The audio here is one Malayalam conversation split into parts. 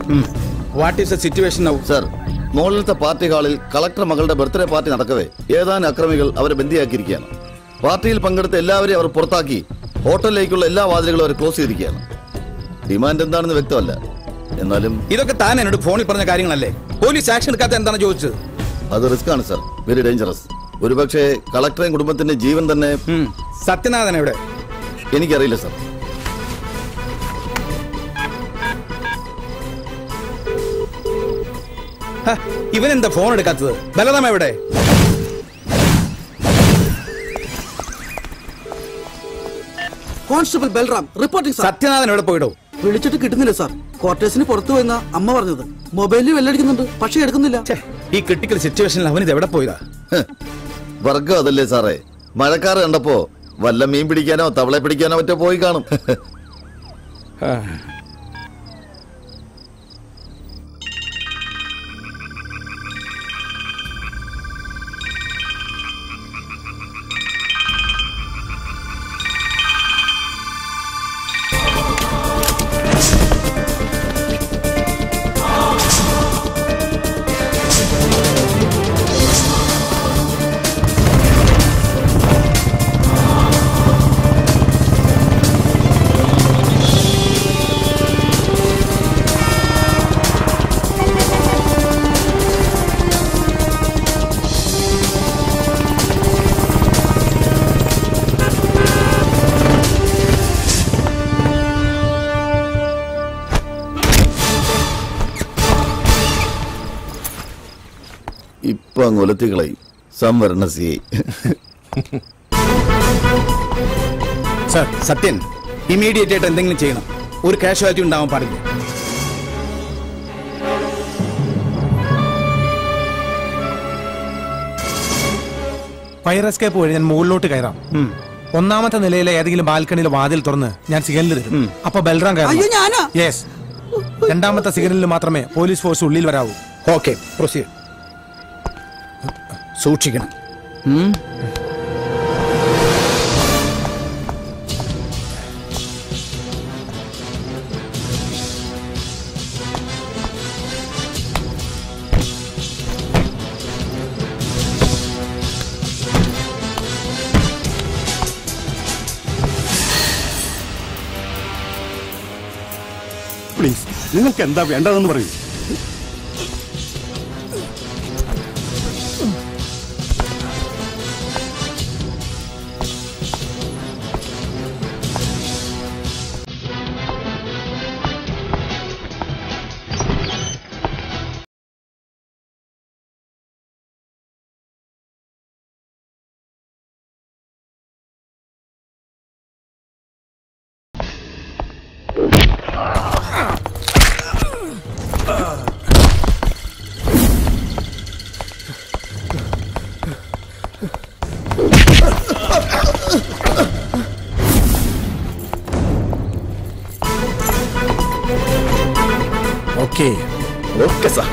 What is the situation now sir മുകളിലത്തെ പാർട്ടി ഹാളിൽ കളക്ടർ മകളുടെ ബർത്ത്ഡേ പാർട്ടി നടക്കവേ ഏതാനും അക്രമികൾ അവരെ ബന്ദിയാക്കിയിരിക്കുകയാണ് പാർട്ടിയിൽ പങ്കെടുത്ത എല്ലാവരെയും അവർ പുറത്താക്കി ഹോട്ടലിലേക്കുള്ള എല്ലാ വാതിലുകളും അവർ ക്ലോസ് ചെയ്തിരിക്കുകയാണ് ഡിമാൻഡ് എന്താണെന്ന് വ്യക്തമല്ല എന്നാലും ഇതൊക്കെ താൻ എന്നോട് ഫോണിൽ പറഞ്ഞ കാര്യങ്ങളല്ലേ പോലീസ് ആക്ഷൻ എടുക്കാത്ത എന്താണ് ചോദിച്ചത് അത് റിസ്ക് ആണ് സർ വെരി ഡേഞ്ചറസ് ഒരുപക്ഷെ കളക്ടറെയും കുടുംബത്തിന്റെ ജീവൻ തന്നെ ഉം. സത്യനാഥൻ എവിടെ എനിക്കറിയില്ല സർ ഹ, ഇവനെന്താ ഫോൺ എടുക്കാത്തത് ബലറാം എവിടെ constable Balram reporting sir Sathyanathan എവിടെ പോയിടോ വിളിച്ചിട്ട് കിട്ടുന്നില്ല സാർ ക്വാർട്ടേഴ്സിന് പുറത്തു പോയെന്ന അമ്മ പറഞ്ഞത് മൊബൈലിൽ വെല്ലടിക്കുന്നുണ്ട് പക്ഷെ എടുക്കുന്നില്ല ഛെ, ഈ ക്രിട്ടിക്കൽ സിറ്റുവേഷനിൽ അവൻ ഇത് എവിടെ പോയതാ ഹ്, വർഗം അതല്ലേ സാറേ മഴക്കാറ് കണ്ടപ്പോ വല്ല മീൻ പിടിക്കാനോ തവളെ പിടിക്കാനോ മറ്റോ പോയി കാണും ആ. ഇപ്പൊ അങ്ങ് ഒലത്തികളയും സംവരണ സി സർ സത്യൻ ഇമീഡിയറ്റ് ആയിട്ട് എന്തെങ്കിലും ചെയ്യണം ഒരു കാഷ്വാലിറ്റി ഉണ്ടാവാൻ പാടില്ല ഫയർ എസ്കേപ്പ് വഴി ഞാൻ മുകളിലോട്ട് കയറാം ഒന്നാമത്തെ നിലയിലെ ഏതെങ്കിലും ബാൽക്കണിയിലെ വാതിൽ തുറന്ന് ഞാൻ സിഗ്നൽ തരും അപ്പൊ ബൽറാം അയ്യോ ഞാനാ യെസ് രണ്ടാമത്തെ സിഗ്നലിൽ മാത്രമേ പോലീസ് ഫോഴ്സ് ഉള്ളിൽ വരാവൂ ഓക്കെ പ്രൊസീഡ് സൂക്ഷിക്കണം ഉം. പ്ലീസ് നിങ്ങൾക്ക് എന്താ വേണ്ടതെന്ന് പറയൂ okay okay sir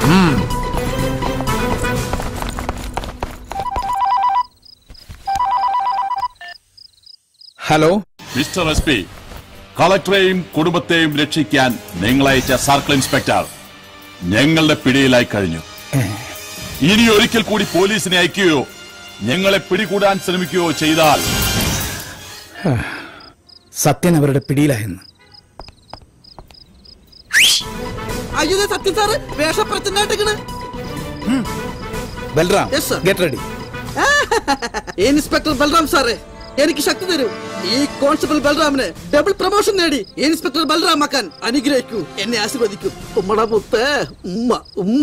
hello mister S P കളക്ടറെയും കുടുംബത്തെയും രക്ഷിക്കാൻ നിങ്ങളയച്ച സർക്കിൾ ഇൻസ്പെക്ടർ ഞങ്ങളുടെ പിടിയിലായി കഴിഞ്ഞു ഇനി ഒരിക്കൽ കൂടി പോലീസിനെ അയക്കുകയോ ഞങ്ങളെ പിടികൂടാൻ ശ്രമിക്കുകയോ ചെയ്താൽ സത്യൻ അവരുടെ പിടിയിലായെന്ന് അയ്യോ ദേ സത്യം സാറ് വേഷപ്രച്ഛനായിട്ടിരിക്കണ് Balram Yes, sir. Get ready inspector Balram സാറേ എനിക്ക് ശക്തി തരൂ ഈ കോൺസ്റ്റബിൾ ബൽറാമിന് ഡബിൾ പ്രൊമോഷൻ നേടി ഇൻസ്പെക്ടർ ബൽറാം ആക്കാൻ അനുഗ്രഹിക്കൂ എന്നെ ആശീർവദിക്കൂ ഉമ്മട മുത്തേ ഉമ്മ ഉമ്മ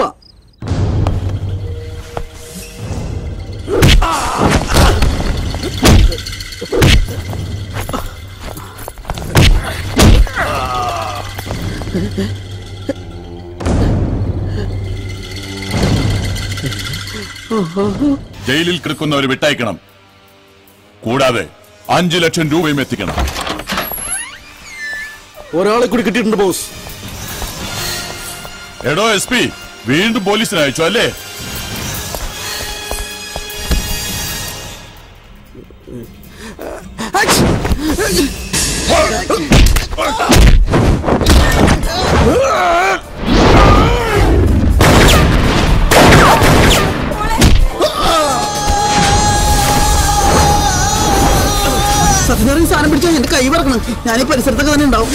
ജയിലിൽ കിടക്കുന്നവരെ വിട്ടയക്കണം കൂടാതെ അഞ്ചു ലക്ഷം രൂപയും എത്തിക്കണം ഒരാളെ കൂടി കിട്ടിയിട്ടുണ്ട് ബോസ് എടോ എസ് പി വീണ്ടും പോലീസിനെ അയച്ചു അല്ലേ ആ കൈവറക്കണം ഞാൻ ഈ പരിസരത്തൊക്കെ തന്നെ ഉണ്ടാവും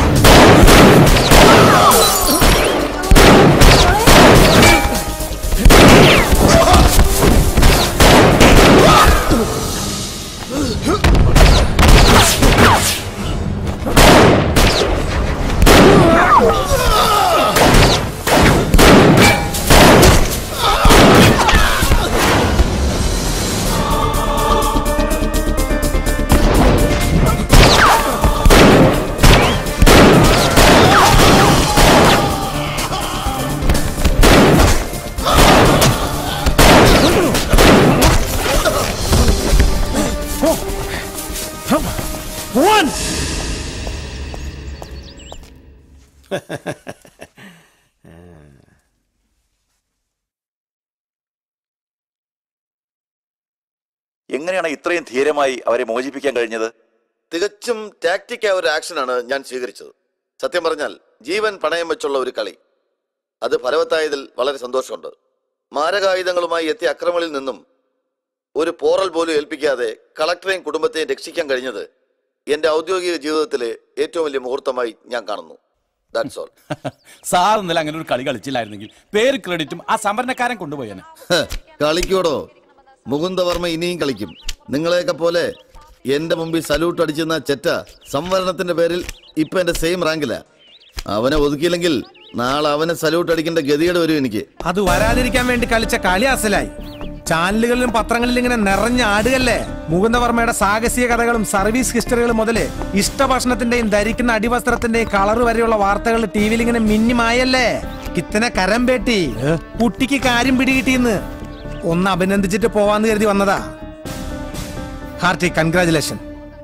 One! എങ്ങനെയാണ് ഇത്രയും ധീരമായി അവരെ മോചിപ്പിക്കാൻ കഴിഞ്ഞത് തികച്ചും ടാക്ടിക്കായ ഒരു ആക്ഷനാണ് ഞാൻ സ്വീകരിച്ചത് സത്യം പറഞ്ഞാൽ ജീവൻ പണയം വെച്ചുള്ള ഒരു കളി അത് ഫലവത്തായതിൽ വളരെ സന്തോഷമുണ്ട് മാരകായുധങ്ങളുമായി എത്തിയ അക്രമങ്ങളിൽ നിന്നും ഒരു പോറൽ പോലും ഏൽപ്പിക്കാതെ കളക്ടറെയും കുടുംബത്തെയും രക്ഷിക്കാൻ കഴിഞ്ഞത് എന്റെ ഔദ്യോഗിക ജീവിതത്തിലെ ഏറ്റവും വലിയ മുഹൂർത്തമായി ഞാൻ കാണുന്നു ദാറ്റ്സ് ഓൾ സാർ ഇന്നലെ അങ്ങനെ ഒരു കളി കളിച്ചില്ലായിരുന്നെങ്കിൽ പേര് ക്രെഡിറ്റും ആ സംഭരണക്കാരൻ കൊണ്ടുപോയേനെ കളിക്കോടോ മുകുന്ദവർമ്മ ഇനിയും കളിക്കും നിങ്ങളെയൊക്കെ പോലെ എന്റെ മുമ്പിൽ സല്യൂട്ട് അടിച്ചെന്ന ചെറ്റ സംവരണത്തിന്റെ പേരിൽ ഇപ്പൊ എന്റെ സെയിം റാങ്കിലാ അവനെ ഒതുക്കിയില്ലെങ്കിൽ നാളെ അവനെ സല്യൂട്ട് അടിക്കേണ്ട ഗതികേട് വരും എനിക്ക് അത് വരാതിരിക്കാൻ വേണ്ടി കളിച്ച കളി അസലായി ചാനലുകളിലും പത്രങ്ങളിലും ഇങ്ങനെ നിറഞ്ഞ ആടുകല്ലേ മുകുന്ദവർമ്മയുടെ സാഹസിക കഥകളും സർവീസ് ഹിസ്റ്ററികളും മുതല് ഇഷ്ടഭക്ഷണത്തിന്റെയും ധരിക്കുന്ന അടിവസ്ത്രത്തിന്റെയും കളർ വരെയുള്ള വാർത്തകൾ ടി വിയിൽ ഇങ്ങനെ മിന്നിമായല്ലേ കിത്തനെ കരം പേട്ടി കുട്ടിക്ക് കാര്യം പിടികിട്ടിയെന്ന് ഒന്ന് അഭിനന്ദിച്ചിട്ട് പോവാന്ന് കരുതി വന്നതാ ഹാർട്ടി കൺഗ്രാചുലേഷൻ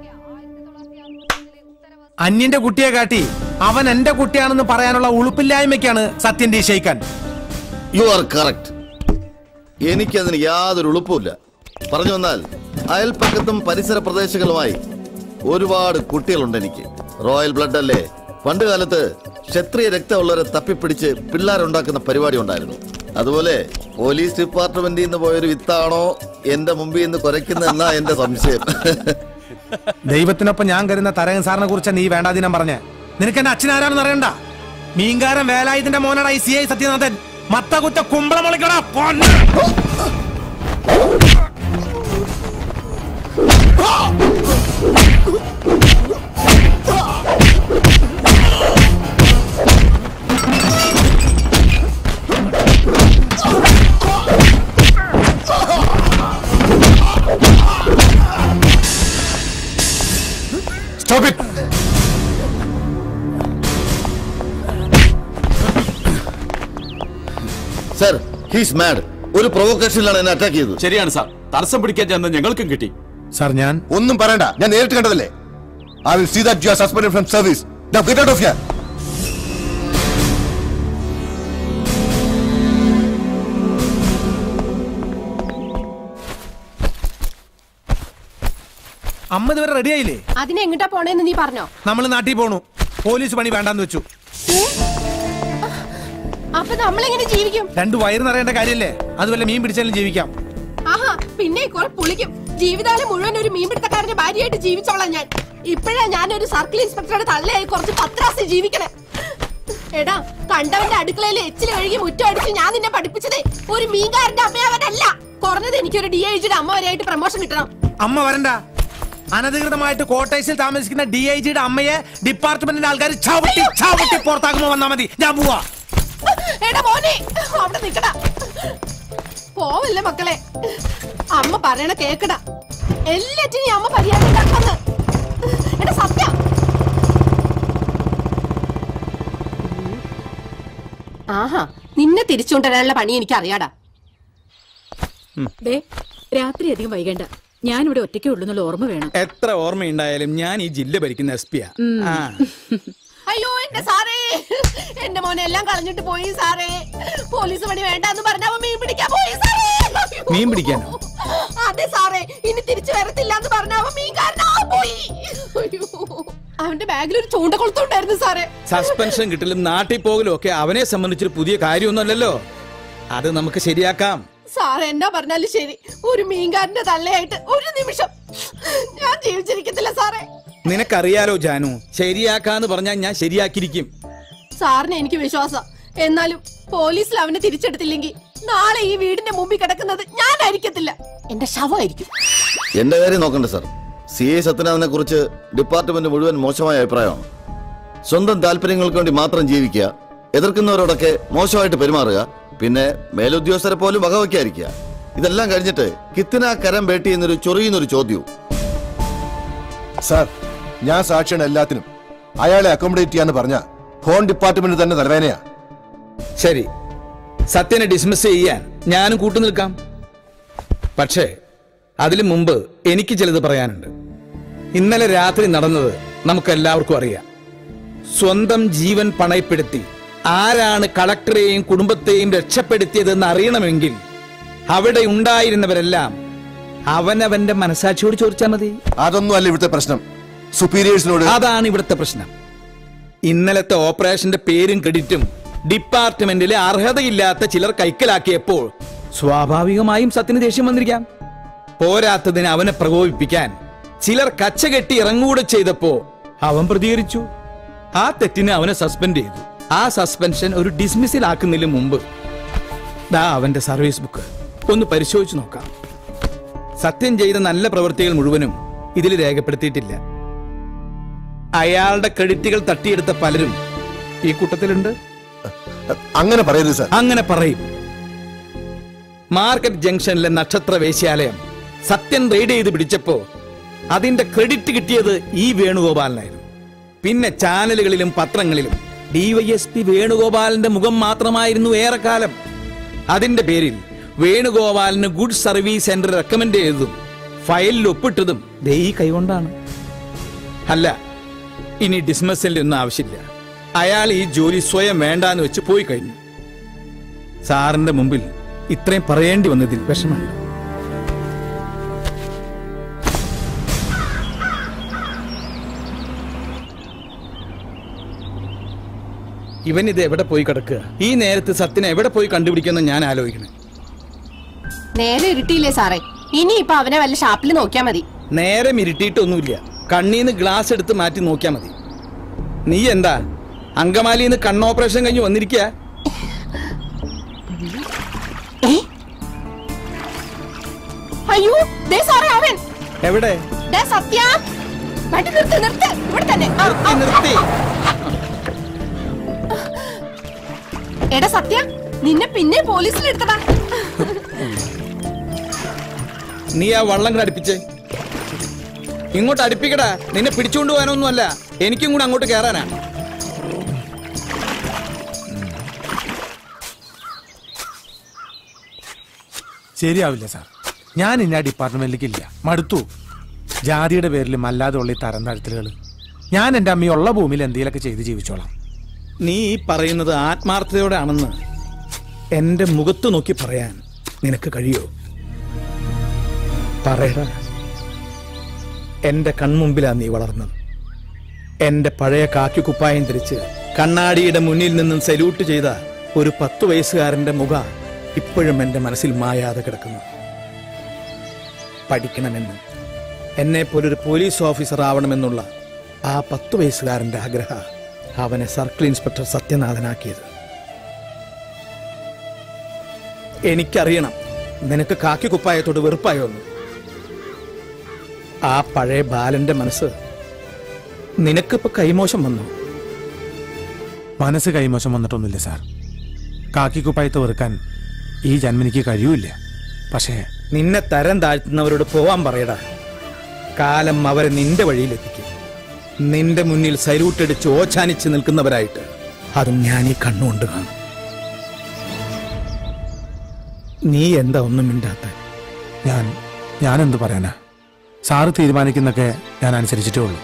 അന്യന്റെ കുട്ടിയെ കാട്ടി അവൻ എന്റെ കുട്ടിയാണെന്ന് പറയാനുള്ള ഉളുപ്പില്ലായ്മയ്ക്കാണ് സത്യൻ ഡി ഷെയ്ക്കാൻ യു ആർ കറക്റ്റ് എനിക്കതിന് യാതൊരു ഉളുപ്പുമില്ല പറഞ്ഞു വന്നാൽ അയൽപ്പക്കത്തും പരിസര പ്രദേശങ്ങളുമായി ഒരുപാട് കുട്ടികളുണ്ട് എനിക്ക് റോയൽ ബ്ലഡ് അല്ലേ പണ്ട് കാലത്ത് ക്ഷത്രിയ രക്തമുള്ളവരെ തപ്പിപ്പിടിച്ച് പിള്ളേരുണ്ടാക്കുന്ന പരിപാടി ഉണ്ടായിരുന്നു അതുപോലെ പോലീസ് ഡിപ്പാർട്ട്മെന്റിൽ നിന്ന് പോയൊരു വിത്താണോ എന്റെ മുമ്പിൽ നിന്ന് കുരയ്ക്കുന്നതെന്നാ എന്റെ സംശയം ദൈവത്തിനൊപ്പം ഞാൻ കരുന്ന തരകൻ സാറിനെ കുറിച്ച് നീ വേണ്ടാതിനം പറഞ്ഞ നിനക്ക് എന്റെ അച്ഛൻ ആരാണെന്ന് അറിയണ്ട മീൻകാരൻ വേലായുധന്റെ മോനാണ് ഈ സി ഐ സത്യനാഥൻ മത്തകുറ്റ കുമ്പളം മുളയ്ക്കടാ പൊന്ന്. Stop it! Sir he's mad ഒരു പ്രൊവോക്കേഷനിലാണ് എന്നെ അറ്റാക്ക് ചെയ്തത് ശരിയാണ് സാർ തടസ്സം പിടിക്കാൻ ചെന്ന് ഞങ്ങൾക്കും കിട്ടി സാർ ഞാൻ ഒന്നും പറയണ്ട ഞാൻ നേരിട്ട് കണ്ടതല്ലേ I will see that you are suspended from service now get out of here അമ്മ ഇതുവരെ റെഡി ആയില്ലേ അതിനെങ്ങോട്ടാ പോണേന്ന് നീ പറഞ്ഞോ നമ്മൾ നാട്ടിൽ പോണു പോലീസ് പണി വേണ്ടാന്ന് വെച്ചു അപ്പൊ നമ്മളെങ്ങനെ ജീവിക്കും രണ്ട് വയറ് നിറയേണ്ട കാര്യല്ലേ അതുപോലെ മീൻ പിടിച്ചാലും ജീവിക്കാം ആഹാ പിന്നെ കുറെ പുളിക്കും ജീവിതകാലം മുഴുവൻ ഒരു മീൻപിടുത്തക്കാരന്റെ ഭാര്യയായിട്ട് ജീവിച്ചോളാം ഞാൻ ഇപ്പോഴാ ഞാൻ ഒരു സർക്കിൾ ഇൻസ്പെക്ടറുടെ തള്ളയായി കുറച്ച് പത്രാസി ജീവിക്കണേ എടാ കണ്ടവന്റെ അടുക്കളയിൽ എച്ചിൽ കഴുകി മുറ്റം അടിച്ച് ഞാൻ നിന്നെ പഠിപ്പിച്ചതേ ഒരു മീൻകാരന്റെ അമ്മയാവനല്ല കുറഞ്ഞത് എനിക്കൊരു ഡി ഐ ജിയുടെ അമ്മ വരെയായിട്ട് പ്രമോഷൻ കിട്ടണം അമ്മ വരണ്ട അനധികൃതമായിട്ട് കോട്ടേഴ്സിൽ താമസിക്കുന്ന ഡി ഐ ജിയുടെ അമ്മയെ ഡിപ്പാർട്ട്മെന്റിന്റെ ആൾക്കാർ ചവിട്ടി ചവിട്ടി പുറത്താക്കുമ്പോ വന്നാ മതി ഞാൻ പോവാ എടാ മോനെ അവിടെ നിക്കടാ പോവല്ലേ മക്കളെ അമ്മ പറയണ കേക്കടാ എല്ലാറ്റിനും ഈ അമ്മ പരിഹാരം ഉണ്ടാക്കുമെന്ന് എടാ സത്യ ആഹാ നിന്നെ തിരിച്ചുകൊണ്ടുവരാനുള്ള പണി എനിക്ക് അറിയാടാ ദേ രാത്രി അധികം വൈകണ്ട ഞാനിവിടെ ഒറ്റയ്ക്കേ ഉള്ളൂ എന്നുള്ള ഓർമ്മ വേണം എത്ര ഓർമ്മയുണ്ടായാലും ഞാൻ ഈ ജില്ല ഭരിക്കുന്ന എസ് പിയാ ആ അയ്യോ എന്റെ സാറേ എന്റെ മോനെ എല്ലാം കളഞ്ഞിട്ട് പോയി സാറേ പോലീസ് പണി വേണ്ടെന്ന് പറഞ്ഞ അവൻ മീൻ പിടിക്കാൻ പോയി സാറേ അയ്യോ. മീൻ പിടിക്കാനോ? അതെ സാറേ ഇനി തിരിച്ചു വരത്തില്ല എന്ന് പറഞ്ഞ അവൻ മീൻകാരനാ പോയി അയ്യോ. അവന്റെ ബാഗിൽ ഒരു ചൂണ്ടക്കൊളുത്തുണ്ടായിരുന്നു സാറേ സസ്പെൻഷൻ കിട്ടലും നാട്ടിൽ പോകലും ഒക്കെ അവനെ സംബന്ധിച്ചൊരു പുതിയ കാര്യമൊന്നുമല്ലല്ലോ അത് നമുക്ക് ശരിയാക്കാം സാറേ എന്നാ പറഞ്ഞാലും ശരി ഒരു മീൻകാരന്റെ തള്ളയായിട്ട് ഒരു നിമിഷം ഞാൻ ജീവിച്ചിരിക്കത്തില്ല സാറേ നിനക്കറിയാലോ ജാനു ശരിയാക്കാന്ന് പറഞ്ഞാൽ ഞാൻ ശരിയാക്കിയിരിക്കും സാറിന് എനിക്ക് വിശ്വാസം എന്നാലും പോലീസിൽ അവനെ തിരിച്ചെടുത്തില്ലെങ്കിൽ നാളെ ഈ വീടിന്റെ മുമ്പിൽ കിടക്കുന്നത് ഞാനായിരിക്കത്തില്ല എന്റെ ശവമായിരിക്കും എന്റെ കാര്യം നോക്കണ്ട സാർ സി ഐ സത്യനാഥനെ കുറിച്ച് ഡിപ്പാർട്ട്മെന്റ് മുഴുവൻ മോശമായ അഭിപ്രായമാണ് സ്വന്തം താല്പര്യങ്ങൾക്ക് വേണ്ടി മാത്രം ജീവിക്കുക എതിർക്കുന്നവരോടൊക്കെ മോശമായിട്ട് പെരുമാറുക പിന്നെ മേലുദ്യോഗസ്ഥരെ പോലും വകവയ്ക്കാതിരിക്കുക ഇതെല്ലാം കഴിഞ്ഞിട്ട് കിത്തിന കരം വേട്ടി എന്നൊരു ചൊറിയുന്നൊരു ചോദ്യവും സാർ ഞാൻ സാക്ഷിയാണ് എല്ലാത്തിനും അയാളെ അക്കോമഡേറ്റ് ചെയ്യാന്ന് പറഞ്ഞ ഫോൺ ഡിപ്പാർട്ട്മെന്റ് തന്നെ തലവേനയാ ശരി സത്യനെ ഡിസ്മിസ് ചെയ്യാൻ ഞാനും കൂട്ടു നിൽക്കാം പക്ഷേ അതിനു മുമ്പ് എനിക്ക് ചിലത് പറയാനുണ്ട് ഇന്നലെ രാത്രി നടന്നത് നമുക്കെല്ലാവർക്കും അറിയാം സ്വന്തം ജീവൻ പണയപ്പെടുത്തി ആരാണ് കളക്ടറെയും കുടുംബത്തെയും രക്ഷപ്പെടുത്തിയതെന്ന് അറിയണമെങ്കിൽ അവിടെ ഉണ്ടായിരുന്നവരെല്ലാം അവനവന്റെ മനസാക്ഷിയോട് ചോദിച്ചാൽ മതി അതൊന്നും അല്ല ഇവിടുത്തെ പ്രശ്നം സുപ്പീരിയേഴ്സിനോട് അതാണ് ഇവിടുത്തെ പ്രശ്നം ഇന്നലത്തെ ഓപ്പറേഷന്റെ പേരും ക്രെഡിറ്റും ഡിപ്പാർട്ട്മെന്റിലെ അർഹതയില്ലാത്ത ചിലർ കൈക്കലാക്കിയപ്പോൾ സ്വാഭാവികമായും സത്തിന് ദേഷ്യം വന്നിരിക്കാം പോരാത്തതിന് അവനെ പ്രകോപിപ്പിക്കാൻ ചിലർ കച്ചകെട്ടി ഇറങ്ങൂടെ ചെയ്തപ്പോ അവൻ പ്രതികരിച്ചു ആ തെറ്റിന് അവനെ സസ്പെൻഡ് ചെയ്തു ആ സസ്പെൻഷൻ ഒരു ഡിസ്മിസിൽ ആക്കുന്നതിന് മുമ്പ് ദാ അവന്റെ സർവീസ് ബുക്ക് ഒന്ന് പരിശോധിച്ചു നോക്കാം സത്യം ചെയ്ത നല്ല പ്രവൃത്തികൾ മുഴുവനും ഇതിൽ രേഖപ്പെടുത്തിയിട്ടില്ല അയാളുടെ ക്രെഡിറ്റുകൾ തട്ടിയെടുത്ത പലരും ഈ കൂട്ടത്തിലുണ്ട് അങ്ങനെ പറയരുത് സാർ അങ്ങനെ പറയും മാർക്കറ്റ് ജംഗ്ഷനിലെ നക്ഷത്ര വേശ്യാലയം സത്യൻ റെയ്ഡ് ചെയ്ത് പിടിച്ചപ്പോ അതിന്റെ ക്രെഡിറ്റ് കിട്ടിയത് ഈ വേണുഗോപാലിനായിരുന്നു പിന്നെ ചാനലുകളിലും പത്രങ്ങളിലും ഡിവൈഎസ്പി വേണുഗോപാലിന്റെ മുഖം മാത്രമായിരുന്നു ഏറെക്കാലം അതിന്റെ പേരിൽ വേണുഗോപാലിന് ഗുഡ് സർവീസ് സെന്റർ റെക്കമെൻഡ് ചെയ്തതും ഫയലിൽ ഒപ്പിട്ടതും ദേ ഈ കൈകൊണ്ടാണ് അല്ല ഇനി ഡിസ്മസലിന്റെ ആവശ്യമില്ല അയാൾ ഈ ജോലി സ്വയം വേണ്ടാന്ന് വെച്ച് പോയി കഴിഞ്ഞു സാറിന്റെ മുമ്പിൽ ഇത്രയും പറയേണ്ടി വന്നതിൽ വിഷമമുണ്ട് ഇവൻ ഇത് എവിടെ പോയി കിടക്കുക ഈ നേരത്ത് സത്യനെ എവിടെ പോയി കണ്ടുപിടിക്കുന്ന ഞാൻ ആലോചിക്കണം നേരെ ഇരുട്ടിയില്ലേ സാറേ ഇനി ഇപ്പൊ അവനെ വല്ല ഷാപ്പിൽ നോക്കിയാ മതി നേരെ മിരുട്ടിയിട്ടൊന്നുമില്ല കണ്ണീന്ന് ഗ്ലാസ് എടുത്ത് മാറ്റി നോക്കിയാൽ മതി നീ എന്താ അങ്കമാലിന്ന് കണ്ണോപ്പറേഷൻ കഴിഞ്ഞ് വന്നിരിക്കുക അയ്യോ ദേ സാറേ അവൻ എവിടെ ദേ സത്യ വണ്ടി നിർത്ത് നിർത്ത് ഇവിടെ തന്നെ ആ, ആ. നിർത്തി എടാ സത്യ നിന്നെ പിന്നെ പോലീസിൽ എടുത്തടാ നീ ആ വള്ളം കൂടെ അടുപ്പിച്ചേ ഇങ്ങോട്ട് അടുപ്പിക്കടാ നിന്നെ പിടിച്ചുകൊണ്ട് പോകാനൊന്നുമല്ല എനിക്കും കൂടെ അങ്ങോട്ട് കയറാനാ ശരിയാവില്ല സാർ ഞാൻ ഇനി ആ ഡിപ്പാർട്ട്മെന്റിലേക്ക് ഇല്ല മടുത്തു ജാതിയുടെ പേരിലും അല്ലാതെ ഉള്ള ഈ തരം താഴ്ത്തലുകൾ ഞാൻ എൻ്റെ അമ്മയുള്ള ഭൂമിയിൽ എന്തെങ്കിലുമൊക്കെ ചെയ്ത് ജീവിച്ചോളാം നീ ഈ പറയുന്നത് ആത്മാർത്ഥതയോടെ ആണെന്ന് എന്റെ മുഖത്ത് നോക്കി പറയാൻ നിനക്ക് കഴിയോ പറയടാ എന്റെ കൺമുമ്പിലാ നീ വളർന്നത് എന്റെ പഴയ കാക്കി കുപ്പായം ധരിച്ച് കണ്ണാടിയുടെ മുന്നിൽ നിന്നും സല്യൂട്ട് ചെയ്ത ഒരു പത്ത് വയസ്സുകാരന്റെ മുഖ ഇപ്പോഴും എന്റെ മനസ്സിൽ മായാതെ കിടക്കുന്നു പഠിക്കണമെന്ന് എന്നെ പോലൊരു പോലീസ് ഓഫീസർ ആവണമെന്നുള്ള ആ പത്ത് വയസ്സുകാരന്റെ ആഗ്രഹ അവനെ സർക്കിൾ ഇൻസ്പെക്ടർ സത്യനാഥനാക്കിയത് എനിക്കറിയണം നിനക്ക് കാക്കി കുപ്പായത്തോട് വെറുപ്പായോന്ന് ആ പഴയ ബാലന്റെ മനസ്സ് നിനക്കിപ്പോ കൈമോശം വന്നു മനസ്സ് കൈമോശം വന്നിട്ടൊന്നുമില്ല സാർ കാക്കിക്കുപ്പായത്ത് വെറുക്കാൻ ഈ ജന്മനിക്ക് കഴിയൂല പക്ഷേ നിന്നെ തരം താഴ്ത്തുന്നവരോട് പോവാൻ പറയടാ കാലം അവരെ നിന്റെ വഴിയിലെത്തിക്കും നിന്റെ മുന്നിൽ സല്യൂട്ട് അടിച്ച് ഓച്ചാനിച്ച് നിൽക്കുന്നവരായിട്ട് അതും ഞാൻ ഈ കണ്ണുകൊണ്ട് കാണും നീ എന്താ ഒന്നും മിണ്ടാത്ത ഞാൻ ഞാൻ എന്ത് പറയാനാ സാറ് തീരുമാനിക്കുന്നൊക്കെ ഞാൻ അനുസരിച്ചിട്ടേ ഉള്ളൂ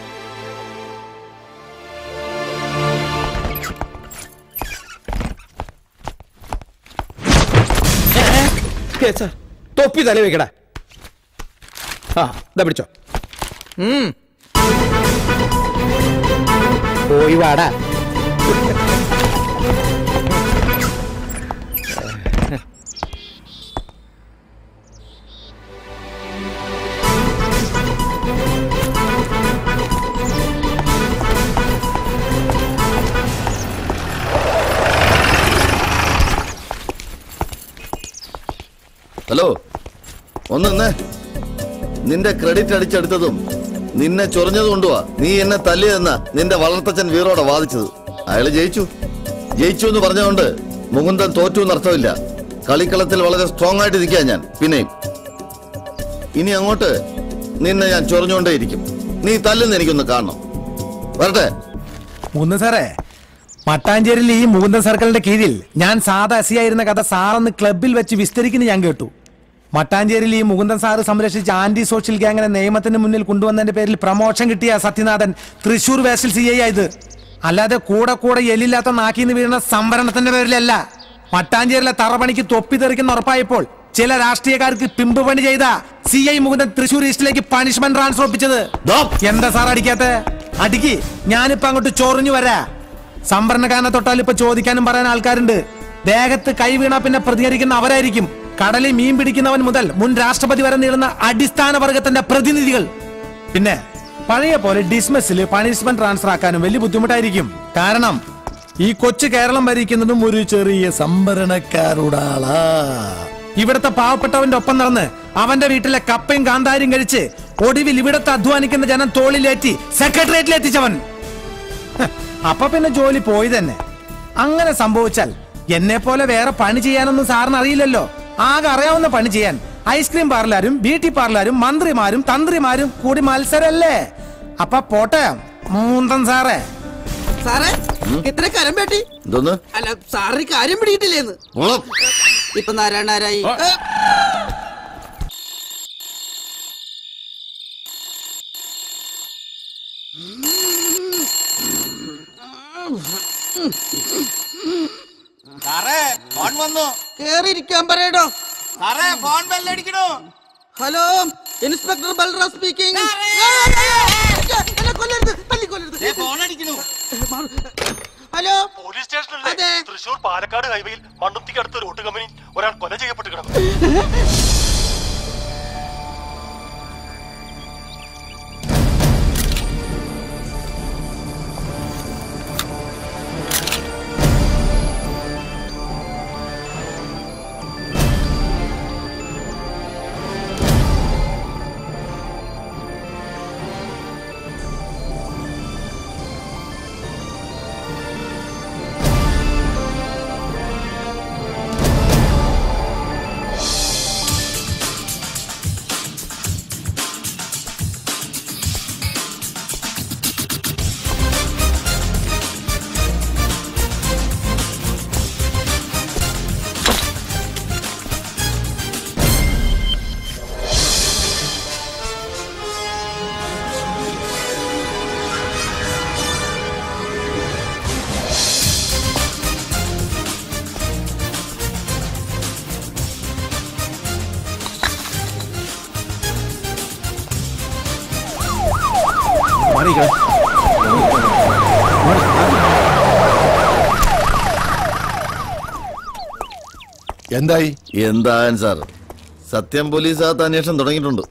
കേസാ തൊപ്പി തല വെക്കടാ ആ ഇതാ പിടിച്ചോ ഉം. പോയി വാടാ ഹലോ ഒന്ന് നിന്നേ നിന്റെ ക്രെഡിറ്റ് അടിച്ചെടുത്തതും നിന്നെ ചൊറിഞ്ഞത് കൊണ്ടുവാ നീ എന്നെ തല്ലിയെന്ന നിന്റെ വളർത്തച്ഛൻ വീറോടെ വാദിച്ചത് അയാള് ജയിച്ചു ജയിച്ചു എന്ന് പറഞ്ഞുകൊണ്ട് മുകുന്ദൻ തോറ്റു എന്നർത്ഥമില്ല കളിക്കളത്തിൽ വളരെ സ്ട്രോങ് ആയിട്ട് ഇരിക്കാൻ ഞാൻ പിന്നെയും ഇനി അങ്ങോട്ട് നിന്നെ ഞാൻ ചൊറിഞ്ഞുകൊണ്ടേയിരിക്കും നീ തല്ലുന്ന എനിക്കൊന്ന് കാണണം വരട്ടെ മുകുന്ദൻ സാറേ മട്ടാഞ്ചേരിയിൽ ഈ മുകുന്ദൻ സർക്കിളിന്റെ കീഴിൽ ഞാൻ സാധാ എസ് ആയിരുന്ന കഥ സാറന്ന് ക്ലബിൽ വെച്ച് വിസ്തരിക്കുന്നത് ഞാൻ കേട്ടു മട്ടാഞ്ചേരിയിൽ ഈ മുകുന്ദൻ സാറ് സംരക്ഷിച്ച ആന്റി സോഷ്യൽ ഗ്യാങ്ങിനെ നിയമത്തിന് മുന്നിൽ കൊണ്ടുവന്നതിന്റെ പേരിൽ പ്രമോഷൻ കിട്ടിയ സത്യനാഥൻ തൃശൂർ വേസിൽ സി ഐ ആയത് അല്ലാതെ കൂടെ കൂടെ എല്ലില്ലാത്ത നാക്കിന്ന് വീഴുന്ന സംവരണത്തിന്റെ പേരിലല്ല മട്ടാഞ്ചേരിയിലെ തറപണിക്ക് തൊപ്പി തെറിക്കുന്ന ഉറപ്പായപ്പോൾ ചില രാഷ്ട്രീയക്കാർക്ക് പിമ്പ് പണി ചെയ്ത സി ഐ മുകുന്ദൻ തൃശൂർ ഈസ്റ്റിലേക്ക് പണിഷ്മെന്റ് ട്രാൻസ്ഫർ ഒപ്പിച്ചത് എന്താ സാർ അടിക്കാത്ത അടിക്ക് ഞാനിപ്പോ അങ്ങോട്ട് ചൊറിഞ്ഞു വരാ സംഭരണക്കാരനെ തൊട്ടാൽ ഇപ്പൊ ചോദിക്കാനും പറയാൻ ആൾക്കാരുണ്ട് ദേഹത്ത് കൈ വീണാ പിന്നെ പ്രതികരിക്കുന്ന അവരായിരിക്കും കടലിൽ മീൻ പിടിക്കുന്നവൻ മുതൽ മുൻ രാഷ്ട്രപതി വരെ നീളുന്ന അടിസ്ഥാന വർഗത്തിന്റെ പ്രതിനിധികൾ പിന്നെ പഴയ പോലെ ഡിസ്മസിൽ പണിഷ്മെന്റ് ട്രാൻസ്ഫർ ആക്കാനും വലിയ ബുദ്ധിമുട്ടായിരിക്കും കാരണം ഈ കൊച്ചു കേരളം ഭരിക്കുന്നതും ഒരു ചെറിയ സംഭരണക്കാരുടാളാ ഇവിടുത്തെ പാവപ്പെട്ടവന്റെ ഒപ്പം നടന്ന് അവന്റെ വീട്ടിലെ കപ്പയും കാന്താരിയും കഴിച്ച് ഒടുവിൽ ഇവിടുത്തെ അധ്വാനിക്കുന്ന ജനം തോളിലേറ്റി സെക്രട്ടേറിയറ്റിൽ എത്തിച്ചവൻ ഹ്, അപ്പൊ പിന്നെ ജോലി പോയി തന്നെ അങ്ങനെ സംഭവിച്ചാൽ എന്നെ പോലെ വേറെ പണി ചെയ്യാനൊന്നും സാറിന് അറിയില്ലല്ലോ ആകെ അറിയാവുന്ന പണി ചെയ്യാൻ ഐസ്ക്രീം പാർലറും ബ്യൂട്ടി പാർലറും മന്ത്രിമാരും തന്ത്രിമാരും കൂടി മത്സരല്ലേ അപ്പൊ പോട്ടെ മൂന്തൻ സാറേ സാറേ ഇത്ര കരം പേട്ടി എന്തോന്ന് അല്ല സാറിന് കാര്യം പിടിയിട്ടില്ലേന്ന് മോളം. ഇപ്പൊ നാരായണാരായി ഏ, സാറേ ഫോൺ വന്നു കേറിയിരിക്കാൻ പറയടോ സാറേ ഫോൺ ബെല്ലടിക്കണു ഹലോ ഇൻസ്പെക്ടർ ബൽറാം സ്പീക്കിംഗ് എന്നെ കൊല്ലരുത് തല്ലി കൊല്ലരുത് ഫോൺ അടിക്കണു ഹലോ പോലീസ് സ്റ്റേഷനിലെ അതെ. തൃശൂർ പാലക്കാട് ഹൈവേയിൽ മണ്ണുത്തിക്കടുത്ത ഒരു ഓട്ട് കമ്പനി ഒരാൾ കൊല ചെയ്യപ്പെട്ട് കിടന്നു എന്തായി എന്തായാലും സാർ സത്യം പോലീസകത്ത് അന്വേഷണം തുടങ്ങിയിട്ടുണ്ട്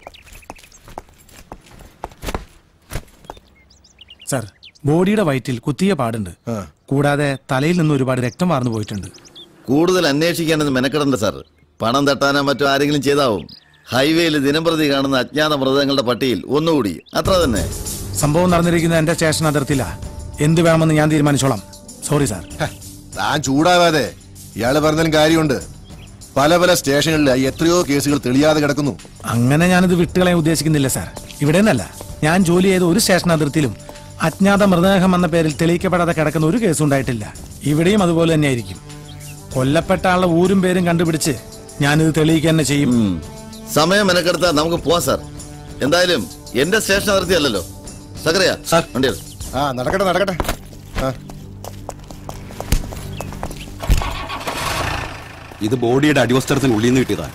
സാർ ബോഡിയുടെ വയറ്റിൽ കുത്തിയ പാടുണ്ട് കൂടാതെ തലയിൽ നിന്ന് ഒരുപാട് രക്തം വാർന്നു പോയിട്ടുണ്ട് കൂടുതൽ അന്വേഷിക്കാനൊന്നും മെനക്കെടണ്ട സാർ പണം തട്ടാനോ മറ്റോ ആരെങ്കിലും ചെയ്താവും ഹൈവേയിൽ ദിനംപ്രതി കാണുന്ന അജ്ഞാത മൃതങ്ങളുടെ പട്ടിയിൽ ഒന്നുകൂടി അത്ര തന്നെ സംഭവം നടന്നിരിക്കുന്ന എന്റെ സ്റ്റേഷൻ അതിർത്തിയിലാ എന്ത് വേണമെന്ന് ഞാൻ തീരുമാനിച്ചോളാം സോറി സാർ താൻ ചൂടാവാതെ ഇയാള് പറഞ്ഞാലും കാര്യമുണ്ട് പല പല സ്റ്റേഷനുകളിലായി എത്രയോ കേസുകൾ തെളിയാതെ കിടക്കുന്നു അങ്ങനെ ഞാനിത് വിട്ടുകളയാൻ ഉദ്ദേശിക്കുന്നില്ല സാർ ഇവിടെ നിന്നല്ല ഞാൻ ജോലി ചെയ്ത ഒരു സ്റ്റേഷൻ അതിർത്തിയിലും അജ്ഞാത മൃതദേഹം എന്ന പേരിൽ തെളിയിക്കപ്പെടാതെ കിടക്കുന്ന ഒരു കേസും ഉണ്ടായിട്ടില്ല ഇവിടെയും അതുപോലെ തന്നെയായിരിക്കും കൊല്ലപ്പെട്ട ആളുടെ ഊരും പേരും കണ്ടുപിടിച്ച് ഞാനിത് തെളിയിക്കുക തന്നെ ചെയ്യും സമയം മെനക്കെടുത്താൽ നമുക്ക് പോവാം സാർ എന്തായാലും എന്റെ സ്റ്റേഷൻ അതിർത്തിയല്ലല്ലോ സക്കറിയ സാർ വണ്ടി എടു. ആ നടക്കട്ടെ നടക്കട്ടെ ആ ഇത് ബോഡിയുടെ അടിവസ്ത്രത്തിന് ഉള്ളിൽ നിന്ന് കിട്ടിയതാ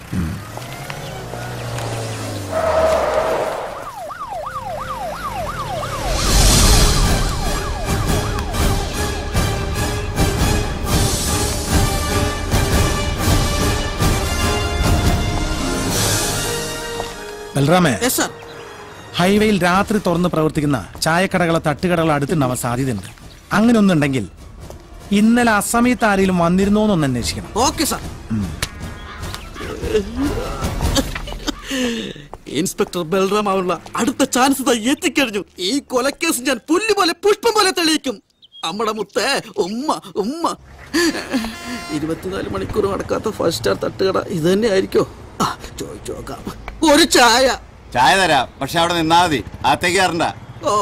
ബൽറാമേ യെസ് സാർ ഹൈവേയിൽ രാത്രി തുറന്ന് പ്രവർത്തിക്കുന്ന ചായക്കടകളോ തട്ടുകടകളോ അടുത്തുണ്ടാവാൻ സാധ്യതയുണ്ട് അങ്ങനെ ഒന്നുണ്ടെങ്കിൽ ഇന്നലെ അസമയത്ത് ആരെങ്കിലും വന്നിരുന്നോ എന്നൊന്ന് അന്വേഷിക്കണം ഓക്കെ സാർ ഇൻസ്പെക്ടർ ബൽറാം ആവുള്ള അടുത്ത ചാൻസ് ദാ എത്തിക്കഴിഞ്ഞു ഈ കൊലക്കേസ് ഞാൻ പുല്ല് പോലെ പുഷ്പം പോലെ തെളിയിക്കും അമ്മടെ മുത്തേ ഉമ്മ ഉമ്മ ഇരുപത്തിനാല് മണിക്കൂർ നടക്കാത്ത ഫസ്റ്റ് സ്റ്റാർ തട്ടുകട ഇത് തന്നെ ആയിരിക്കോ ആ, ചോദിച്ചു നോക്കാം ഒരു ചായ ചായ തരാം പക്ഷെ അവിടെ നിന്നാ മതി അകത്തേക്ക് കയറണ്ട ഓ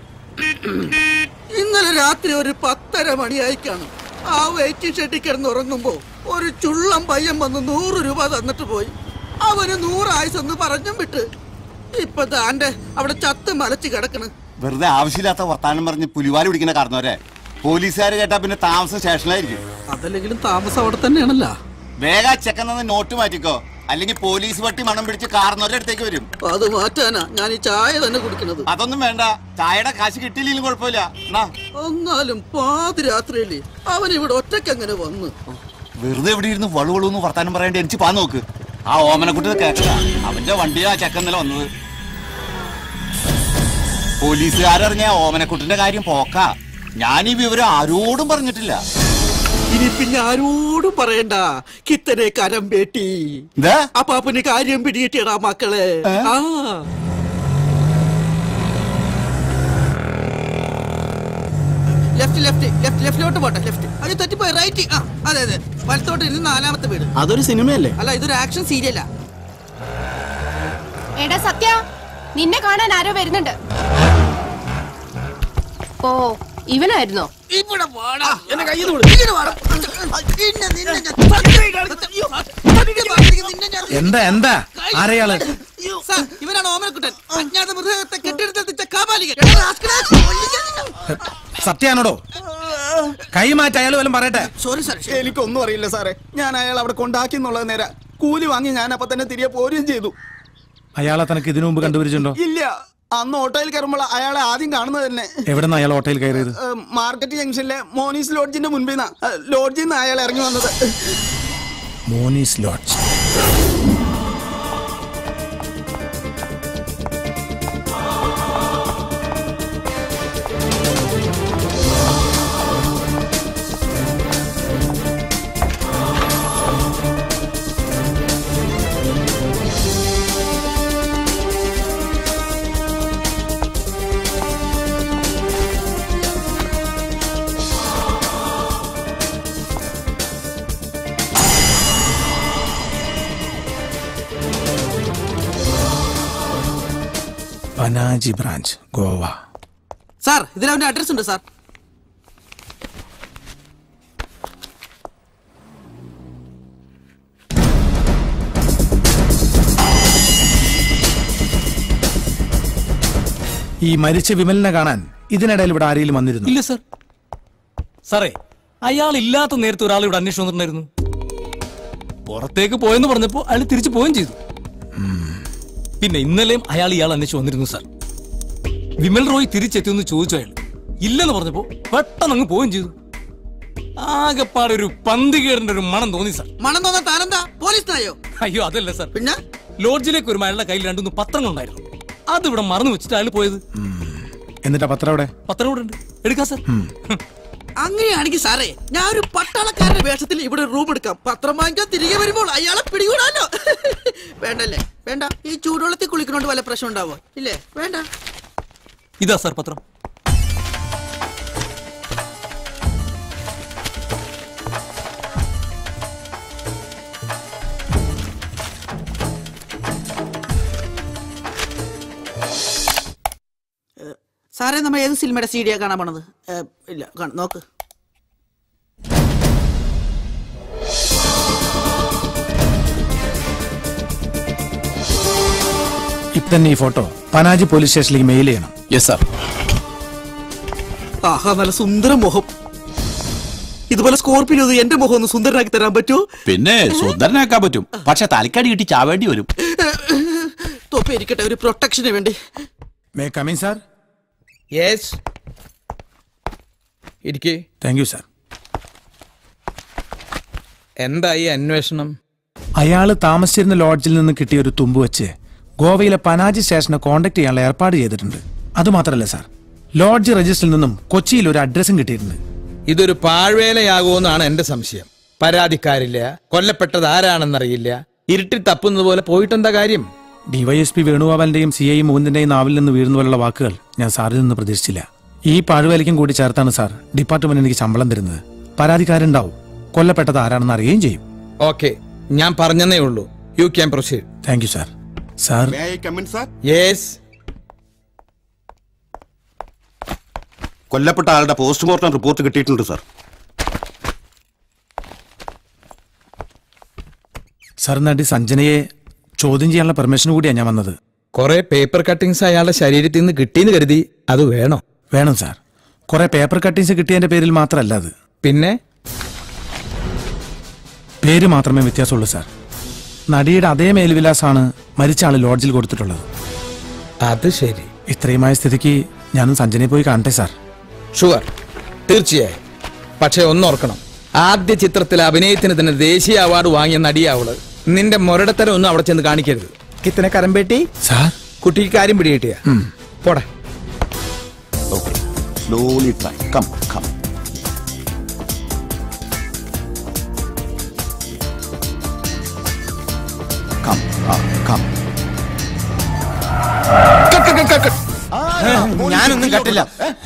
ഇന്നലെ രാത്രി ഒരു പത്തര മണിയായി കാണും ആ വെയിറ്റിംഗ് ഷെഡിൽ കിടന്ന് ഉറങ്ങുമ്പോ ഒരു ചുള്ളം പയ്യൻ വന്ന് നൂറ് രൂപ തന്നിട്ട് പോയി അവന് നൂറ് ആയുസെന്ന് പറഞ്ഞും വിട്ട് ഇപ്പൊ താന്റെ അവിടെ ചത്ത് മലച്ച് കിടക്കണ് വെറുതെ ആവശ്യമില്ലാത്ത വർത്താനം പറഞ്ഞ് പുലിവാല് പിടിക്കുന്ന കാരണവരെ പോലീസുകാർ കേട്ടാ പിന്നെ താമസം സ്റ്റേഷനിലായിരിക്കും അതല്ലെങ്കിലും താമസം അവിടെ തന്നെയാണല്ലോ വേഗ ചെക്കൻ നിന്ന് നോട്ട് മാറ്റിക്കോ അല്ലെങ്കിൽ പോലീസ് വട്ടി മണം പിടിച്ച് കാർന്നവരുടെ അടുത്തേക്ക് വരും അത് മാറ്റാനാ ഞാൻ ഈ ചായ തന്നെ കുടിക്കണത് അതൊന്നും വേണ്ട ചായയുടെ കാശ് കിട്ടിയില്ലെങ്കിലും കുഴപ്പമില്ല എന്നാ എന്നാലും പാതിരാത്രിയില് അവൻ ഇവിടെ ഒറ്റയ്ക്ക് അങ്ങനെ വന്ന് വെറുതെ എവിടെ ഇരുന്ന് വളുവളൂന്ന് വർത്താനം പറയേണ്ടി എനിക്ക് പാ നോക്ക് ആ ഓമനക്കുട്ടി കേട്ട അവന്റെ വണ്ടിയാ ചെക്കൻ ഇന്നലെ വന്നത് പോലീസുകാരറിഞ്ഞ ഓമനക്കുട്ടിന്റെ കാര്യം പോക്കാ ഞാൻ ഈ വിവരം ആരോടും പറഞ്ഞിട്ടില്ല ഇനി പിന്നെ ആരോടും പറയണ്ട കിത്തനെ കരം പേട്ടി എന്താ അപ്പാപ്പന് കാര്യം പിടികിട്ടിയടാ മക്കളെ ആ ലെഫ്റ്റ് ലെഫ്റ്റ് ലെഫ്റ്റ് ലെഫ്റ്റിലോട്ട് പോട്ടെ ലെഫ്റ്റ് അത് തെറ്റിപ്പോയി റൈറ്റ് ആ അതെ അതെ വലത്തോട്ട് ഇരുന്ന് നാലാമത്തെ വീട് അതൊരു സിനിമയല്ലേ അല്ല ഇതൊരു ആക്ഷൻ സീരിയലാ എടാ സത്യ നിന്നെ കാണാൻ ആരോ വരുന്നുണ്ട് ഓ ഇവനായിരുന്നോ ഇവിടെ വാടാ എന്നെ കയ്യിൽ ഇങ്ങനെ വാടാ. നിന്നെ, നിന്നെ ഞാൻ തട്ടിയെ കാണിച്ചു. അയ്യോ, തട്ടിയെ കാണിച്ചു. നിന്നെ ഞാൻ- എന്താ എന്താ ആരെയാള് അയ്യോ, സാർ, ഇവനാണ് ഓമനക്കുട്ടൻ അജ്ഞാത മൃഗത്തെ കെട്ടിടത്തെത്തിച്ച കാപാലികൻ എടാ, റാസ്കലേ, കൊല്ലിക്കാൻ നിന്നെ. സത്യാണോടോ കൈമാറ്റ അയാൾ വല്ലതും പറയട്ടെ സോറി സാർ എനിക്കൊന്നും അറിയില്ല സാറേ ഞാൻ അയാൾ അവിടെ കൊണ്ടാക്കി എന്നുള്ളത് നേരെ കൂലി വാങ്ങി ഞാൻ അപ്പൊ തന്നെ തിരികെ പോരുകയും ചെയ്തു അയാളെ തനക്ക് ഇതിനു മുമ്പ് കണ്ടുപിടിച്ചിട്ടുണ്ടോ ഇല്ല അന്ന് ഓട്ടോയിൽ കയറുമ്പോൾ അയാളെ ആദ്യം കാണുന്നത് തന്നെ എവിടെന്നാ അയാൾ ഹോട്ടലിൽ കയറിയത് ഏഹ്, മാർക്കറ്റ് ജംഗ്ഷനിലെ മോനീസ് ലോഡ്ജിന്റെ മുൻപിൽ നിന്നാ ഏഹ്, ലോഡ്ജിൽ നിന്ന് അയാൾ ഇറങ്ങി വന്നത് Moni's lodge Panaji branch Goa sir ഇതിൽ അവന്റെ അഡ്രസ് ഉണ്ട് സാർ ഈ മരിച്ച വിമലിനെ കാണാൻ ഇതിനിടയിൽ ഇവിടെ ആരെങ്കിലും വന്നിരുന്നു ഇല്ല സർ സാറേ അയാൾ ഇല്ലാത്ത നേരത്തെ ഒരാൾ ഇവിടെ അന്വേഷണം വന്നിട്ടുണ്ടായിരുന്നു പുറത്തേക്ക് പോയെന്ന് പറഞ്ഞപ്പോ അയാൾ തിരിച്ചു പോവുകയും ചെയ്തു പിന്നെ ഇന്നലെയും അയാൾ ഇയാൾ അന്വേഷിച്ച് വന്നിരുന്നു സാർ വിമൽ റോയ് തിരിച്ചെത്തിയെന്ന് ചോദിച്ചു അയാൾ ഇല്ലെന്ന് പറഞ്ഞപ്പോ പെട്ടെന്ന് അങ്ങ് പോവുകയും ചെയ്തു ആകെപ്പാടെ ഒരു പന്തികേടിന്റെ ഒരു മണം തോന്നി സാർ മണം തോന്നാൻ താനെന്താ പോലീസ് നായോ അയ്യോ അതല്ല സാർ പിന്നെ ലോഡ്ജിലേക്ക് വരുമ്പോൾ അയാളുടെ കയ്യിൽ രണ്ടുമൂന്ന് പത്രങ്ങളുണ്ടായിരുന്നു അത് ഇവിടെ മറന്നു വെച്ചിട്ട് അയാൾ പോയത് എന്നിട്ടാ പത്രം അവിടെ പത്രം ഇവിടെ ഉണ്ട് എടുക്കാം സാർ അങ്ങനെയാണെങ്കിൽ സാറേ ഞാൻ ഒരു പട്ടാളക്കാരന്റെ വേഷത്തിൽ ഇവിടെ ഒരു റൂം എടുക്കാം പത്രം വാങ്ങിക്കാൻ തിരികെ വരുമ്പോൾ അയാളെ പിടികൂടാലോ വേണ്ടല്ലേ വേണ്ട ഈ ചൂടുവെള്ളത്തിൽ കുളിക്കണോണ്ട് വല്ല പ്രശ്നം ഉണ്ടാവോ ഇല്ലേ വേണ്ട ഇതാ സാർ പത്രം സാറേ നമ്മൾ ഏത് സിനിമയുടെ സി ഡിയാ കാണാൻ പോണത് ഏ, ഇല്ല കാണ- നോക്ക് ഇപ്പൊ തന്നെ ഈ ഫോട്ടോ പനാജി പോലീസ് സ്റ്റേഷനിലേക്ക് മെയിൽ ചെയ്യണം യെസ് സാർ ആഹാ നല്ല സുന്ദര മുഖം ഇതുപോലെ സ്കോർപ്പിയോ എന്റെ മുഖം ഒന്ന് സുന്ദരനാക്കി തരാൻ പറ്റുമോ പിന്നെ സുന്ദരനാക്കാൻ പറ്റും പക്ഷെ തലക്കടി കിട്ടി ചാവേണ്ടി വരും തൊപ്പി ഇരിക്കട്ടെ ഒരു പ്രൊട്ടക്ഷന് വേണ്ടി മേ കമിൻ സാർ യെസ് ഇരിക്കേ താങ്ക് യു സാർ എന്തായി അന്വേഷണം അയാള് താമസിച്ചിരുന്ന ലോഡ്ജിൽ നിന്ന് കിട്ടിയ ഒരു തുമ്പ് വെച്ച് ഗോവയിലെ പനാജി സ്റ്റേഷനെ കോൺടാക്ട് ചെയ്യാനുള്ള ഏർപ്പാട് ചെയ്തിട്ടുണ്ട് അതുമാത്രമല്ല സാർ ലോഡ്ജ് രജിസ്റ്ററിൽ നിന്നും കൊച്ചിയിൽ ഒരു അഡ്രസ്സും കിട്ടിയിട്ടുണ്ട് ഇതൊരു പാഴ്വേലയാകുമെന്നാണ് എന്റെ സംശയം പരാതിക്കാരില്ല കൊല്ലപ്പെട്ടത് ആരാണെന്നറിയില്ല ഇരുട്ടിൽ തപ്പുന്നത് പോലെ പോയിട്ടെന്താ കാര്യം ഡിവൈഎസ്പി വേണുഗോപാലിന്റെയും സി ഐ മുകുന്ദന്റെയും നാവിൽ നിന്ന് വീഴുന്ന പോലുള്ള വാക്കുകൾ ഞാൻ സാറിൽ നിന്ന് പ്രതീക്ഷിച്ചില്ല ഈ പാഴ്വേലയ്ക്കും കൂടി ചേർത്താണ് സാർ ഡിപ്പാർട്ട്മെന്റ് എനിക്ക് ശമ്പളം തരുന്നത് പരാതിക്കാരുണ്ടാവും കൊല്ലപ്പെട്ടത് ആരാണെന്ന് അറിയുകയും ചെയ്യും ഓക്കെ ഞാൻ പറഞ്ഞതേ ഉള്ളൂ you can proceed thank you sir sir yes കൊല്ലപ്പെട്ട ആളുടെ പോസ്റ്റ്മോർട്ടം റിപ്പോർട്ട് കിട്ടിയിട്ടുണ്ട് സാർ സാർ നടി സഞ്ജനയെ ചോദ്യം ചെയ്യാനുള്ള പെർമിഷൻ കൂടിയാണ് ഞാൻ വന്നത് കുറെ പേപ്പർ കട്ടിങ്സ് അയാളുടെ ശരീരത്തിൽ നിന്ന് കിട്ടിയെന്ന് കരുതി അത് വേണോ വേണം സാർ കുറെ പേപ്പർ കട്ടിങ്സ് കിട്ടിയതിന്റെ പേരിൽ മാത്രമല്ല അത് പിന്നെ പേര് മാത്രമേ വ്യത്യാസമുള്ളൂ സാർ നടിയുടെ അതേ മേൽവിലാസാണ് മരിച്ച ആള് ലോഡ്ജിൽ കൊടുത്തിട്ടുള്ളത് അത് ശരി ഇത്രയുമായ സ്ഥിതിക്ക് ഞാനും സഞ്ജനെ പോയി കാണട്ടെ സാർ ഷുവർ തീർച്ചയായും പക്ഷെ ഒന്നോർക്കണം ആദ്യ ചിത്രത്തിൽ അഭിനയത്തിന് തന്നെ ദേശീയ അവാർഡ് വാങ്ങിയ നടിയാവള് നിന്റെ മുരടത്തരം ഒന്നും അവിടെ ചെന്ന് കാണിക്കരുത് കിത്തനെ കരമ്പേട്ടി സാർ കുട്ടിക്ക് കാര്യം പിടികിട്ടിയ പോടെ slowly try come come come come ഞാനൊന്നും കേട്ടില്ല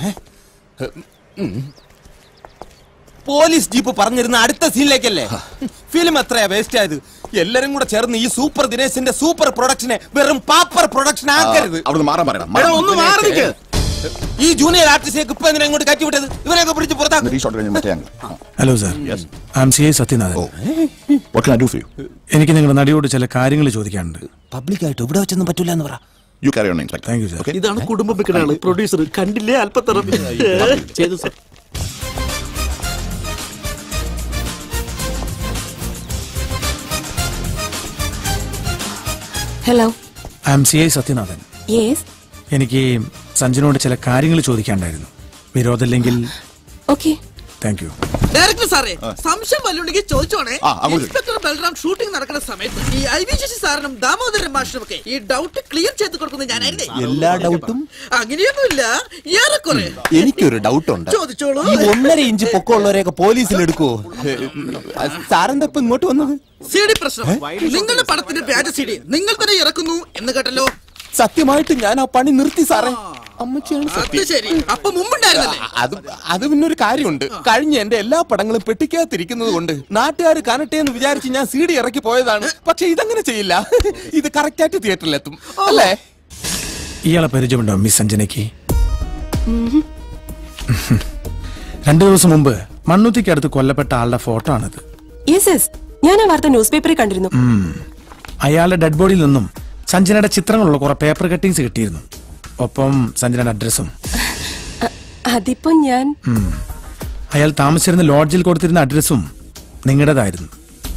പോലീസ് ജീപ്പ് പറഞ്ഞിരുന്ന അടുത്ത സീനിലേക്കല്ലേ ഫിലിം എത്രയാ വേസ്റ്റ് ആയത് എല്ലാരും കൂടെ ചേർന്ന് ഈ സൂപ്പർ ദിനേശിന്റെ സൂപ്പർ പ്രൊഡക്ഷനെ വെറും പാപ്പർ പ്രൊഡക്ഷൻ ആക്കരുത് അവിടുന്ന് മാറാൻ പറയണം എടാ, ഒന്ന് മാറി നിൽക്ക്. ഈ ജൂനിയർ ആർട്ടിസ്റ്റേക്ക് ഇപ്പൊ എന്തിനാ ഇങ്ങോട്ട് കയറ്റി വിട്ടത് ഇവരെയൊക്കെ പിടിച്ച് പുറത്താക്കും ഈ ഷോട്ട് കഴിഞ്ഞ് മറ്റേ angle hello sir I'm C I Sathyanathan what can I do for you എനിക്ക് നിങ്ങളുടെ നടിയോട് ചില കാര്യങ്ങൾ ചോദിക്കാനുണ്ട് പബ്ലിക്കായിട്ട് ഇവിടെ വെച്ചൊന്നും പറ്റൂല എന്ന് പറ you carry on inspector thank you sir ഇതാണ് കുടുംബം വെക്കുന്ന ആള് പ്രൊഡ്യൂസർ കണ്ടില്ലേ അല്പത്തറ ചെയ്തു sir hello I'm C I Sathyanathan yes എനിക്ക് സഞ്ജനോട് ചില കാര്യങ്ങൾ ചോദിക്കാനുണ്ടായിരുന്നു വിരോധമില്ലെങ്കിൽ ഓക്കെ താങ്ക് യു ഡയറക്ടർ സാറേ സംശയം വല്ലുണ്ടെങ്കിൽ ചോദിച്ചോണേ ആ, അങ്ങോട്ട് ഇൻസ്പെക്ടർ ബൽറാം ഷൂട്ടിംഗ് നടക്കുന്ന സമയത്ത് ഈ ഐ വി ശശി സാറിനും ദാമോദരൻ മാഷിനും ഒക്കെ ഈ ഡൗട്ട് ക്ലിയർ ചെയ്ത് കൊടുക്കുന്നത് ഞാനല്ലേ എല്ലാ ഡൗട്ടും അങ്ങനെയൊന്നുമില്ല ഏറെക്കുറെ എനിക്കൊരു ഡൗട്ട് ഉണ്ട് ചോദിച്ചോളൂ ഈ ഒന്നര ഇഞ്ച് പൊക്കമുള്ളവരെയൊക്കെ പോലീസിൽ എടുക്കുവോ സാറെന്താ ഇപ്പൊ ഇങ്ങോട്ട് വന്നത് സി ഡി പ്രശ്നം നിങ്ങളുടെ പടത്തിന്റെ വ്യാജ സി ഡി നിങ്ങൾ തന്നെ ഇറക്കുന്നു എന്ന് കേട്ടല്ലോ സത്യമായിട്ട് ഞാൻ ആ പണി നിർത്തി സാറേ അമ്മച്ചിയാണ് അത് ശരി അപ്പൊ മുമ്പുണ്ടായിരുന്നല്ലേ അത് അത് പിന്നെ ഒരു കാര്യമുണ്ട് കഴിഞ്ഞ എന്റെ എല്ലാ പടങ്ങളും പെട്ടിക്കകത്തിരിക്കുന്നത് കൊണ്ട് നാട്ടുകാർ കാണട്ടെ എന്ന് വിചാരിച്ച് ഞാൻ സി ഡി ഇറക്കി പോയതാണ് പക്ഷെ ഇതങ്ങനെ ചെയ്യില്ല ഇത് കറക്റ്റ് ആയിട്ട് തിയേറ്ററിലെത്തും അല്ലേ ഇയാളെ പരിചയമുണ്ടോ മിസ് സഞ്ജനയ്ക്ക് രണ്ടു ദിവസം മുമ്പ് മണ്ണുത്തിക്കടുത്ത് കൊല്ലപ്പെട്ട ആളുടെ ഫോട്ടോ ആണിത് യെസ് യെസ് ഞാൻ ആ വാർത്ത ന്യൂസ് പേപ്പറിൽ കണ്ടിരുന്നു ഉം. അയാളുടെ ഡെഡ് ബോഡിയിൽ നിന്നും സഞ്ജനയുടെ ചിത്രങ്ങളുള്ള കുറെ പേപ്പർ കട്ടിങ്സ് കിട്ടിയിരുന്നു ഒപ്പം സഞ്ജനയുടെ അഡ്രസ്സും അ- അതിപ്പോ ഞാൻ ഉം. അയാൾ താമസിച്ചിരുന്ന ലോഡ്ജിൽ കൊടുത്തിരുന്ന അഡ്രസ്സും നിങ്ങളുടേതായിരുന്നു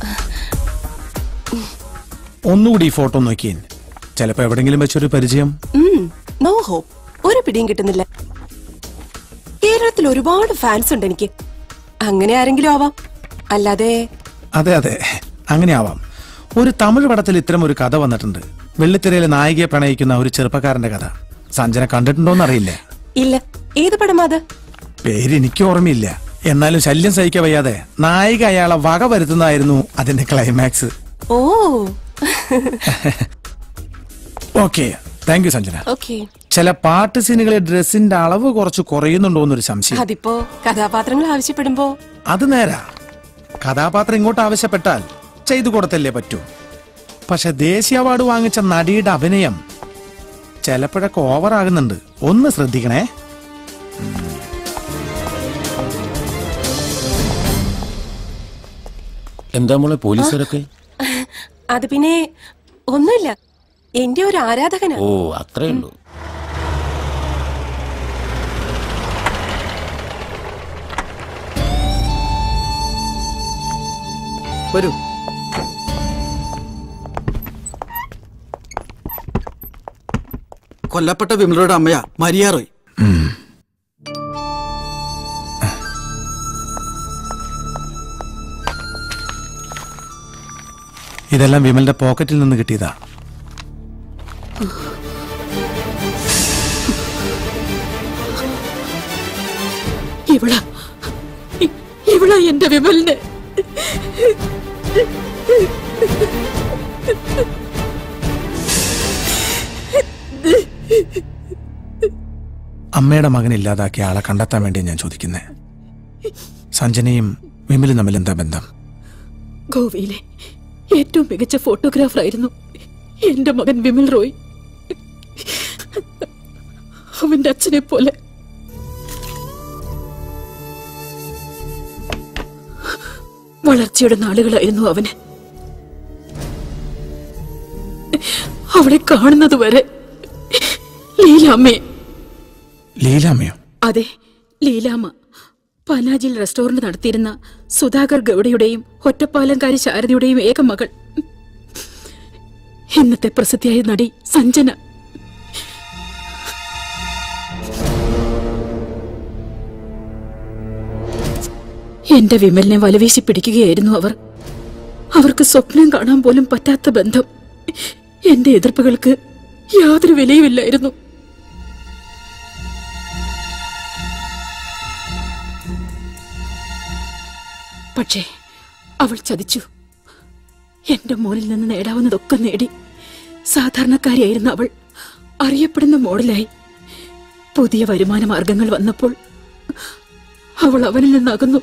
ഒന്നുകൂടി ഈ ഫോട്ടോ നോക്കിയേ ചിലപ്പോ എവിടെങ്കിലും വെച്ചൊരു പരിചയം നോ ഹോപ്പ് ഒരു പിടിയും കിട്ടുന്നില്ല കേരളത്തിൽ ഒരുപാട് ഫാൻസ് ഉണ്ട് എനിക്ക് അങ്ങനെ ആരെങ്കിലും ആവാം അല്ലാതെ അതെ അതെ അങ്ങനെ ആവാം ഒരു തമിഴ് പടത്തിൽ ഇത്തരം ഒരു കഥ വന്നിട്ടുണ്ട് വെള്ളിത്തിരയിലെ നായികയെ പ്രണയിക്കുന്ന ഒരു ചെറുപ്പക്കാരന്റെ കഥ സഞ്ജന കണ്ടിട്ടുണ്ടോന്ന് അറിയില്ല ഇല്ല ഏത് പടമാ അത് പേര് എനിക്ക് ഓർമ്മയില്ല എന്നാലും ശല്യം സഹിക്കാൻ വയ്യാതെ നായിക അയാളെ വക വരുത്തുന്നതായിരുന്നു അതിന്റെ climax oh okay thank you Sanjana okay ചില പാട്ട് സീനുകളിൽ ഡ്രസ്സിന്റെ അളവ് കുറച്ച് കുറയുന്നുണ്ടോ എന്നൊരു സംശയം അതിപ്പോ കഥാപാത്രങ്ങൾ ആവശ്യപ്പെടുമ്പോ അത് നേരാ കഥാപാത്രം ഇങ്ങോട്ട് ആവശ്യപ്പെട്ടാൽ ചെയ്തു കൊടുത്തല്ലേ പറ്റൂ പക്ഷെ ദേശീയ അവാർഡ് വാങ്ങിച്ച നടിയുടെ അഭിനയം ചിലപ്പോഴൊക്കെ ഓവർ ആകുന്നുണ്ട് ഒന്ന് ശ്രദ്ധിക്കണേ എന്താ മോളെ പോലീസുകാരൊക്കെ അത് പിന്നെ ഒന്നുമില്ല എന്റെ ഒരു ആരാധകനാ ഓ അത്രേ ഉള്ളൂ വരൂ കൊല്ലപ്പെട്ട വിമലയുടെ അമ്മയാ മരിയാറോയ് ഇതെല്ലാം വിമലിന്റെ പോക്കറ്റിൽ നിന്ന് കിട്ടിയതാ ഇവള ഇവള എന്റെ വിമലിന് അമ്മയുടെ മകൻ ഇല്ലാതാക്കിയ ആളെ കണ്ടെത്താൻ വേണ്ടി ഞാൻ ചോദിക്കുന്നേ സഞ്ജനയും വിമലും തമ്മിൽ എന്താ ബന്ധം ഗോവയിലെ ഏറ്റവും മികച്ച ഫോട്ടോഗ്രാഫർ ആയിരുന്നു എന്റെ മകൻ വിമൽ റോയ് അവന്റെ അച്ഛനെ പോലെ വളർച്ചയുടെ നാളുകളായിരുന്നു അവന് അവളെ കാണുന്നത് വരെ ലീലാമ്മയെ ലീലാമ്മയോ അതെ ലീലാമ്മ പനാജിൽ റെസ്റ്റോറന്റ് നടത്തിയിരുന്ന സുധാകർ ഗൌഡയുടെയും ഒറ്റപ്പാലംകാരി ശാരദയുടെയും ഏക മകൾ ഇന്നത്തെ പ്രസിദ്ധിയായ നടി സഞ്ജന എന്റെ വിമലിനെ വലവീശി പിടിക്കുകയായിരുന്നു അവർ അവർക്ക് സ്വപ്നം കാണാൻ പോലും പറ്റാത്ത ബന്ധം എന്റെ എതിർപ്പുകൾക്ക് യാതൊരു വിലയുമില്ലായിരുന്നു പക്ഷേ അവൾ ചതിച്ചു എന്റെ മോനിൽ നിന്ന് നേടാവുന്നതൊക്കെ നേടി സാധാരണക്കാരിയായിരുന്ന അവൾ അറിയപ്പെടുന്ന മോഡലായി പുതിയ വരുമാന മാർഗങ്ങൾ വന്നപ്പോൾ അവൾ അവനിൽ നിന്നകന്നു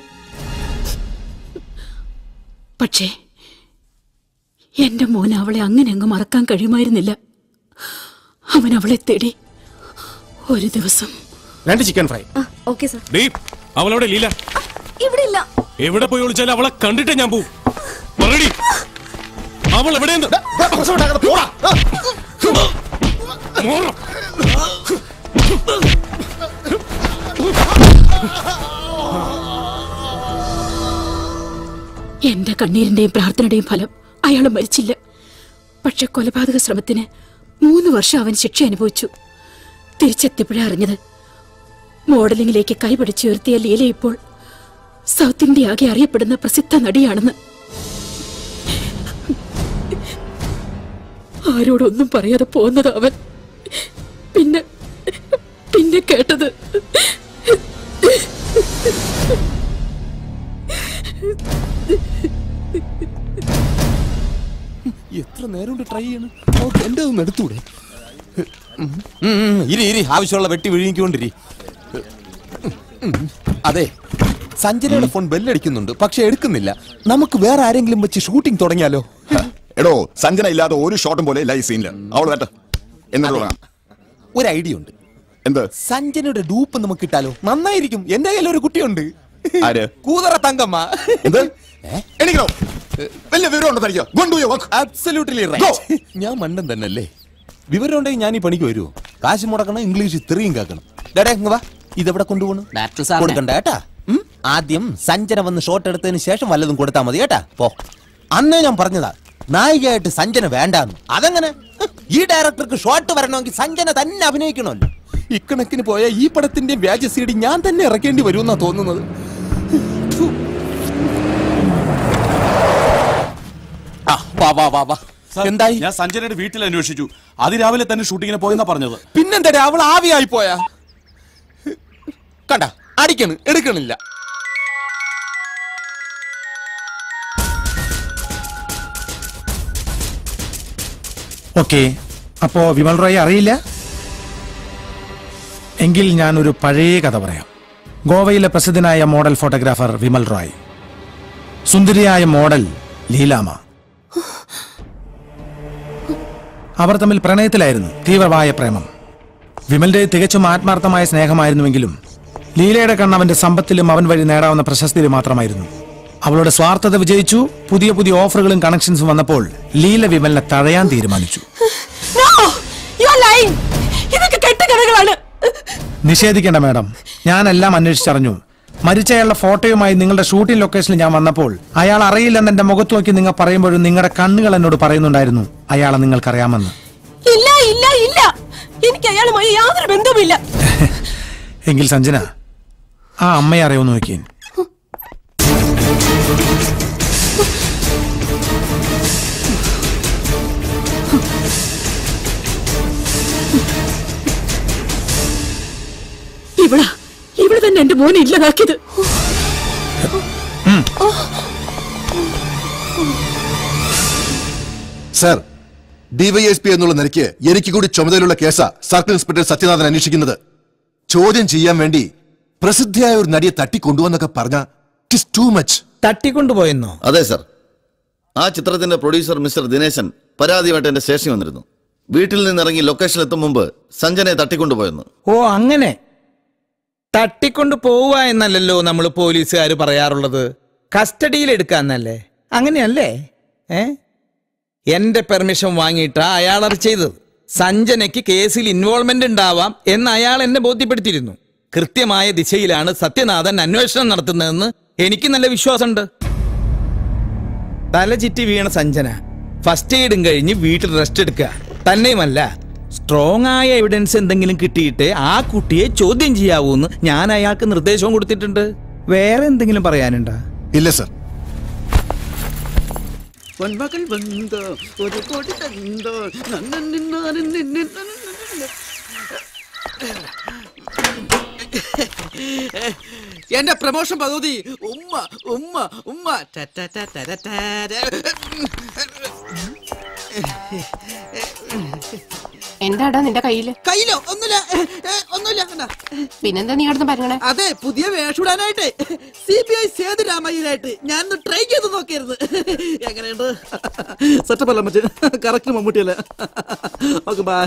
പക്ഷേ എന്റെ മോൻ അവളെ അങ്ങനെ അങ്ങ് മറക്കാൻ കഴിയുമായിരുന്നില്ല അവൻ അവളെ തേടി ഒരു ദിവസം രണ്ട് ചിക്കൻ ഫ്രൈ ഓക്കെ സർ ഡീ അവളവിടെ ലീല ഇവിടെ ഇല്ല എവിടെ പോയി വിളിച്ചാലും അവളെ കണ്ടിട്ടേ ഞാൻ പോവും പറയടി അവൾ എവിടെയെന്ന് മോറ. എന്റെ കണ്ണീരിന്റെയും പ്രാർത്ഥനയുടെയും ഫലം അയാൾ മരിച്ചില്ല പക്ഷെ കൊലപാതക ശ്രമത്തിന് മൂന്ന് വർഷം അവൻ ശിക്ഷ അനുഭവിച്ചു തിരിച്ചെത്തിയപ്പോഴേ അറിഞ്ഞത് മോഡലിംഗിലേക്ക് കൈപിടിച്ചുയർത്തിയ ലീല ഇപ്പോൾ സൗത്ത് ഇന്ത്യ ആകെ അറിയപ്പെടുന്ന പ്രസിദ്ധ നടിയാണെന്ന് ആരോടൊന്നും പറയാതെ പോകുന്നത് അവൻ പിന്നെ പിന്നെ കേട്ടത് എത്ര നേരം കൊണ്ട് ട്രൈ ചെയ്യണം ഓക്കെ എന്റെ ഒന്ന് എടുത്തൂടെ ഉം, ഉം, ഉം, ഇരി ഇരി ആവശ്യമുള്ള വെട്ടി വിഴുങ്ങിക്കൊണ്ടിരി ഉം, അതെ സഞ്ജനയുടെ ഫോൺ ബെല്ലടിക്കുന്നുണ്ട് പക്ഷെ എടുക്കുന്നില്ല നമുക്ക് വേറെ ആരെങ്കിലും വെച്ച് ഷൂട്ടിംഗ് തുടങ്ങിയാലോ എടോ സഞ്ജന ഇല്ലാതെ ഒരു ഷോട്ടും പോലെ ഇല്ല ഈ സീനില് അവൾ വേട്ട എന്നിട്ട് തുടങ്ങാം ഒരു ഐഡിയ ഉണ്ട് എന്ത് സഞ്ജനയുടെ ഡൂപ്പ് നമുക്ക് ഇട്ടാലോ നന്നായിരിക്കും എന്റെ കയ്യിൽ ഒരു കുട്ടിയുണ്ട് ആര് കൂതറ തങ്കമ്മ എന്ത് എണീക്കണോ വലിയ വിവരം ഉണ്ടോ തനിക്ക് കൊണ്ടുപോയോ അബ്സല്യൂട്ട്ലി റൈറ്റ് ഞാൻ മണ്ടൻ തന്നെയല്ലേ വിവരം ഉണ്ടെങ്കിൽ ഞാൻ ഈ പണിക്ക് വരുമോ കാശ് മുടക്കണം ഇംഗ്ലീഷ് ഇത്രയും കേൾക്കണം ഡേടാ ഇങ്ങ് വാ ഇതെവിടെ കൊണ്ടുപോകണം സാറിനെ. കൊടുക്കണ്ട കേട്ടാ ഉം? ആദ്യം സഞ്ജന വന്ന് ഷോട്ട് എടുത്തതിന് ശേഷം വല്ലതും കൊടുത്താൽ മതി കേട്ടാ പോ അന്നേ ഞാൻ പറഞ്ഞതാ നായികയായിട്ട് സഞ്ജന വേണ്ടാന്ന് അതെങ്ങനെ ഹ്, ഈ ഡയറക്ടർക്ക് ഷോട്ട് വരണമെങ്കിൽ സഞ്ജന തന്നെ അഭിനയിക്കണമല്ലോ ഇക്കണക്കിന് പോയ ഈ പടത്തിന്റെ വ്യാജ സീഡി ഞാൻ തന്നെ ഇറക്കേണ്ടി വരുമെന്നാ തോന്നുന്നത് ആ, വാ വാ വാ വാ എന്തായി ഞാൻ സഞ്ജനയുടെ വീട്ടിൽ അന്വേഷിച്ചു അതിരാവിലെ തന്നെ ഷൂട്ടിങ്ങിന് പോയെന്നാ പറഞ്ഞത് പിന്നെന്താ അവൾ ആവിയായി പോയാ കണ്ട അടിക്കണ് എടുക്കണില്ല ഓക്കെ അപ്പോ വിമൽ റോയെ അറിയില്ല എങ്കിൽ ഞാൻ ഒരു പഴയ കഥ പറയാം ഗോവയിലെ പ്രസിദ്ധനായ മോഡൽ ഫോട്ടോഗ്രാഫർ വിമൽ റോയ് സുന്ദരിയായ മോഡൽ ലീലാമ അവർ തമ്മിൽ പ്രണയത്തിലായിരുന്നു തീവ്രമായ പ്രേമം വിമലിന്റെ തികച്ചും ആത്മാർത്ഥമായ സ്നേഹമായിരുന്നുവെങ്കിലും ലീലയുടെ കണ്ണവന്റെ സമ്പത്തിലും അവൻ വഴി നേടാവുന്ന പ്രശസ്തിയിലും മാത്രമായിരുന്നു അവളുടെ സ്വാർത്ഥത വിജയിച്ചു പുതിയ പുതിയ ഓഫറുകളും കണക്ഷൻസും വന്നപ്പോൾ ലീല വിമലിനെ തഴയാൻ തീരുമാനിച്ചു No! You are lying! ഇതൊക്കെ കെട്ടുകഥകളാണ് നിഷേധിക്കേണ്ട മാഡം ഞാനെല്ലാം അന്വേഷിച്ചറിഞ്ഞു മരിച്ചയാളുടെ ഫോട്ടോയുമായി നിങ്ങളുടെ ഷൂട്ടിംഗ് ലൊക്കേഷനിൽ ഞാൻ വന്നപ്പോൾ അയാൾ അറിയില്ലെന്ന് എന്റെ മുഖത്ത് നോക്കി നിങ്ങൾ പറയുമ്പോഴും നിങ്ങളുടെ കണ്ണുകൾ എന്നോട് പറയുന്നുണ്ടായിരുന്നു അയാളെ നിങ്ങൾക്കറിയാമെന്ന് ഇല്ല ഇല്ല ഇല്ല എനിക്ക് അയാളുമായി യാതൊരു ബന്ധവുമില്ല എങ്കിൽ സഞ്ജന ആ അമ്മയെ അറിയുമെന്ന് നോക്കിയേ ഇവളാ ഇവള് തന്നെ എന്റെ മോനെ ഇല്ലാതാക്കിയത് സർ ഡിവൈഎസ്പി എന്നുള്ള നിലയ്ക്ക് എനിക്ക് കൂടി ചുമതലയുള്ള കേസാ സർക്കിൾ ഇൻസ്പെക്ടർ സത്യനാഥൻ അന്വേഷിക്കുന്നത് ചോദ്യം ചെയ്യാൻ വേണ്ടി പ്രസിദ്ധിയായ ഒരു നടിയെ തട്ടിക്കൊണ്ടുവന്നൊക്കെ പറഞ്ഞ ഇറ്റ് ടു മച്ച് തട്ടിക്കൊണ്ടുപോയെന്നോ അതെ സർ ആ ചിത്രത്തിന്റെ പ്രൊഡ്യൂസർ മിസ്റ്റർ ദിനേശൻ പരാതിയുമായിട്ട് എന്റെ സ്റ്റേഷനിൽ വന്നിരുന്നു വീട്ടിൽ നിന്നിറങ്ങി ലൊക്കേഷനിൽ എത്തും മുമ്പ് സഞ്ജനെ തട്ടിക്കൊണ്ടുപോയെന്ന് ഓ അങ്ങനെ തട്ടിക്കൊണ്ട് പോവുക എന്നല്ലല്ലോ നമ്മൾ പോലീസുകാർ പറയാറുള്ളത് കസ്റ്റഡിയിൽ എടുക്കാന്നല്ലേ അങ്ങനെയല്ലേ ഏ എന്റെ പെർമിഷൻ വാങ്ങിയിട്ടാ അയാൾ അത് ചെയ്തത് സഞ്ജനയ്ക്ക് കേസിൽ ഇൻവോൾവ്മെന്റ് ഉണ്ടാവാം എന്ന് അയാൾ എന്നെ ബോധ്യപ്പെടുത്തിയിരുന്നു കൃത്യമായ ദിശയിലാണ് സത്യനാഥൻ അന്വേഷണം നടത്തുന്നതെന്ന് എനിക്ക് നല്ല വിശ്വാസമുണ്ട് തലചിറ്റി വീണ സഞ്ജന ഫസ്റ്റ് എയ്ഡും കഴിഞ്ഞ് വീട്ടിൽ റെസ്റ്റ് എടുക്കുക തന്നെയുമല്ല സ്ട്രോങ് ആയ എവിഡൻസ് എന്തെങ്കിലും കിട്ടിയിട്ട് ആ കുട്ടിയെ ചോദ്യം ചെയ്യാവൂന്ന് ഞാൻ അയാൾക്ക് നിർദ്ദേശവും കൊടുത്തിട്ടുണ്ട് വേറെ എന്തെങ്കിലും പറയാനുണ്ടോ ഇല്ല സർ പൊന്മകൾ വന്നോ ഒരു കോടി തന്നോ നന്നന്നിന്നാനും നിന്നിന്ന എന്റെ പ്രമോഷൻ പദ്ധതി ഉമ്മ ഉമ്മ ഉമ്മ ട ട ട ട ട ട. എന്താടാ നിന്റെ കയ്യില് കയ്യിലോ ഒന്നുമില്ല ഏ, ഏ, ഒന്നുമില്ല എന്നാ. പിന്നെന്താ നീ കിടന്ന് പറഞ്ഞേ അതെ പുതിയ വേഷമിടാനായിട്ട് സി ബി ഐ സേതുരാമയ്യനായിട്ട് ഞാൻ ട്രൈ ചെയ്ത് നോക്കിയിരുന്നു എങ്ങനെയുണ്ട് സെറ്റപ്പ് അല്ല മറ്റേ കറക്റ്റ് മമ്മൂട്ടിയല്ലേ ഓക്കെ ബാ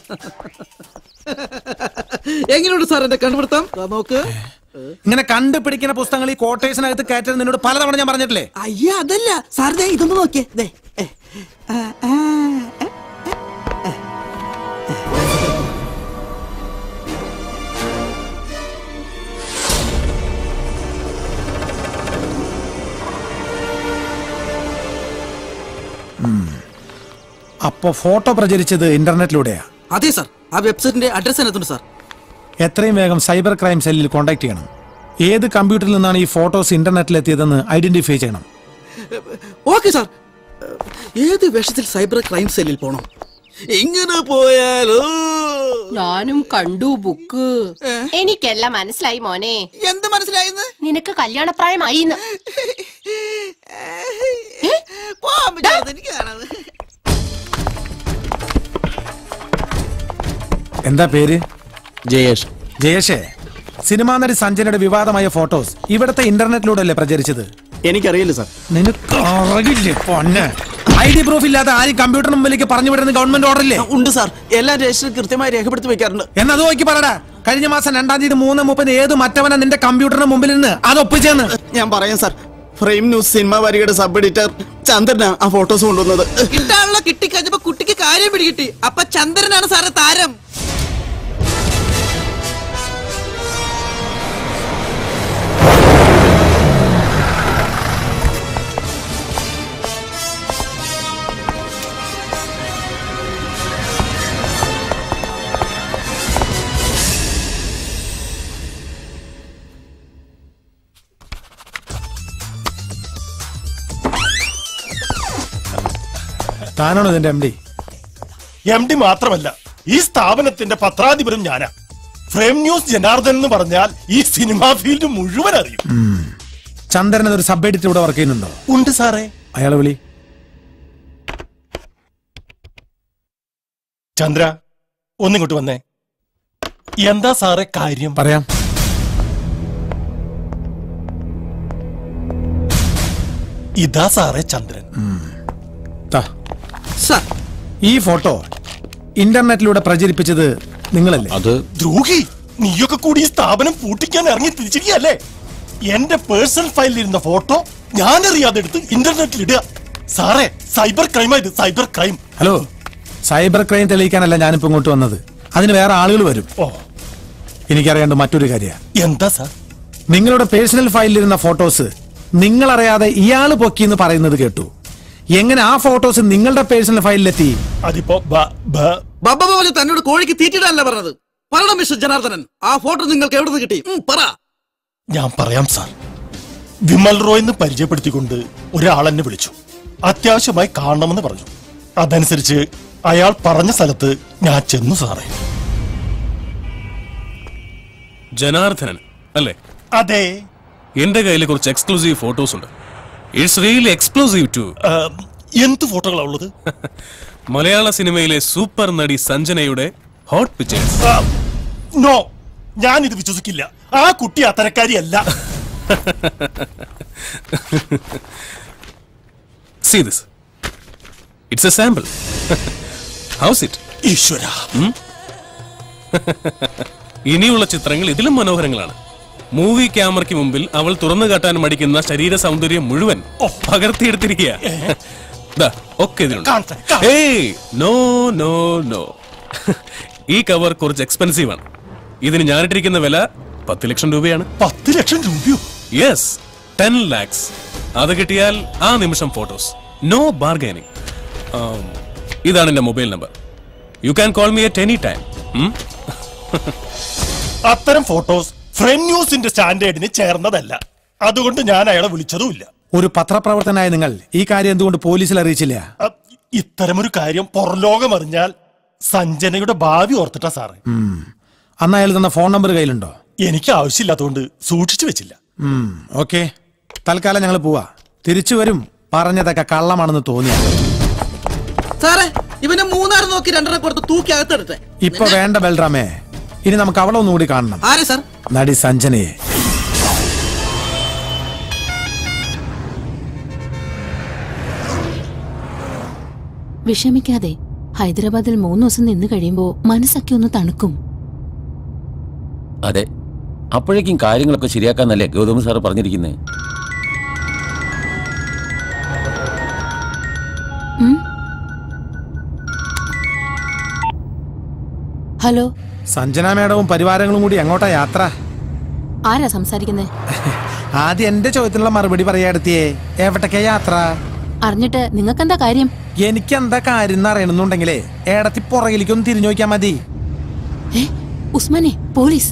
എങ്ങനെയുണ്ട് സാർ എന്റെ കണ്ടുപിടുത്തം ദാ നോക്ക് ഇങ്ങനെ കണ്ടുപിടിക്കുന്ന പുസ്തകങ്ങൾ ഈ കോട്ടേഴ്സിനകത്ത് കയറ്റരുത് നിന്നോട് പലതവണ ഞാൻ പറഞ്ഞിട്ടില്ലേ അയ്യ അതല്ല സാർ ദേ ഇതൊന്ന് നോക്കിയേ ദേ ഏ, ആ, ആ, ഏ, അപ്പോ ഫോട്ടോ പ്രചരിച്ചത് ഇന്റർനെറ്റിലൂടെയാ അതെ സാർ ആ വെബ്സൈറ്റിന്റെ അഡ്രസ് അതിനകത്തുണ്ട് സാർ എത്രയും വേഗം സൈബർ ക്രൈം സെല്ലിൽ കോൺടാക്ട് ചെയ്യണം ഏത് കമ്പ്യൂട്ടറിൽ നിന്നാണ് ഈ ഫോട്ടോസ് ഇന്റർനെറ്റിൽ എത്തിയതെന്ന് ഐഡന്റിഫൈ ചെയ്യണം ഓക്കെ സാർ ഏത് വേഷത്തിൽ സൈബർ ക്രൈം സെല്ലിൽ പോണം ഇങ്ങനെ പോയാലോ ഞാനും കണ്ടു ബുക്ക് എനിക്കെല്ലാം മനസ്സിലായി മോനെ എന്ത് മനസ്സിലായിന്ന് നിനക്ക് കല്യാണപ്രായമായി പോവാൻ പറ്റാതെ എനിക്ക് കാണാതെ എന്താ പേര് ജയേഷ് ജയേഷേ സിനിമാ നടി സഞ്ജനയുടെ വിവാദമായ ഫോട്ടോസ് ഇവിടുത്തെ ഇന്റർനെറ്റിലൂടെ അല്ലേ പ്രചരിച്ചത് എനിക്കറിയില്ല സാർ നിനക്ക് അറിയില്ലേ പൊന്നെ ഐ ഡി പ്രൂഫ് ഇല്ലാതെ ആരും കമ്പ്യൂട്ടറിന് മുമ്പിലേക്ക് പറഞ്ഞു വിടുന്ന ഗവൺമെന്റ് ഓർഡർ ഇല്ലേ ഉണ്ട് സാർ എല്ലാ രജിസ്റ്ററും കൃത്യമായി രേഖപ്പെടുത്തി വെക്കാറുണ്ട് എന്നത് നോക്കി പറടാ കഴിഞ്ഞ മാസം രണ്ടാം തീയതി മൂന്ന് മുപ്പത് ഏത് മറ്റവനാ നിന്റെ കമ്പ്യൂട്ടറിന് മുമ്പിൽ നിന്ന് അത് ഒപ്പിച്ചെന്ന് ഞാൻ പറയാം സാർ ഫ്രെയിം ന്യൂസ് സിനിമ വരികയുടെ സബ് എഡിറ്റർ ചന്ദ്രനാ ആ ഫോട്ടോസ് കൊണ്ടുവന്നത് കിട്ടാനുള്ള കിട്ടിക്കഴിഞ്ഞപ്പോ കുട്ടിക്ക് കാര്യം പിടികിട്ടി അപ്പൊ ചന്ദ്രനാണ് സാറേ താരം താനാണോ ഇതിന്റെ എം ഡി എം ഡി മാത്രമല്ല ഈ സ്ഥാപനത്തിന്റെ പത്രാധിപരും ഞാനാ ഫ്രെയിം ന്യൂസ് ജനാർദ്ദൻ എന്ന് പറഞ്ഞാൽ ഈ സിനിമാ ഫീൽഡ് മുഴുവൻ അറിയും ചന്ദ്രൻ ഒരു സബ് എഡിറ്റർ ഇവിടെ വർക്ക് ചെയ്യുന്നുണ്ടോ ഉണ്ട് സാറേ അയാളെ വിളി ചന്ദ്ര ഒന്നിങ്ങോട്ട് വന്നേ എന്താ സാറേ കാര്യം പറയാം ഇതാ സാറേ ചന്ദ്രൻ താ. ഈ ഫോട്ടോ ഇന്റർനെറ്റിലൂടെ പ്രചരിപ്പിച്ചത് നിങ്ങളല്ലേ അത് ദ്രോഹി നീയൊക്കെ കൂടി ഈ സ്ഥാപനം പൂട്ടിക്കാൻ ഇറങ്ങി തിരിച്ചിരിക്കല്ലേ എന്റെ പേഴ്സണൽ ഫയലിൽ ഇരുന്ന ഫോട്ടോ ഞാൻ അറിയാതെ എടുത്ത് ഇന്റർനെറ്റിൽ ഇടുക സാറേ സൈബർ ക്രൈമാ ഇത് cyber crime hello cyber crime തെളിയിക്കാനല്ല ഞാനിപ്പോ ഇങ്ങോട്ട് വന്നത് അതിന് വേറെ ആളുകൾ വരും ഓ എനിക്കറിയേണ്ട മറ്റൊരു കാര്യ എന്താ സാർ നിങ്ങളുടെ പേഴ്സണൽ ഫയലിലിരുന്ന ഫോട്ടോസ് നിങ്ങളറിയാതെ ഇയാള് പൊക്കിയെന്ന് പറയുന്നത് കേട്ടു എങ്ങനെ ആ ഫോട്ടോസ് നിങ്ങളുടെ പേഴ്സണൽ ഫയലിലെത്തി അതിപ്പോ ബബ്ബ പോലെ തന്നോട് കോഴിക്ക് തീറ്റിടാനല്ല പറഞ്ഞത് പറയണം മിസ്റ്റർ ജനാർദ്ദനൻ ആ ഫോട്ടോ നിങ്ങൾക്ക് എവിടെ നിന്ന് കിട്ടി ഉം, പറ ഞാൻ പറയാം സാർ വിമൽ റോയ് എന്ന് പരിചയപ്പെടുത്തിക്കൊണ്ട് ഒരാൾ എന്നെ വിളിച്ചു അത്യാവശ്യമായി കാണണമെന്ന് പറഞ്ഞു അതനുസരിച്ച് അയാൾ പറഞ്ഞ സ്ഥലത്ത് ഞാൻ ചെന്നു സാറേ ജനാർദ്ദനൻ അല്ലേ അതെ എന്റെ കയ്യിൽ കുറച്ച് എക്സ്ക്ലൂസീവ് ഫോട്ടോസ് ഉണ്ട് ഇറ്റ്സ് റിയലി എക്സ്ക്ലൂസീവ് ടു എന്ത് ഫോട്ടോകളാ ഉള്ളത് മലയാള സിനിമയിലെ സൂപ്പർ നടി സഞ്ജനയുടെ ഹോട്ട് പിക്ചേഴ്സ് നോ ഞാൻ ഇത് വിശ്വസിക്കില്ല ആ കുട്ടി അത്തരക്കാരിയല്ല see this it's a sample house it ഈശ്വര ഇനിയുള്ള ചിത്രങ്ങൾ ഇതിലും മനോഹരങ്ങളാണ് മൂവി ക്യാമറയ്ക്ക് മുമ്പിൽ അവൾ തുറന്നു കാട്ടാൻ മടിക്കുന്ന ശരീര സൗന്ദര്യം മുഴുവൻ പകർത്തിയെടുത്തിരിക്കുക ദാ, ഒക്കെ ഇതിലുണ്ട് ഏയ് നോ നോ നോ ഈ കവർ കുറച്ച് എക്സ്പെൻസീവ് ആണ് ഇതിന് ഞാനിട്ടിരിക്കുന്ന വില പത്ത് ലക്ഷം രൂപയാണ് പത്ത് ലക്ഷം രൂപയോ യെസ് ടെൻ ലാക്സ് അത് കിട്ടിയാൽ ആ നിമിഷം ഫോട്ടോസ് നോ ബാർഗൈനിങ് ഇതാണ് എന്റെ mobile number you can call me at any time അത്തരം ഫോട്ടോസ് ഫ്രണ്ട് ന്യൂസിന്റെ സ്റ്റാൻഡേർഡിന് ചേർന്നതല്ല അതുകൊണ്ട് ഞാൻ അയാളെ വിളിച്ചതുമില്ല ഒരു പത്രപ്രവർത്തനായ നിങ്ങൾ ഈ കാര്യം എന്തുകൊണ്ട് പോലീസിൽ അറിയിച്ചില്ല അ, ഇത്തരമൊരു കാര്യം പുറംലോകം അറിഞ്ഞാൽ സഞ്ജനയുടെ ഭാവി ഓർത്തിട്ടാ സാറേ ഉം. അന്ന് അയാൾ തന്ന ഫോൺ നമ്പർ കയ്യിലുണ്ടോ എനിക്ക് ആവശ്യമില്ലാത്തതുകൊണ്ട് സൂക്ഷിച്ചു വെച്ചില്ല ഓക്കെ തൽക്കാലം ഞങ്ങൾ പോവാ തിരിച്ചു വരും പറഞ്ഞതൊക്കെ കള്ളമാണെന്ന് തോന്നിയ സാറേ ഇവനെ മൂന്നാറ് നോക്കി രണ്ടെണ്ണം കൊടുത്ത് തൂക്കി അകത്തെടുത്തെ ഇപ്പൊ വേണ്ട ബൽറാമേ ഇനി നമുക്ക് അവളെ ഒന്നുകൂടി കാണണം ആരെ സാർ നടി സഞ്ജനയെ വിഷമിക്കാതെ ഹൈദരാബാദിൽ മൂന്ന് ദിവസം നിന്ന് കഴിയുമ്പോ മനസ്സൊക്കെ ഒന്ന് തണുക്കും അതെ അപ്പോഴേക്കും കാര്യങ്ങളൊക്കെ ശരിയാക്കാന്നല്ലേ ഗൗതം സാർ പറഞ്ഞിരിക്കുന്നത് ഉം? ഹലോ സഞ്ജന മേഡവും പരിവാരങ്ങളും കൂടി എങ്ങോട്ടാ യാത്ര ആരാ സംസാരിക്കുന്നേ ആദ്യം എന്റെ ചോദ്യത്തിനുള്ള മറുപടി പറയാടുത്തിയേ എവിടേക്കാ യാത്ര അറിഞ്ഞിട്ട് നിങ്ങൾക്കെന്താ കാര്യം എനിക്ക് എന്താ കാര്യം എന്ന് അറിയണമെന്നുണ്ടെങ്കിലേ ഏടത്തി പുറകിലേക്കൊന്ന് തിരിഞ്ഞു നോക്കിയാ മതി ഏ ഉസ്മാനെ പോലീസ്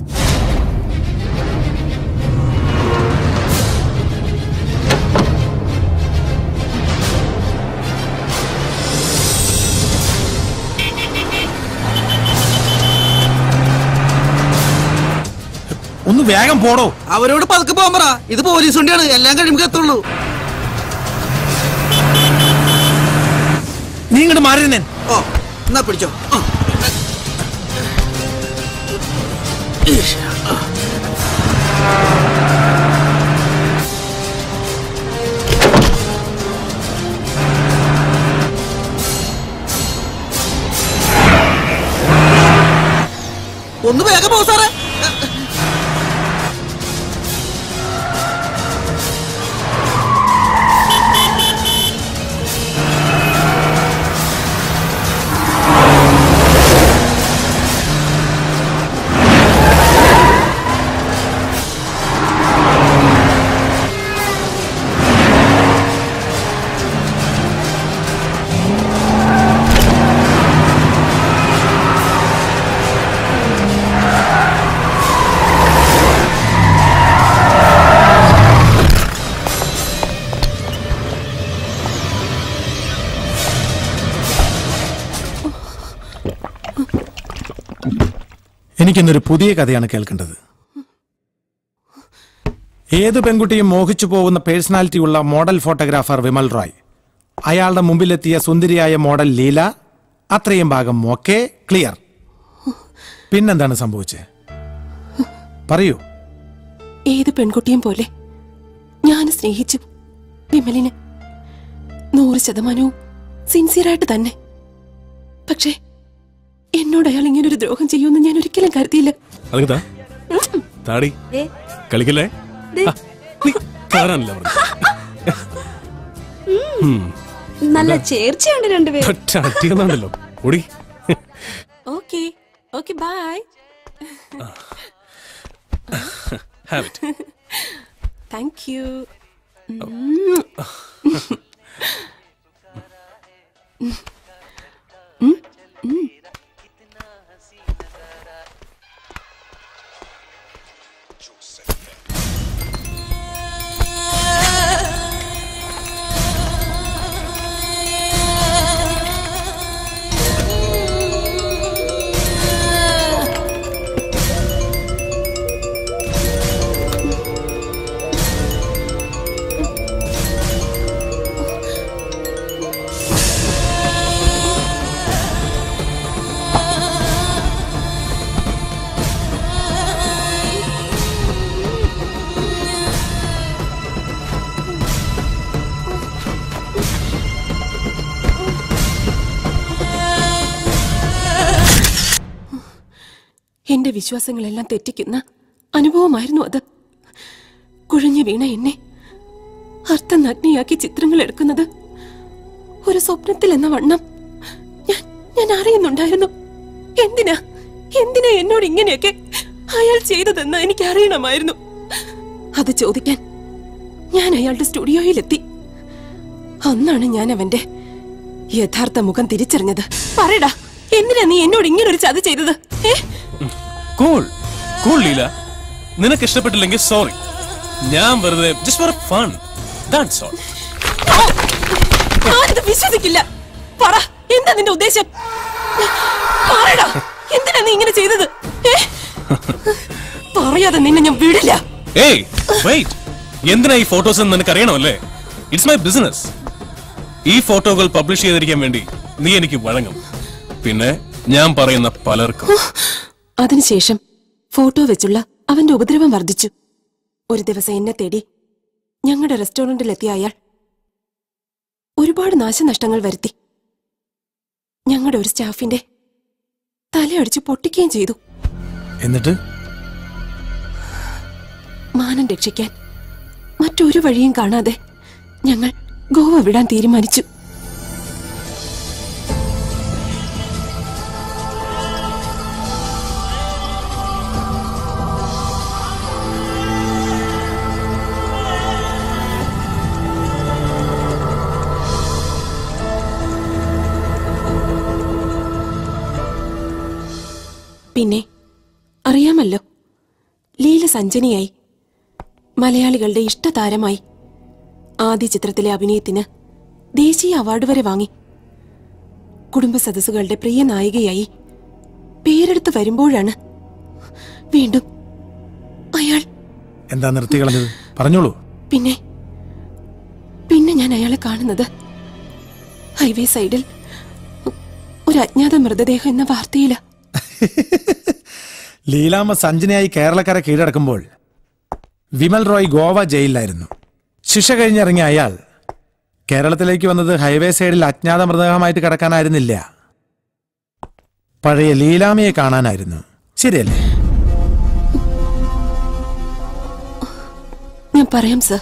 ഒന്ന് വേഗം പോടോ അവരോട് പതുക്കെ പോകാൻ പറ ഇത് പോലീസ് വണ്ടിയാണ് എല്ലാം കഴിയുമ്പോൾ എത്തുള്ളൂ നീ ഇങ്ങോട്ട് മാറി ഓ എന്നാ പിടിച്ചോ ആ. ഈശ്. ആ. ഒന്ന് വേഗം പോ സാറേ എനിക്കിന്നൊരു പുതിയ കഥയാണ് കേൾക്കേണ്ടത് ഏത് പെൺകുട്ടിയും മോഹിച്ചു പോകുന്ന പേഴ്സണാലിറ്റി ഉള്ള മോഡൽ ഫോട്ടോഗ്രാഫർ വിമൽ റോയ് അയാളുടെ മുമ്പിലെത്തിയ സുന്ദരിയായ മോഡൽ ലീല അത്രയും ഭാഗം ഓക്കെ ക്ലിയർ പിന്നെന്താണ് സംഭവിച്ചത് പറയൂ ഏത് പെൺകുട്ടിയും പോലെ ഞാൻ സ്നേഹിച്ചു വിമലിന് നൂറ് ശതമാനവും സിൻസിയറായിട്ട് തന്നെ പക്ഷേ എന്നോട് അയാൾ ഇങ്ങനൊരു ദ്രോഹം ചെയ്യുമെന്ന് ഞാൻ ഒരിക്കലും കരുതിയില്ല അതിന് താ താടി കളിക്കല്ലേ ആ, നീ കാണാനല്ല നല്ല ചേർച്ചയുണ്ട് രണ്ടുപേരും അടിക്കുന്നുണ്ടല്ലോ ഓടി okay okay bye have it thank you എന്റെ വിശ്വാസങ്ങളെല്ലാം തെറ്റിക്കുന്ന അനുഭവമായിരുന്നു അത് കുഴഞ്ഞു വീണ എന്നെ അർത്ഥനഗ്നിയാക്കി ചിത്രങ്ങൾ എടുക്കുന്നത് ഒരു സ്വപ്നത്തിൽ എന്ന വണ്ണം ഞാൻ ഞാൻ അറിയുന്നുണ്ടായിരുന്നു എന്തിനാ എന്തിനാ എന്നോട് ഇങ്ങനെയൊക്കെ അയാൾ ചെയ്തതെന്ന് എനിക്ക് അറിയണമായിരുന്നു അത് ചോദിക്കാൻ ഞാൻ അയാളുടെ സ്റ്റുഡിയോയിലെത്തി അന്നാണ് ഞാൻ അവന്റെ യഥാർത്ഥ മുഖം തിരിച്ചറിഞ്ഞത് പറയടാ എന്തിനാ നീ എന്നോട് ഇങ്ങനെ ഒരു ചതി ചെയ്തത് ഏ കൂൾ കൂൾ ലീല നിനക്ക് ഇഷ്ടപ്പെട്ടില്ലെങ്കിൽ സോറി ഞാൻ വെറുതെ just for fun that's all ഞാനിത് വിശ്വസിക്കില്ല പറ എന്താ നിന്റെ ഉദ്ദേശം പറയടാ എന്തിനാ നീ ഇങ്ങനെ ചെയ്തത് ഏ? പറയാതെ നിന്നെ ഞാൻ വിടില്ല ഏയ് വെയിറ്റ് എന്തിനാ ഈ ഫോട്ടോസ് എന്ന് നിനക്ക് അറിയണമല്ലേ ഇറ്റ്സ് മൈ ബിസിനസ് ഈ ഫോട്ടോകൾ പബ്ലിഷ് ചെയ്തിരിക്കാൻ വേണ്ടി നീ എനിക്ക് വഴങ്ങും പിന്നെ ഞാൻ പറയുന്ന പലർക്കും അതിനുശേഷം ഫോട്ടോ വെച്ചുള്ള അവന്റെ ഉപദ്രവം വർദ്ധിച്ചു ഒരു ദിവസം എന്നെ തേടി ഞങ്ങളുടെ റെസ്റ്റോറന്റിലെത്തിയ അയാൾ ഒരുപാട് നാശനഷ്ടങ്ങൾ വരുത്തി ഞങ്ങളുടെ ഒരു സ്റ്റാഫിന്റെ തലയടിച്ച് പൊട്ടിക്കുകയും ചെയ്തു എന്നിട്ട് മാനം രക്ഷിക്കാൻ മറ്റൊരു വഴിയും കാണാതെ ഞങ്ങൾ ഗോവ വിടാൻ തീരുമാനിച്ചു പിന്നെ അറിയാമല്ലോ ലീല സഞ്ജനിയായി മലയാളികളുടെ ഇഷ്ടതാരമായി ആദ്യ ചിത്രത്തിലെ അഭിനയത്തിന് ദേശീയ അവാർഡ് വരെ വാങ്ങി കുടുംബ സദസ്സുകളുടെ പ്രിയ നായികയായി പേരെടുത്ത് വരുമ്പോഴാണ് വീണ്ടും അയാൾ എന്താ നിർത്തി കളഞ്ഞത് പറഞ്ഞോളൂ പിന്നെ പിന്നെ ഞാൻ അയാളെ കാണുന്നത് ഹൈവേ സൈഡിൽ ഒരു അജ്ഞാത മൃതദേഹം എന്ന വാർത്തയില ലീലാമ്മ സഞ്ജനയായി കേരളക്കര കീഴടക്കുമ്പോൾ വിമൽ റോയ് ഗോവ ജയിലിലായിരുന്നു ശിക്ഷ കഴിഞ്ഞിറങ്ങിയ അയാൾ കേരളത്തിലേക്ക് വന്നത് ഹൈവേ സൈഡിൽ അജ്ഞാത മൃതദേഹമായിട്ട് കിടക്കാനായിരുന്നില്ല പഴയ ലീലാമ്മയെ കാണാനായിരുന്നു ശരിയല്ലേ ഞാൻ പറയാം സർ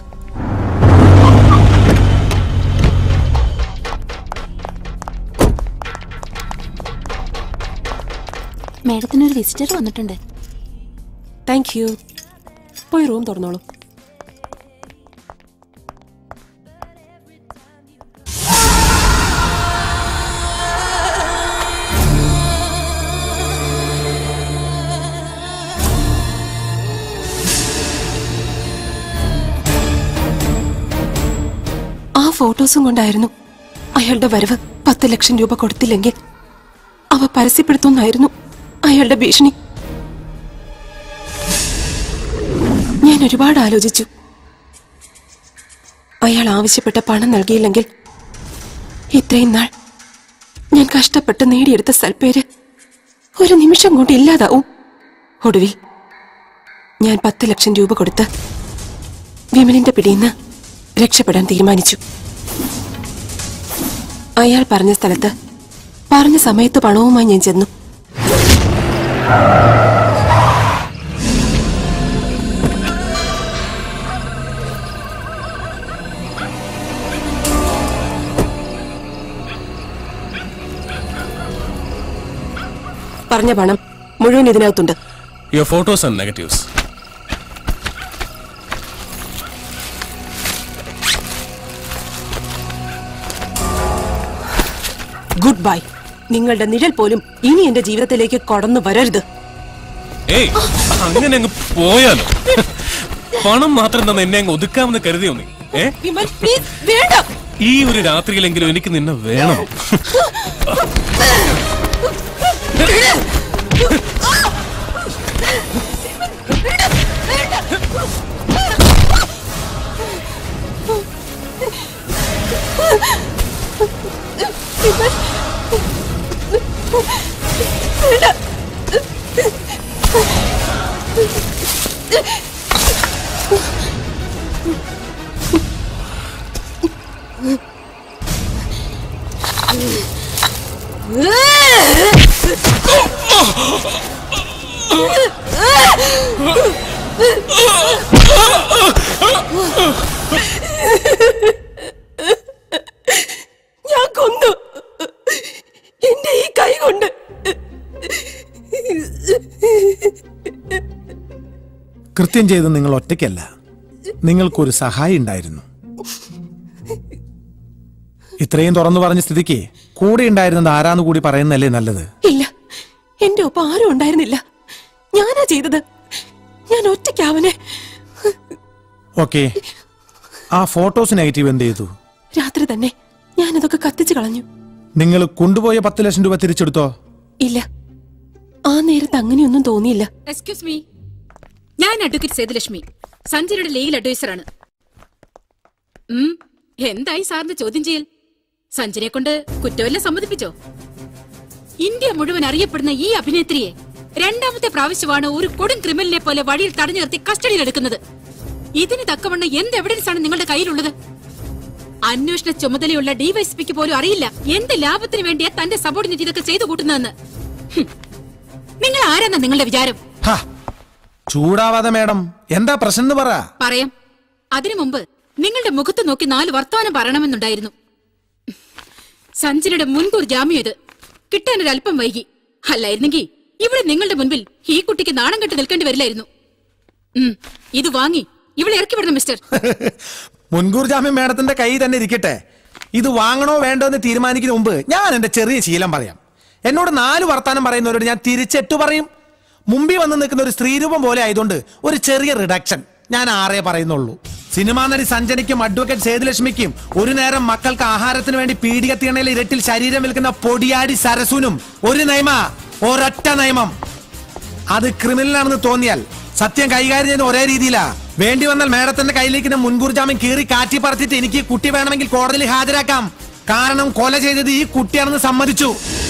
മേഡത്തിനൊരു വിസിറ്റർ വന്നിട്ടുണ്ട് താങ്ക് യു പോയി റൂം തുറന്നോളൂ ആ ഫോട്ടോസും കൊണ്ടായിരുന്നു അയാളുടെ വരവ് പത്ത് ലക്ഷം രൂപ കൊടുത്തില്ലെങ്കിൽ അവ പരസ്യപ്പെടുത്തുന്നായിരുന്നു അയാളുടെ ഭീഷണി ഞാൻ ഒരുപാട് ആലോചിച്ചു അയാൾ ആവശ്യപ്പെട്ട പണം നൽകിയില്ലെങ്കിൽ ഇത്രയും നാൾ ഞാൻ കഷ്ടപ്പെട്ട് നേടിയെടുത്ത സൽപ്പേര് ഒരു നിമിഷം കൊണ്ട് ഇല്ലാതാവും ഒടുവിൽ ഞാൻ പത്ത് ലക്ഷം രൂപ കൊടുത്ത് വിമലിന്റെ പിടിയിന്ന് രക്ഷപ്പെടാൻ തീരുമാനിച്ചു അയാൾ പറഞ്ഞ സ്ഥലത്ത് പറഞ്ഞ സമയത്ത് പണവുമായി ഞാൻ ചെന്നു പറഞ്ഞ പണം മുഴുവൻ ഇതിനകത്തുണ്ട് your photos and negatives goodbye നിങ്ങളുടെ നിഴൽ പോലും ഇനി എന്റെ ജീവിതത്തിലേക്ക് കടന്നു വരരുത് ഏയ് അങ്ങനെ അങ്ങ് പോയാലോ പണം മാത്രം തന്നെ എന്നെ അങ്ങ് ഒതുക്കാമെന്ന് കരുതിയോ നീ ഏ വിമൽ പ്ലീസ് വേണ്ട ഈ ഒരു രാത്രിയിലെങ്കിലും എനിക്ക് നിന്നെ വേണം ഞാൻ കൊന്നു എന്റെ ഈ കൈ കൊണ്ട് കൃത്യം ചെയ്ത് നിങ്ങൾ ഒറ്റയ്ക്കല്ല നിങ്ങൾക്കൊരു സഹായി ഉണ്ടായിരുന്നു ഇത്രയും തുറന്നു പറഞ്ഞ സ്ഥിതിക്ക് കൂടെ ഉണ്ടായിരുന്നത് ആരാന്ന് കൂടി പറയുന്നല്ലേ നല്ലത് ഇല്ല എന്റെ ഒപ്പം ആരും ഉണ്ടായിരുന്നില്ല ഞാനാ ചെയ്തത് ഞാൻ ഒറ്റയ്ക്ക് അവനെ ഓക്കെ ആ ഫോട്ടോസ് നെഗറ്റീവ് എന്ത് ചെയ്തു രാത്രി തന്നെ ഞാനതൊക്കെ കത്തിച്ചു കളഞ്ഞു നിങ്ങൾ കൊണ്ടുപോയ പത്ത് ലക്ഷം രൂപ തിരിച്ചെടുത്തോ ഇല്ല ആ നേരത്ത് അങ്ങനെയൊന്നും തോന്നിയില്ല എക്സ്ക്യൂസ് മീ ഞാൻ അഡ്വക്കേറ്റ് സേതുലക്ഷ്മി സഞ്ജനയുടെ ലീഗൽ അഡ്വൈസറാണ് ഉം, എന്തായി സാറിന്റെ ചോദ്യം ചെയ്യൽ സഞ്ജനെ കൊണ്ട് കുറ്റമെല്ലാം സമ്മതിപ്പിച്ചോ ഇന്ത്യ മുഴുവൻ അറിയപ്പെടുന്ന ഈ അഭിനേത്രിയെ രണ്ടാമത്തെ പ്രാവശ്യമാണ് ഒരു കൊടും ക്രിമിനലിനെ പോലെ വഴിയിൽ തടഞ്ഞു നിർത്തി കസ്റ്റഡിയിൽ എടുക്കുന്നത് ഇതിന് തക്കവണ്ണം എന്ത് എവിഡൻസ് ആണ് നിങ്ങളുടെ കയ്യിലുള്ളത് അന്വേഷണ ചുമതലയുള്ള ഡിവൈഎസ്പിക്ക് പോലും അറിയില്ല എന്ത് ലാഭത്തിന് വേണ്ടിയാ തന്റെ സബോർഡിനേറ്റ് ഇതൊക്കെ ചെയ്തു കൂട്ടുന്നതെന്ന് ഹും. നിങ്ങൾ ആരാന്നാ നിങ്ങളുടെ വിചാരം ചൂടാവാതെ മേഡം എന്താ പ്രശ്നം എന്ന് പറ പറയാം അതിനു മുമ്പ് നിങ്ങളുടെ മുഖത്ത് നോക്കി നാല് വർത്തമാനം പറയണമെന്നുണ്ടായിരുന്നു സഞ്ജനയുടെ മുൻകൂർ ജാമ്യം ഇത് കിട്ടാൻ ഒരു അല്പം വൈകി അല്ലായിരുന്നെങ്കിൽ ഇവിടെ നിങ്ങളുടെ മുൻപിൽ ഈ കുട്ടിക്ക് നാണം കെട്ട് നിൽക്കേണ്ടി വരില്ലായിരുന്നു ഉം, ഇത് വാങ്ങി ഇവിടെ ഇറക്കി വിടണം മിസ്റ്റർ മുൻകൂർ ജാമ്യം മേഡത്തിന്റെ കൈ തന്നെ ഇരിക്കട്ടെ ഇത് വാങ്ങണോ വേണ്ടോ എന്ന് തീരുമാനിക്കുന്ന മുമ്പ് ഞാൻ എന്റെ ചെറിയ ശീലം പറയാം എന്നോട് നാല് വർത്താനം പറയുന്നവരോട് ഞാൻ തിരിച്ചെട്ടു പറയും മുമ്പിൽ വന്ന് നിൽക്കുന്ന ഒരു സ്ത്രീരൂപം പോലെ ആയതുകൊണ്ട് ഒരു ചെറിയ റിഡക്ഷൻ ഞാൻ ആറേ പറയുന്നുള്ളൂ സിനിമാ നടി സഞ്ജനയ്ക്കും അഡ്വക്കേറ്റ് സേതുലക്ഷ്മിക്കും ഒരു നേരം മക്കൾക്ക് ആഹാരത്തിന് വേണ്ടി പീഡികത്തിണയിൽ ഇരട്ടിൽ ശരീരം വിൽക്കുന്ന പൊടിയാടി സരസുനും ഒരു നയമ ഒരൊറ്റ നിയമം അത് ക്രിമിനലാണെന്ന് തോന്നിയാൽ സത്യം കൈകാര്യം ചെയ്യുന്ന ഒരേ രീതിയിലാ വേണ്ടി വന്നാൽ മേഡത്തിന്റെ കയ്യിലേക്ക് ഞാൻ മുൻകൂർ ജാമ്യം കീറി കാറ്റി പറത്തിട്ട് എനിക്ക് ഈ കുട്ടി വേണമെങ്കിൽ കോടതിയിൽ ഹാജരാക്കാം കാരണം കൊല ചെയ്തത് ഈ കുട്ടിയാണെന്ന് സമ്മതിച്ചു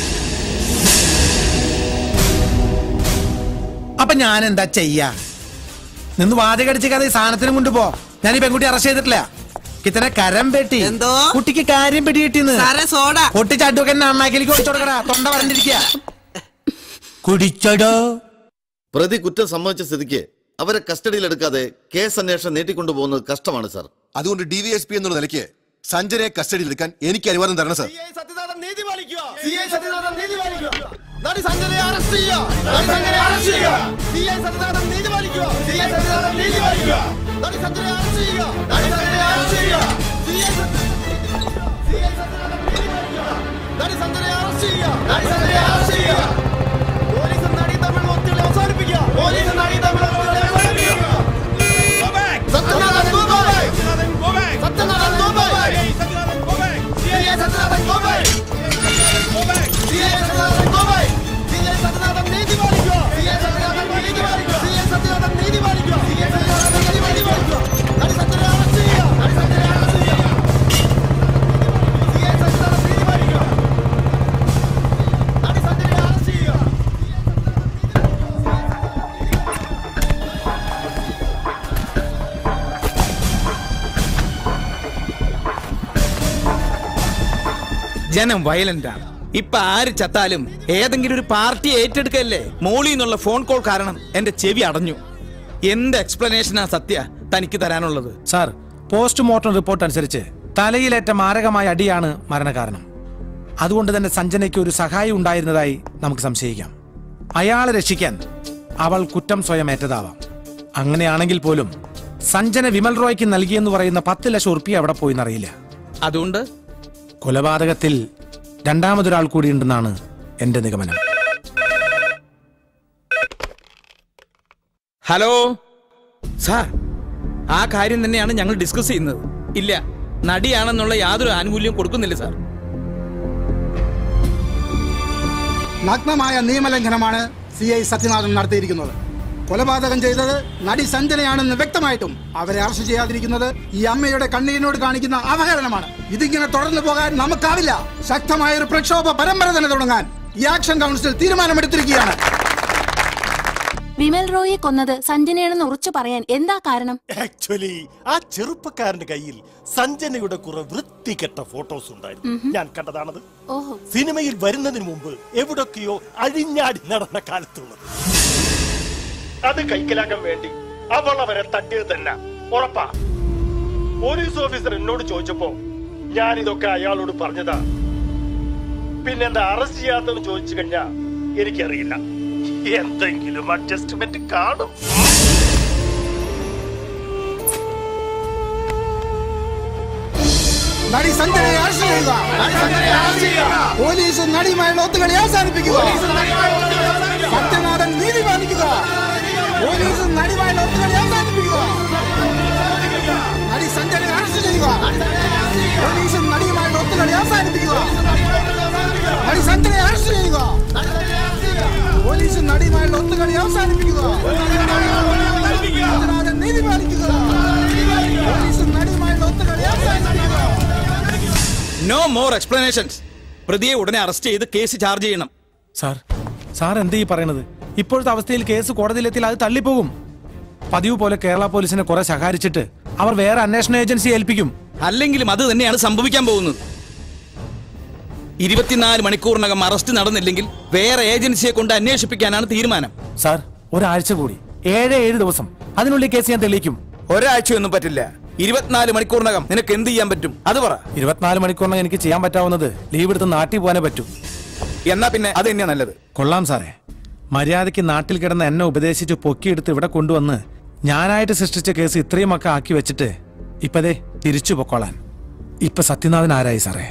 അപ്പൊ ഞാൻ എന്താ ചെയ്യാ നിന്ന് വാചകടിച്ച് കഥ ഈ സാധനത്തിനും കൊണ്ടുപോ ഞാൻ ഈ പെൺകുട്ടി അറസ്റ്റ് ചെയ്തിട്ടില്ല കിത്തനെ കരം പെട്ടി എന്തോ കുട്ടിക്ക് കാര്യം പെട്ടി കിട്ടിന്ന് പൊട്ടിച്ച് അഡ്വക്കറ്റിനെ അണ്ണാക്കിലേക്ക് ഒഴിച്ചു കൊടുക്കടാ തൊണ്ട വരണ്ടിരിക്കുക കുടിച്ചടോ പ്രതി കുറ്റം സമ്മതിച്ച സ്ഥിതിക്ക് അവരെ കസ്റ്റഡിയിൽ എടുക്കാതെ കേസ് അന്വേഷണം നീട്ടിക്കൊണ്ടുപോകുന്നത് കഷ്ടമാണ് സാർ അതുകൊണ്ട് ഡി വി എസ് പി എന്നുള്ള നിലയ്ക്ക് സഞ്ജനയെ കസ്റ്റഡിയിൽ എടുക്കാൻ എനിക്ക് അനുവാദം തരണം സാർ നടി സഞ്ജനയെ അറസ്റ്റ് ചെയ്യുക നടി സഞ്ജനയെ അറസ്റ്റ് ചെയ്യുക സി ഐ സത്യനാഥൻ നീതി പാലിക്കുക സി ഐ സത്യനാഥൻ നീതി പാലിക്കുക നടി സഞ്ജനയെ അറസ്റ്റ് ചെയ്യുക നടി സഞ്ജനയെ അറസ്റ്റ് ചെയ്യുക C I C I Sathyanathan നീതി പാലിക്കുക നടി സഞ്ജനയെ അറസ്റ്റ് ചെയ്യുക നടി സഞ്ജനയെ അറസ്റ്റ് ചെയ്യുക പോലീസ് നടി തമ്മിൽ ഒത്തുകളി അവസാനിപ്പിക്കുക പോലീസ് നടി തമ്മിൽ ഒത്തുകളി അവസാനിപ്പിക്കുക Sathyanathan go back. Sathyanathan go back. C I Sathyanathan go back. C I Sathyanathan go back. C I Sathyanathan നീതി പാലിക്കുക. സി ഐ സത്യനാഥൻ നീതി പാലിക്കുക. സി ഐ സത്യനാഥൻ നീതി പാലിക്കുക. സി ഐ സത്യനാഥൻ നീതി പാലിക്കുക. നടി സത്യനെ അറസ്റ്റ് ചെയ്യുക. നടി സത്യനെ അറസ്റ്റ് ചെയ്യുക. സി ഐ സത്യനാഥൻ നീതി പാലിക്കുക. നടി സത്യനെ അറസ്റ്റ് ചെയ്യുക. ജനം വയലന്റ് ആണ് ഇപ്പൊ ആര് ചത്താലും ഏതെങ്കിലും ഒരു പാർട്ടി ഏറ്റെടുക്കല്ലേ മോളി എന്നുള്ള ഫോൺ കോൾ കാരണം എന്റെ ചെവി അടഞ്ഞു എന്ത് എക്സ്പ്ലനേഷനാ സത്യ തനിക്ക് തരാനുള്ളത് സാർ പോസ്റ്റ്മോർട്ടം റിപ്പോർട്ട് അനുസരിച്ച് തലയിലേറ്റ മാരകമായ അടിയാണ് മരണകാരണം അതുകൊണ്ട് തന്നെ സഞ്ജനയ്ക്ക് ഒരു സഹായി ഉണ്ടായിരുന്നതായി നമുക്ക് സംശയിക്കാം അയാളെ രക്ഷിക്കാൻ അവൾ കുറ്റം സ്വയം ഏറ്റതാവാം അങ്ങനെയാണെങ്കിൽ പോലും സഞ്ജന വിമൽ റോയ്ക്ക് നൽകിയെന്ന് പറയുന്ന പത്ത് ലക്ഷം ഉറുപ്പിയ എവിടെ പോയിന്നറിയില്ല അതുകൊണ്ട് കൊലപാതകത്തിൽ രണ്ടാമതൊരാൾ കൂടിയുണ്ടെന്നാണ് എന്റെ നിഗമനം ഹലോ സാർ ആ കാര്യം തന്നെയാണ് ഞങ്ങൾ ഡിസ്കസ് ചെയ്യുന്നത് ഇല്ല നടിയാണെന്നുള്ള യാതൊരു ആനുകൂല്യവും കൊടുക്കുന്നില്ല സാർ നഗ്നമായ നിയമലംഘനമാണ് സി ഐ സത്യനാഥൻ നടത്തിയിരിക്കുന്നത് കൊലപാതകം ചെയ്തത് നടി സഞ്ജനയാണെന്ന് വ്യക്തമായിട്ടും അവരെ അറസ്റ്റ് ചെയ്യാതിരിക്കുന്നത് ഈ അമ്മയുടെ കണ്ണീരിനോട് കാണിക്കുന്ന അവഹേളനമാണ് ഇതിങ്ങനെ തുടർന്നു പോകാൻ നമുക്കാവില്ല ശക്തമായ ഒരു പ്രക്ഷോഭ പരമ്പര തന്നെ തുടങ്ങാൻ ഈ ആക്ഷൻ കൗൺസിൽ തീരുമാനമെടുത്തിരിക്കുകയാണ് വിമൽ റോയെ കൊന്നത് സഞ്ജനയാണെന്ന് ഉറച്ചു പറയാൻ എന്താ കാരണം ആക്ച്വലി ആ ചെറുപ്പക്കാരന്റെ കയ്യിൽ സഞ്ജനയുടെ കുറെ വൃത്തികെട്ട ഫോട്ടോസ് ഉണ്ടായിരുന്നു ഞാൻ കണ്ടതാണത് ഓഹോ സിനിമയിൽ വരുന്നതിന് മുമ്പ് എവിടൊക്കെയോ അഴിഞ്ഞാടി നടന്ന കാലത്തുള്ളത് അത് കൈക്കലാക്കാൻ വേണ്ടി അവൾ അവരെ തട്ടിയത് തന്നെ ഉറപ്പാ പോലീസ് ഓഫീസർ എന്നോട് ചോദിച്ചപ്പോ ഞാൻ ഇതൊക്കെ അയാളോട് പറഞ്ഞതാ പിന്നെന്താ അറസ്റ്റ് ചെയ്യാത്തെന്ന് ചോദിച്ചു കഴിഞ്ഞാ എനിക്കറിയില്ല എന്തെങ്കിലും അഡ്ജസ്റ്റ്മെന്റ് കാണും നടി സഞ്ജനയെ അറസ്റ്റ് ചെയ്യുക പോലീസ് നടിയുമായുള്ള ഒത്തുകളി അവസാനിപ്പിക്കുക സത്യനാഥൻ നീതി പാലിക്കുക പോലീസ് നടിയുമായുള്ള ഒത്തുകളി അവസാനിപ്പിക്കുക നടി സഞ്ജനയെ അറസ്റ്റ് ചെയ്യുക പോലീസ് നടിയുമായുള്ള ഒത്തുകളി അവസാനിപ്പിക്കുക നടി സഞ്ജനയെ അറസ്റ്റ് ചെയ്യുക പോലീസ് നടിയുമായുള്ള ഒത്തുകളി അവസാനിപ്പിക്കുക സത്യനാഥൻ നീതി പാലിക്കുക പോലീസ് നടിയുമായുള്ള ഒത്തുകളി അവസാനിപ്പിക്കുക നോ മോർ എക്സ്പ്ലനേഷൻസ് പ്രതിയെ ഉടനെ അറസ്റ്റ് ചെയ്ത് കേസ് ചാർജ് ചെയ്യണം സാർ സാർ എന്താ ഈ പറയണത് ഇപ്പോഴത്തെ അവസ്ഥയിൽ കേസ് കോടതിയിലെത്തിയാൽ അത് തള്ളിപ്പോകും പതിവ് പോലെ കേരള പോലീസിനെ കുറെ ശകാരിച്ചിട്ട് അവർ വേറെ അന്വേഷണ ഏജൻസി ഏൽപ്പിക്കും അല്ലെങ്കിലും അത് തന്നെയാണ് സംഭവിക്കാൻ പോകുന്നത് ഇരുപത്തിനാല് മണിക്കൂറിനകം അറസ്റ്റ് നടന്നില്ലെങ്കിൽ വേറെ ഏജൻസിയെ കൊണ്ട് അന്വേഷിപ്പിക്കാനാണ് തീരുമാനം സാർ ഒരാഴ്ച കൂടി ഏഴ് ഏഴ് ദിവസം അതിനുള്ളിൽ കേസ് ഞാൻ തെളിയിക്കും ഒരാഴ്ചയൊന്നും പറ്റില്ല ഇരുപത്തിനാല് മണിക്കൂറിനകം നിനക്ക് എന്ത് ചെയ്യാൻ പറ്റും അത് പറ ഇരുപത്തിനാല് മണിക്കൂറിനകം എനിക്ക് ചെയ്യാൻ പറ്റാവുന്നത് ലീവ് എടുത്ത് നാട്ടിൽ പോകാനേ പറ്റൂ എന്നാ പിന്നെ അത് തന്നെയാ നല്ലത് കൊള്ളാം സാറേ മര്യാദയ്ക്ക് നാട്ടിൽ കിടന്ന് എന്നെ ഉപദേശിച്ച് പൊക്കിയെടുത്ത് ഇവിടെ കൊണ്ടുവന്ന് ഞാനായിട്ട് സൃഷ്ടിച്ച കേസ് ഇത്രയും ഒക്കെ ആക്കി വെച്ചിട്ട് ഇപ്പതേ തിരിച്ചു പൊക്കോളാൻ ഇപ്പൊ സത്യനാഥൻ ആരായി സാറേ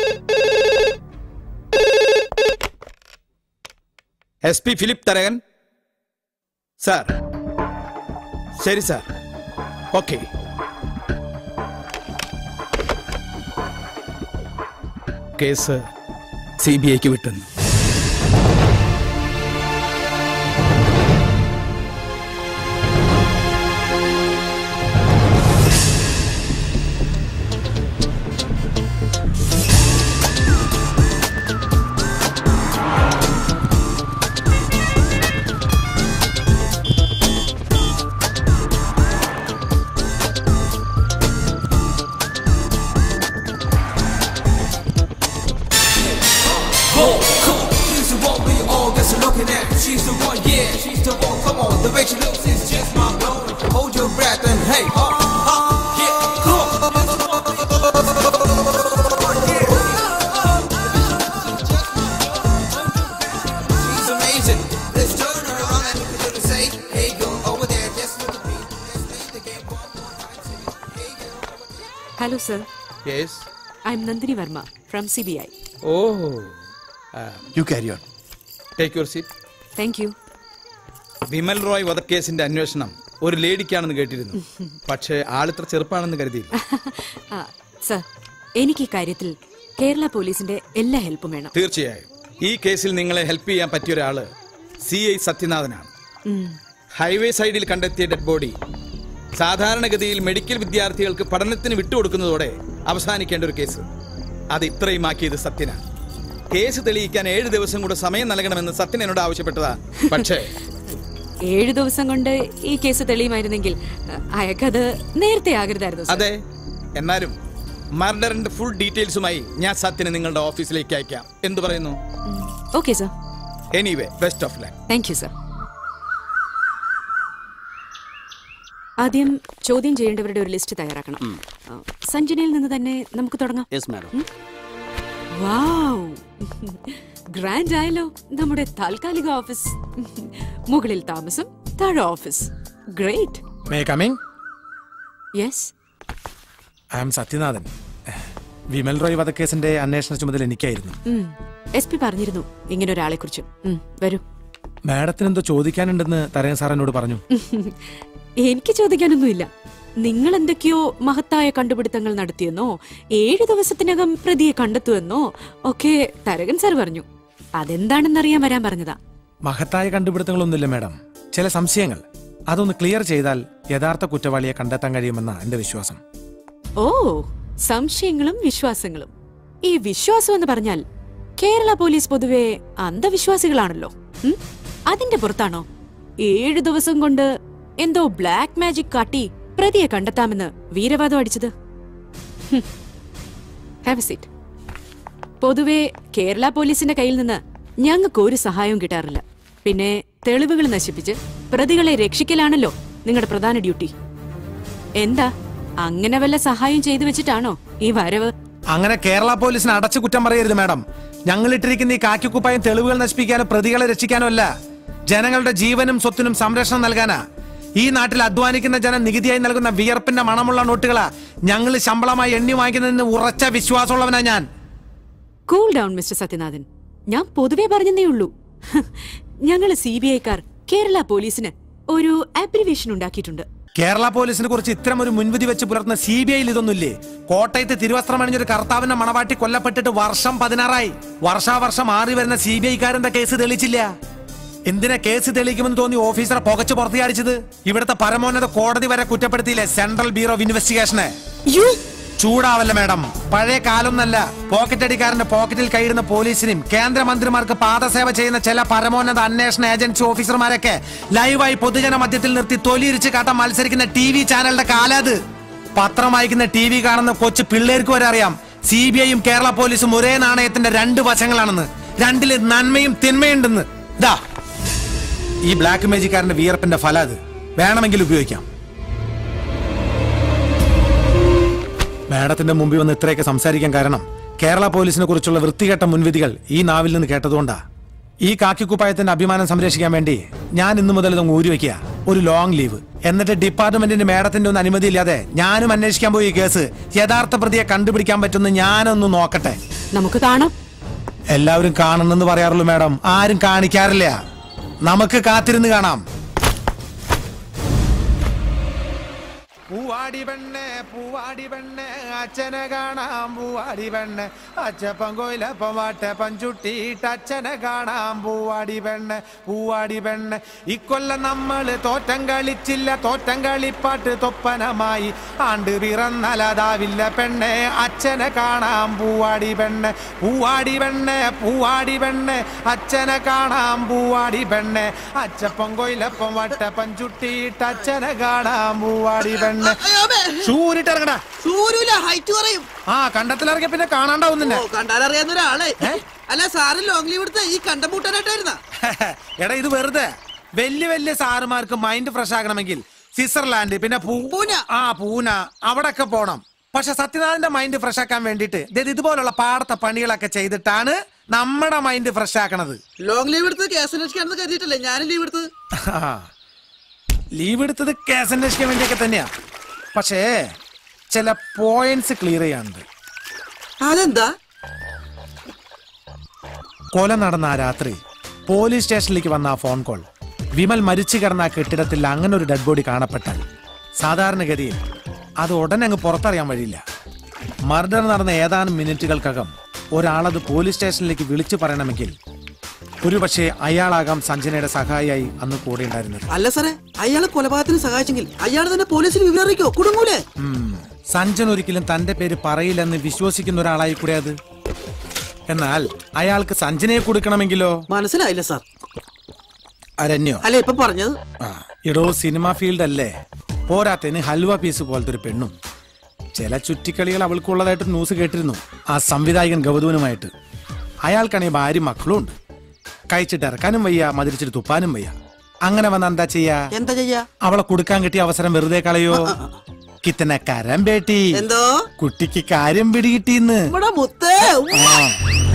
S P Philip Tharakan sir ശരി sir okay case C B ഐക്ക് വിട്ടുന്നു Cool, cool. She's the one we all guess are looking at. She's the one, yeah, she's the one. Come on, the way she looks is just my blow. Hold your breath and hey, ha, ha, yeah, cool. She's amazing. Let's turn her around and look at her say, hey, go over there, just look at me. Let's play the game one more time. Hello sir yes I'm Nandini Varma from C B I oh you carry on take your seat thank you Vimal Roy വധക്കേസിന്റെ അന്വേഷണം ഒരു ലേഡിക്കാണെന്ന് കേട്ടിരുന്നു പക്ഷേ ആളിത്ര ചെറുപ്പാണെന്ന് കരുതിയില്ല സർ എനിക്ക് ഈ കാര്യത്തിൽ കേരള പോലീസിന്റെ എല്ലാ ഹെൽപ്പും വേണം തീർച്ചയായും ഈ കേസിൽ നിങ്ങളെ ഹെൽപ്പ് ചെയ്യാൻ പറ്റിയ ഒരാള് സി ഐ സത്യനാഥനാണ് ഉം. ഹൈവേ സൈഡിൽ കണ്ടെത്തിയ ഡെഡ് ബോഡി സാധാരണഗതിയിൽ മെഡിക്കൽ വിദ്യാർത്ഥികൾക്ക് പഠനത്തിന് വിട്ടുകൊടുക്കുന്നതോടെ അവസാനിക്കേണ്ട ഒരു കേസ് അത് ഇത്രയും ആക്കിയത് സത്യനാണ് കേസ് തെളിയിക്കാൻ ഏഴ് ദിവസം കൂടെ സമയം നൽകണമെന്ന് സത്യൻ എന്നോട് ആവശ്യപ്പെട്ടതാ പക്ഷേ ഏഴു ദിവസം കൊണ്ട് ഈ കേസ് തെളിയുമായിരുന്നെങ്കിൽ അഹ്, അയാൾക്കത് നേരത്തെ ആകരുതായിരുന്നു സർ. അതെ എന്നാലും മർഡറിന്റെ ഫുൾ ഡീറ്റെയിൽസുമായി ഞാൻ സത്യനെ നിങ്ങളുടെ ഓഫീസിലേക്ക് അയക്കാം എന്തു പറയുന്നു okay sir anyway best of luck thank you sir ആദ്യം ചോദ്യം ചെയ്യേണ്ടവരുടെ ഒരു ലിസ്റ്റ് തയ്യാറാക്കണം ആ, സഞ്ജനയിൽ നിന്ന് തന്നെ നമുക്ക് തുടങ്ങാം യെസ് മാഡം വാവ് ഗ്രാൻഡ് ആയല്ലോ നമ്മുടെ താൽക്കാലിക ഓഫീസ് മുകളിൽ താമസം താഴെ office great may coming yes I am Sathyanathan Vimal Roy വധക്കേസിന്റെ അന്വേഷണ ചുമതല എനിക്കായിരുന്നു എസ് പി പറഞ്ഞിരുന്നു ഇങ്ങനെ ഒരാളെ കുറിച്ച് വരൂ മാഡത്തിന് എന്തോ ചോദിക്കാനുണ്ടെന്ന് തരയൻ സാർ എന്നോട് പറഞ്ഞു എനിക്ക് ചോദിക്കാനൊന്നുമില്ല നിങ്ങൾ എന്തൊക്കെയോ മഹത്തായ കണ്ടുപിടുത്തങ്ങൾ നടത്തിയെന്നോ ഏഴു ദിവസത്തിനകം പ്രതിയെ കണ്ടെത്തുമെന്നോ ഒക്കെ തരകൻ സാർ പറഞ്ഞു അതെന്താണെന്നറിയാൻ വരാൻ പറഞ്ഞതാ മഹത്തായ കണ്ടുപിടുത്തങ്ങളൊന്നുമില്ല മാഡം ചില സംശയങ്ങൾ അതൊന്ന് ക്ലിയർ ചെയ്താൽ യഥാർത്ഥ കുറ്റവാളിയെ കണ്ടെത്താൻ കഴിയുമെന്ന എന്റെ വിശ്വാസം ഓ സംശയങ്ങളും വിശ്വാസങ്ങളും ഈ വിശ്വാസം എന്ന് പറഞ്ഞാൽ കേരള പോലീസ് പൊതുവെ അന്ധവിശ്വാസികളാണല്ലോ ഉം? അതിന്റെ പുറത്താണോ ഏഴു ദിവസം കൊണ്ട് എന്തോ ബ്ലാക്ക് മാജിക് കാട്ടി പ്രതിയെ കണ്ടെത്താമെന്ന് വീരവാദം അടിച്ചത് ഹാവ് സീറ്റ് പൊതുവെ കേരള പോലീസിന്റെ കയ്യിൽ നിന്ന് ഞങ്ങൾക്ക് ഒരു സഹായവും കിട്ടാറില്ല പിന്നെ തെളിവുകൾ നശിപ്പിച്ച് പ്രതികളെ രക്ഷിക്കലാണല്ലോ നിങ്ങളുടെ പ്രധാന ഡ്യൂട്ടി എന്താ അങ്ങനെ വല്ല സഹായം ചെയ്തു വെച്ചിട്ടാണോ ഈ വരവ് അങ്ങനെ കേരള പോലീസിനെ അടച്ചു കുറ്റം പറയരുത് മാഡം ഞങ്ങൾ ഇട്ടിരിക്കുന്ന ഈ കാക്കിക്കുപ്പായം തെളിവുകൾ നശിപ്പിക്കാനോ പ്രതികളെ രക്ഷിക്കാനോ അല്ല ജനങ്ങളുടെ ജീവനും സ്വത്തിനും സംരക്ഷണം നൽകാനാ ഈ നാട്ടിൽ അധ്വാനിക്കുന്ന ജനം നികുതിയായി നൽകുന്ന വിയർപ്പിന്റെ മണമുള്ള നോട്ടുകളാ ഞങ്ങൾ ശമ്പളമായി എണ്ണി വാങ്ങിക്കുന്നതിന് ഉറച്ച വിശ്വാസമുള്ളവനാ ഞാൻ കൂൾ ഡൗൺ മിസ്റ്റർ സത്യനാഥൻ ഞാൻ പൊതുവെ പറഞ്ഞതേ ഉള്ളൂ ഞങ്ങള് സി ബി ഐക്കാർ കേരള പോലീസിന് ഒരു അബ്രിവേഷൻ ഉണ്ടാക്കിയിട്ടുണ്ട് കേരള പോലീസിനെ കുറിച്ച് ഇത്തരം ഒരു മുൻവിധി വെച്ച് പുലർത്തുന്ന സി ബി ഐയിൽ ഇതൊന്നുമില്ലേ കോട്ടയത്ത് തിരുവസ്ത്രം അണിഞ്ഞൊരു കർത്താവിന്റെ മണവാട്ടി കൊല്ലപ്പെട്ടിട്ട് വർഷം പതിനാറായി വർഷാവർഷം മാറി വരുന്ന സി ബി ഐക്കാരന്റെ കേസ് തെളിച്ചില്ല എന്തിനാ കേസ് തെളിയിക്കുമെന്ന് തോന്നി ഓഫീസറെ പുകച്ച് പുറത്തിയാടിച്ചത് ഇവിടുത്തെ പരമോന്നത കോടതി വരെ കുറ്റപ്പെടുത്തിയില്ലേ സെൻട്രൽ ബ്യൂറോ ഓഫ് ഇൻവെസ്റ്റിഗേഷനെ ചൂടാവല്ല മാഡം പഴയ കാലൊന്നല്ല പോക്കറ്റ് അടിക്കാരന്റെ പോക്കറ്റിൽ കൈയിടുന്ന പോലീസിനും കേന്ദ്രമന്ത്രിമാർക്ക് പാദസേവ ചെയ്യുന്ന ചില പരമോന്നത അന്വേഷണ ഏജൻസി ഓഫീസർമാരൊക്കെ ലൈവായി പൊതുജന മധ്യത്തിൽ നിർത്തി തൊലിയിരിച്ച് കാട്ടാൻ മത്സരിക്കുന്ന ടി വി ചാനലിന്റെ കാലത് പത്രം വായിക്കുന്ന ടി വി കാണുന്ന കൊച്ചു പിള്ളേർക്ക് വരെ അറിയാം സി ബി ഐയും കേരള പോലീസും ഒരേ നാണയത്തിന്റെ രണ്ട് വശങ്ങളാണെന്ന് രണ്ടില് നന്മയും തിന്മയുണ്ടെന്ന് ഇതാ ഈ ബ്ലാക്ക് മേജിക്കാരന്റെ വിയർപ്പിന്റെ ഫലം അത് വേണമെങ്കിൽ ഉപയോഗിക്കാം മാഡത്തിന്റെ മുമ്പിൽ വന്ന് ഇത്രയൊക്കെ സംസാരിക്കാൻ കാരണം കേരള പോലീസിനെ കുറിച്ചുള്ള വൃത്തികെട്ട മുൻവിധികൾ ഈ നാവിൽ നിന്ന് കേട്ടതുകൊണ്ടാ ഈ കാക്കിക്കുപ്പായത്തിന്റെ അഭിമാനം സംരക്ഷിക്കാൻ വേണ്ടി ഞാൻ ഇന്നു മുതൽ ഇതങ്ങ് ഊരി വെക്കുക ഒരു ലോങ് ലീവ് എന്നിട്ട് ഡിപ്പാർട്ട്മെന്റിന്റെ മേഡത്തിന്റെ ഒന്നും അനുമതി ഇല്ലാതെ ഞാനും അന്വേഷിക്കാൻ പോയി ഈ കേസ് യഥാർത്ഥ പ്രതിയെ കണ്ടുപിടിക്കാൻ പറ്റുന്ന ഞാനൊന്ന് നോക്കട്ടെ നമുക്ക് കാണാം എല്ലാവരും കാണണമെന്ന് പറയാറുള്ളൂ മാഡം ആരും കാണിക്കാറില്ല നമുക്ക് കാത്തിരുന്ന് കാണാം പൂവാടി പെണ്ണെ പൂവാടി പെണ്ണെ അച്ഛനെ കാണാം പൂവാടി പെണ്ണെ അച്ചപ്പം കൊയിലപ്പം വാട്ടപ്പം ചുട്ടിയിട്ട് അച്ഛനെ കാണാം പൂവാടി പെണ്ണെ പൂവാടി പെണ്ണെ ഇക്കൊല്ലം നമ്മള് തോറ്റം കളിച്ചില്ല തോറ്റം കളിപ്പാട്ട് തൊപ്പനമായി ആണ്ട് പിറന്നലതാവില്ല പെണ്ണെ അച്ഛനെ കാണാം പൂവാടി പെണ്ണെ പൂവാടി പെണ്ണെ പൂവാടി പെണ്ണെ അച്ഛനെ കാണാം പൂവാടി പെണ്ണെ അച്ചപ്പം കൊയിലപ്പം വട്ടപ്പം ചുട്ടിയിട്ട് അച്ഛനെ കാണാം പൂവാടി പെണ്ണെ ഷൂരിട്ട് ഇറങ്ങടാ സൂര്യൂല ഹൈറ്റ് കുറയും ആ കണ്ടത്തിലിറങ്ങിയ പിന്നെ കാണാണ്ടാവും നിന്നെ ഓ കണ്ടാലറിയാവുന്ന ഒരാളെ അല്ല സാറ് ലോങ് ലീവ് എടുത്ത് ഈ കണ്ടം പൂട്ടാനായിട്ടായിരുന്ന എടാ ഇത് വെറുതെ വലിയ വലിയ സാറുമാർക്ക് മൈൻഡ് ഫ്രഷ് ആകണമെങ്കിൽ സ്വിറ്റ്സർലാൻഡ് പിന്നെ പൂന ആ പൂന അവിടൊക്കെ പോണം പക്ഷെ സത്യനാഥന്റെ മൈൻഡ് ഫ്രഷ് ആക്കാൻ വേണ്ടിയിട്ട് ദേ ഇതുപോലുള്ള പാടത്തെ പണികളൊക്കെ ചെയ്തിട്ടാണ് നമ്മുടെ മൈൻഡ് ഫ്രഷ് ആക്കണത് ലോങ് ലീവ് എടുത്ത് കേസ് അന്വേഷിക്കാണെന്ന് കരുതിയിട്ടല്ലേ ഞാനും ലീവ് എടുത്തത് ലീവ് എടുത്തത് കേസ് അന്വേഷിക്കാൻ വേണ്ടിയൊക്കെ തന്നെയാ പക്ഷേ ചില പോയിന്റ്സ് ക്ലിയർ ചെയ്യാനുണ്ട് അതെന്താ കൊല നടന്ന ആ രാത്രി പോലീസ് സ്റ്റേഷനിലേക്ക് വന്ന ആ ഫോൺ കോൾ വിമൽ മരിച്ചു കിടന്ന ആ കെട്ടിടത്തിൽ അങ്ങനെ ഒരു ഡെഡ് ബോഡി കാണപ്പെട്ടാൽ സാധാരണഗതിയിൽ അത് ഉടനെ അങ്ങ് പുറത്തറിയാൻ വഴിയില്ല മർഡർ നടന്ന ഏതാനും മിനിറ്റുകൾക്കകം ഒരാളത് പോലീസ് സ്റ്റേഷനിലേക്ക് വിളിച്ചു പറയണമെങ്കിൽ ഒരുപക്ഷെ അയാളാകാം സഞ്ജനയുടെ സഹായിയായി അന്ന് കൂടെ ഉണ്ടായിരുന്നത് അല്ല സാറേ അയാളെ കൊലപാതകത്തിന് സഹായിച്ചെങ്കിൽ അയാൾ തന്നെ പോലീസിന് വിവരം അറിയിക്കോ കുടുങ്ങൂലേ ഉം. സഞ്ജൻ ഒരിക്കലും തന്റെ പേര് പറയില്ലെന്ന് വിശ്വസിക്കുന്ന ഒരാളായി കൂടെ അത് എന്നാൽ അയാൾക്ക് സഞ്ജനയെ കൊടുക്കണമെങ്കിലോ മനസ്സിലായില്ല സാർ അരണ്യോ അല്ല ഇപ്പൊ പറഞ്ഞത് ആ, എടോ സിനിമ ഫീൽഡ് അല്ലേ പോരാത്തതിന് ഹൽവ പീസ് പോലത്തെ ഒരു പെണ്ണും ചില ചുറ്റിക്കളികൾ അവൾക്കുള്ളതായിട്ട് ന്യൂസ് കേട്ടിരുന്നു ആ സംവിധായകൻ ഗൗതമനുമായിട്ട് അയാൾക്കാണെങ്കിൽ ഭാര്യ മക്കളും ഉണ്ട് കഴിച്ചിട്ട് ഇറക്കാനും വയ്യ മതിരിച്ചിട്ട് തുപ്പാനും വയ്യ അങ്ങനെ വന്ന എന്താ ചെയ്യാ എന്താ ചെയ്യാ അവളെ കൊടുക്കാൻ കിട്ടിയ അവസരം വെറുതെ കളയോ കിത്തന കരം ബേട്ടി എന്തോ കുട്ടിക്ക് കാര്യം പിടികിട്ടിന്ന് ഇവിടെ മുത്തേ ഉമ്മ. ആ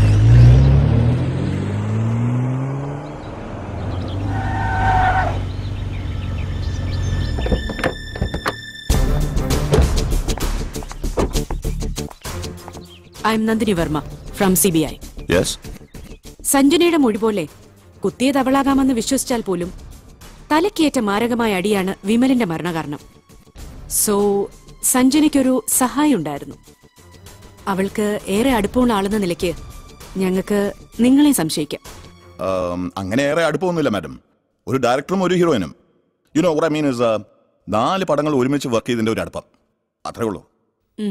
I'm Nandini Varma from C B I yes സഞ്ജനയുടെ മൊഴി പോലെ കുത്തിയത് അവളാകാമെന്ന് വിശ്വസിച്ചാൽ പോലും തലക്കേറ്റ മാരകമായ അടിയാണ് വിമലിന്റെ മരണകാരണം സോ സഞ്ജനയ്ക്കൊരു സഹായം ഉണ്ടായിരുന്നു അവൾക്ക് ഏറെ അടുപ്പമുള്ള ആളെന്ന നിലയ്ക്ക് ഞങ്ങൾക്ക് നിങ്ങളെ സംശയിക്കാം ആം, അങ്ങനെ ഏറെ അടുപ്പമൊന്നുമില്ല മാഡം ഒരു ഡയറക്ടറും ഒരു ഹീറോയിനും you know what I mean is uh, നാല് പടങ്ങൾ ഒരുമിച്ച് വർക്ക് ചെയ്തതിന്റെ ഒരു അടുപ്പം അത്രേ ഉള്ളൂ ഉം.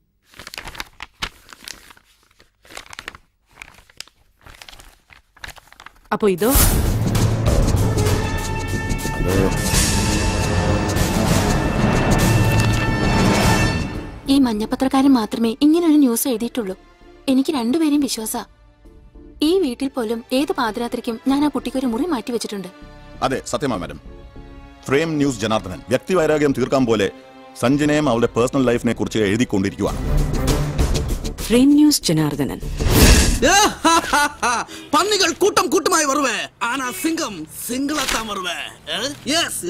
അപ്പോ ഇതോ ഈ മഞ്ഞപ്പത്രക്കാരൻ മാത്രമേ ഇങ്ങനൊരു ന്യൂസ് എഴുതിയിട്ടുള്ളൂ എനിക്ക് രണ്ടുപേരെയും വിശ്വാസ ഈ വീട്ടിൽ പോലും ഏത് പാതിരാത്രിക്കും ഞാൻ ആ കുട്ടിക്ക് ഒരു മുറി മാറ്റി വെച്ചിട്ടുണ്ട് അതെ സത്യമാ മാഡം ഫ്രെയിം ന്യൂസ് ജനാർദ്ദനൻ വ്യക്തിവൈരാഗ്യം തീർക്കാൻ പോലെ സഞ്ജനയും അവളുടെ പേഴ്സണൽ ലൈഫിനെ കുറിച്ച് എഴുതിക്കൊണ്ടിരിക്കുവാണ് ഫ്രെയിം ന്യൂസ് ജനാർദ്ദനൻ പന്നികൾ കൂട്ടം കൂട്ടമായി வருவே ஆனா சிங்கம் சிங்களத்தான் வருவே எஸ்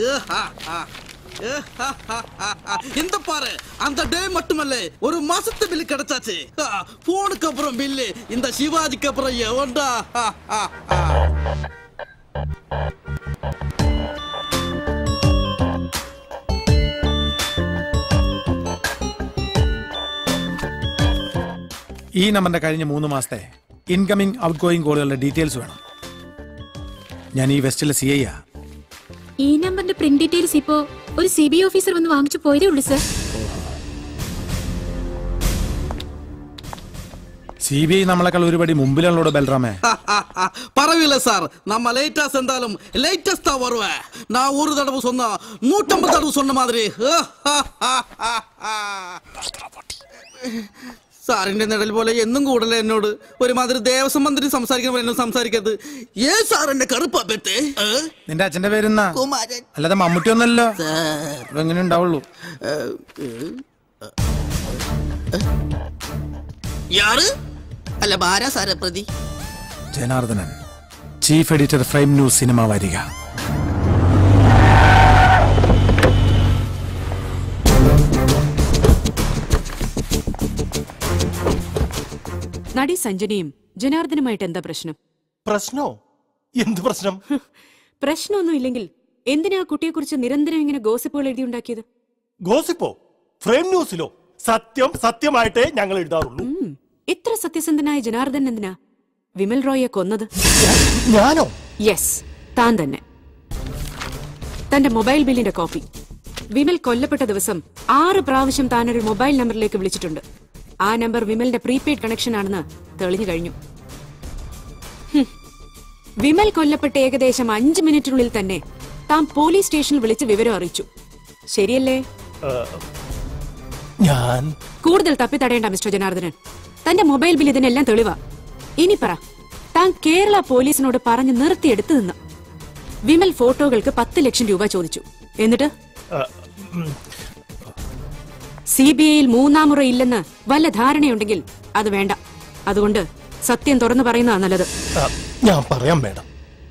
இந்த பாரு அந்த டே மட்டுமல்ல ஒரு மாசத்து பில்லு கிடைச்சாச்சு போனுக்கு அப்புறம் பில்லு இந்த சிவாஜிக்கு அப்புறம் எவன்டா ഈ നമ്പറിന്റെ കഴിഞ്ഞ മൂന്ന് മാസത്തെ ഇൻകമിംഗ് ഔട്ട് ഗോയിങ് കോളുകളുടെ ഡീറ്റെയിൽസ് വേണം ഞാൻ ഈ വെസ്റ്റിലെ സി ഐ ആ ഈ നമ്പറിന്റെ പ്രിന്റ് ഡീറ്റെയിൽസ് ഇപ്പോ ഒരു സി ബി ഓഫീസർ വന്ന് വാങ്ങിച്ചു പോയതേ ഉള്ളൂ സർ സി ബി ഐ നമ്മളെക്കാൾ ഒരുപടി മുമ്പിലുള്ളോട് ബൽറാമേ பரவாயில்ல சார் நம்ம லேட்டா சென்றாலும் லேட்டஸ்டா வருவேன் நான் ஒரு தடவை சொன்னா நூற்றம்பது தடவை சொன்ன மாதிரி സാറിന്റെ നിഴൽ പോലെ എന്നും കൂടല എന്നോട് ഒരുമാതിരി ദേവസ്വം മന്ത്രി സംസാരിക്കുന്ന പോലെ എന്നോട് സംസാരിക്കരുത് ഏ സാർ എന്റെ കറുപ്പാ പെത്തെ നിന്റെ അച്ഛന്റെ പേരെന്നാ കുമാരൻ അല്ലാതെ മമ്മൂട്ടി ഒന്നല്ലോ എങ്ങനെ ഉണ്ടാവുള്ളൂ യാറ് അല്ല ബാരാ സാറെ പ്രതി Janardhanan chief editor frame news cinema വാരിക നടി സഞ്ജനയും ജനാർദ്ദനുമായിട്ട് എന്താ പ്രശ്നം പ്രശ്നോ എന്ത് പ്രശ്നം പ്രശ്നമൊന്നും ഇല്ലെങ്കിൽ എന്തിനാ ആ കുട്ടിയെക്കുറിച്ച് നിരന്തരം ഇങ്ങനെ ഗോസിപ്പുകൾ എഴുതിയുണ്ടാക്കിയത് ഗോസിപ്പോ ഫ്രെയിം ന്യൂസിലോ സത്യം സത്യമായിട്ടേ ഞങ്ങൾ എഴുതാറുള്ളൂ ഉം. ഇത്ര സത്യസന്ധനായ ജനാർദ്ദൻ എന്തിനാ വിമൽ റോയെ കൊന്നത് ഞാനോ യെസ് താൻ തന്നെ തന്റെ മൊബൈൽ ബില്ലിന്റെ കോപ്പി വിമൽ കൊല്ലപ്പെട്ട ദിവസം ആറ് പ്രാവശ്യം താൻ ഒരു മൊബൈൽ നമ്പറിലേക്ക് വിളിച്ചിട്ടുണ്ട് ആ നമ്പർ വിമലിന്റെ പ്രീപെയ്ഡ് കണക്ഷൻ ആണെന്ന് തെളിഞ്ഞു കഴിഞ്ഞു ഹും. വിമൽ കൊല്ലപ്പെട്ട ഏകദേശം അഞ്ച് മിനിറ്റിനുള്ളിൽ തന്നെ താൻ പോലീസ് സ്റ്റേഷനിൽ വിളിച്ച് വിവരം അറിയിച്ചു ശരിയല്ലേ ഞാൻ കൂടുതൽ തപ്പിത്തടയേണ്ട മിസ്റ്റർ ജനാർദ്ദനൻ തന്റെ മൊബൈൽ ബിൽ ഇതിനെല്ലാം തെളിവാ ഇനി പറ താൻ കേരള പോലീസിനോട് പറഞ്ഞ് നിർത്തിയെടുത്തു നിന്ന് വിമൽ ഫോട്ടോകൾക്ക് പത്ത് ലക്ഷം രൂപ ചോദിച്ചു എന്നിട്ട് സി ബി ഐയിൽ മൂന്നാം മുറ ഇല്ലെന്ന് വല്ല ധാരണയുണ്ടെങ്കിൽ അത് വേണ്ട അതുകൊണ്ട് സത്യം തുറന്നു പറയുന്നതാ നല്ലത് ആ, ഞാൻ പറയാം മേഡം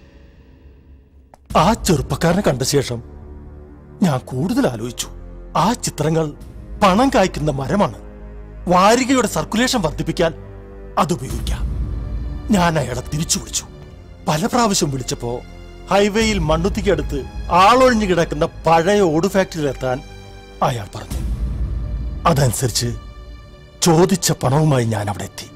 ആ ചെറുപ്പക്കാരനെ കണ്ട ശേഷം ഞാൻ കൂടുതൽ ആലോചിച്ചു ആ ചിത്രങ്ങൾ പണം കായ്ക്കുന്ന മരമാണ് വാരികയുടെ സർക്കുലേഷൻ വർദ്ധിപ്പിക്കാൻ അത് ഉപയോഗിക്കാം ഞാൻ അയാളെ തിരിച്ചു വിളിച്ചു പല പ്രാവശ്യം വിളിച്ചപ്പോ ഹൈവേയിൽ മണ്ണുത്തിക്കടുത്ത് ആളൊഴിഞ്ഞു കിടക്കുന്ന പഴയ ഓട് ഫാക്ടറിയിലെത്താൻ അയാൾ പറഞ്ഞു അതനുസരിച്ച് ചോദിച്ച പണവുമായി ഞാൻ അവിടെ എത്തി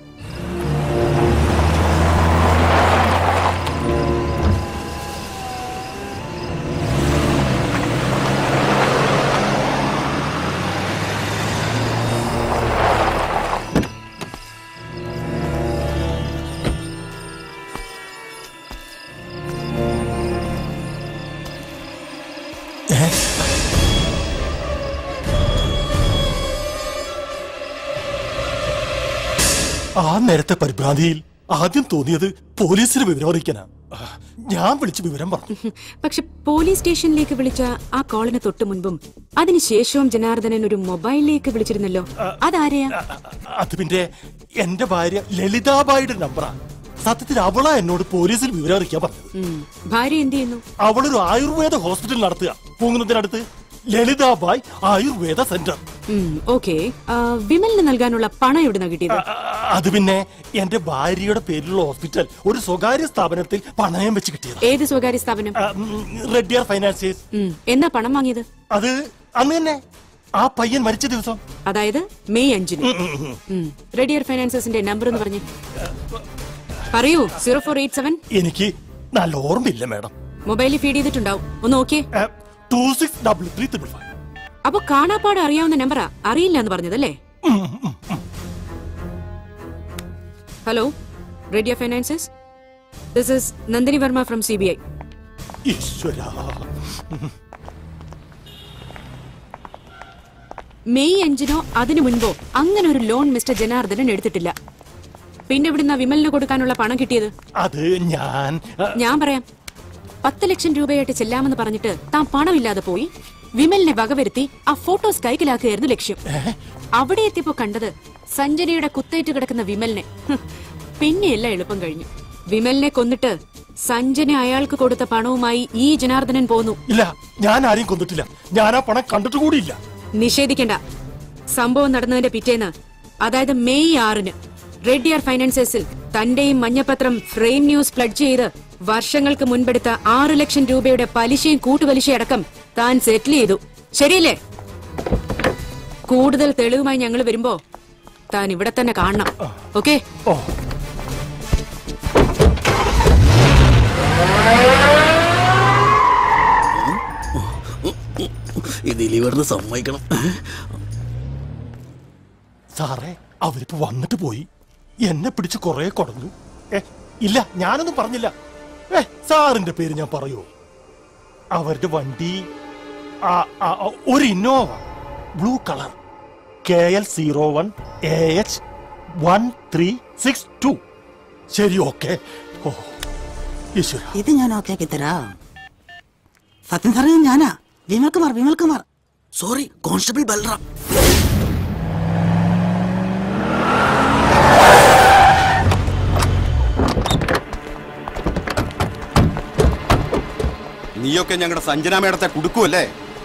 ആ നേരത്തെ പരിഭ്രാന്തിയിൽ ആദ്യം തോന്നിയത് പോലീസിന് വിവരം അറിയിക്കാനാ ആ, ഞാൻ വിളിച്ച് വിവരം പറഞ്ഞു പക്ഷെ പോലീസ് സ്റ്റേഷനിലേക്ക് വിളിച്ച ആ കോളിന് തൊട്ടു മുൻപും അതിനുശേഷവും ജനാർദ്ദനൻ ഒരു മൊബൈലിലേക്ക് വിളിച്ചിരുന്നല്ലോ അതാരെയാ അത് പിന്നെ എന്റെ ഭാര്യ ലളിതാബായിയുടെ നമ്പറാ സത്യത്തിൽ അവളാ എന്നോട് പോലീസിൽ വിവരം അറിയിക്കാൻ പറഞ്ഞത് ഉം. ഭാര്യ എന്ത് ചെയ്യുന്നു അവളൊരു ആയുർവേദ ഹോസ്പിറ്റൽ നടത്തുക പൂങ്ങുന്നതിനടുത്ത് ലളിതാബായ് ആയുർവേദ സെന്റർ ഓക്കെ വിമലിന് നൽകാനുള്ള പണം എവിടുന്ന കിട്ടിയത് അത് പിന്നെ എന്റെ ഭാര്യയുടെ പേരിലുള്ള ഹോസ്പിറ്റൽ ഒരു സ്വകാര്യ സ്ഥാപനത്തിൽ പണയം വെച്ച് കിട്ടിയത് ഏത് സ്വകാര്യ സ്ഥാപനം റെഡ്ഡിയർ ഫൈനാൻസിയേഴ്സ് ഉം. എന്നാ പണം വാങ്ങിയത് അത് അന്ന് തന്നെ ആ പയ്യൻ മരിച്ച ദിവസം അതായത് മെയ് അഞ്ചിന് ഉം. റെഡിയർ ഫൈനാൻസസിന്റെ നമ്പർ എന്ന് പറഞ്ഞു പറയൂ സീറോ ഫോർ എയ്റ്റ് സെവൻ എനിക്ക് നല്ല ഓർമ്മയില്ല മാഡം മൊബൈലിൽ ഫീഡ് ചെയ്തിട്ടുണ്ടാവും ഒന്ന് നോക്കിയേ two six double three triple five അപ്പൊ കാണാപ്പാട് അറിയാവുന്ന നമ്പറാ അറിയില്ല എന്ന് പറഞ്ഞതല്ലേ hello radio finances this is Nandini Varma from C B I ഈശ്വര മെയ് അഞ്ചിനോ അതിനു മുൻപോ അങ്ങനെ ഒരു ലോൺ മിസ്റ്റർ ജനാർദ്ദനൻ എടുത്തിട്ടില്ല പിന്നെ ഇവിടുന്ന് വിമലിന് കൊടുക്കാനുള്ള പണം കിട്ടിയത് അത് ഞാൻ ഞാൻ പറയാം പത്ത് ലക്ഷം രൂപയായിട്ട് ചെല്ലാമെന്ന് പറഞ്ഞിട്ട് താൻ പണമില്ലാതെ പോയി വിമലിനെ വകവരുത്തി ആ ഫോട്ടോസ് കൈക്കലാക്കുകയായിരുന്നു ലക്ഷ്യം അവിടെ എത്തിയപ്പോ കണ്ടത് സഞ്ജനയുടെ കുത്തേറ്റ് കിടക്കുന്ന വിമലിനെ ഹും, പിന്നെയല്ല എളുപ്പം കഴിഞ്ഞു വിമലിനെ കൊന്നിട്ട് സഞ്ജന അയാൾക്ക് കൊടുത്ത പണവുമായി ഈ ജനാർദ്ദനൻ പോന്നു ഇല്ല ഞാൻ ആരെയും കൊന്നിട്ടില്ല ഞാൻ ആ പണം കണ്ടിട്ട് കൂടിയില്ല നിഷേധിക്കണ്ട സംഭവം നടന്നതിന്റെ പിറ്റേന്ന് അതായത് മെയ് ആറിന് റെഡ്ഡിയാർ ഫൈനാൻസേഴ്സിൽ തന്റെയും മഞ്ഞപത്രം ഫ്രെയിം ന്യൂസ് പ്ലഡ് ചെയ്ത് വർഷങ്ങൾക്ക് മുൻപെടുത്ത ആറു ലക്ഷം രൂപയുടെ പലിശയും കൂട്ടുപലിശയും അടക്കം താൻ സെറ്റിൽ ചെയ്തു ശരിയല്ലേ കൂടുതൽ തെളിവുമായി ഞങ്ങൾ വരുമ്പോ താൻ ഇവിടെ തന്നെ കാണണം ഓക്കെ ഇതിൽ ഇവിടുന്ന് സമ്മതിക്കണം സാറേ അവരിപ്പോ വന്നിട്ട് പോയി എന്നെ പിടിച്ച് കുറെ കൊടഞ്ഞു ഏ ഇല്ല ഞാനൊന്നും പറഞ്ഞില്ല ഏ സാറിന്റെ പേര് ഞാൻ പറയൂ അവരുടെ വണ്ടി ആ, ആ, ആ, ഒരു Innova blue colour K L zero one A H one three six two ശരി ഓക്കെ ഓ ഈശ്വര ഇത് ഞാൻ ഓക്കെ ആക്കി തരാം സത്യം സാറേ ഇത് ഞാനാ വിമൽ കുമാർ വിമൽ കുമാർ സോറി കോൺസ്റ്റബിൾ ബൽറാം നീയൊക്കെ ഞങ്ങളുടെ സഞ്ജന മേടത്തെ കുടുക്കുമല്ലേ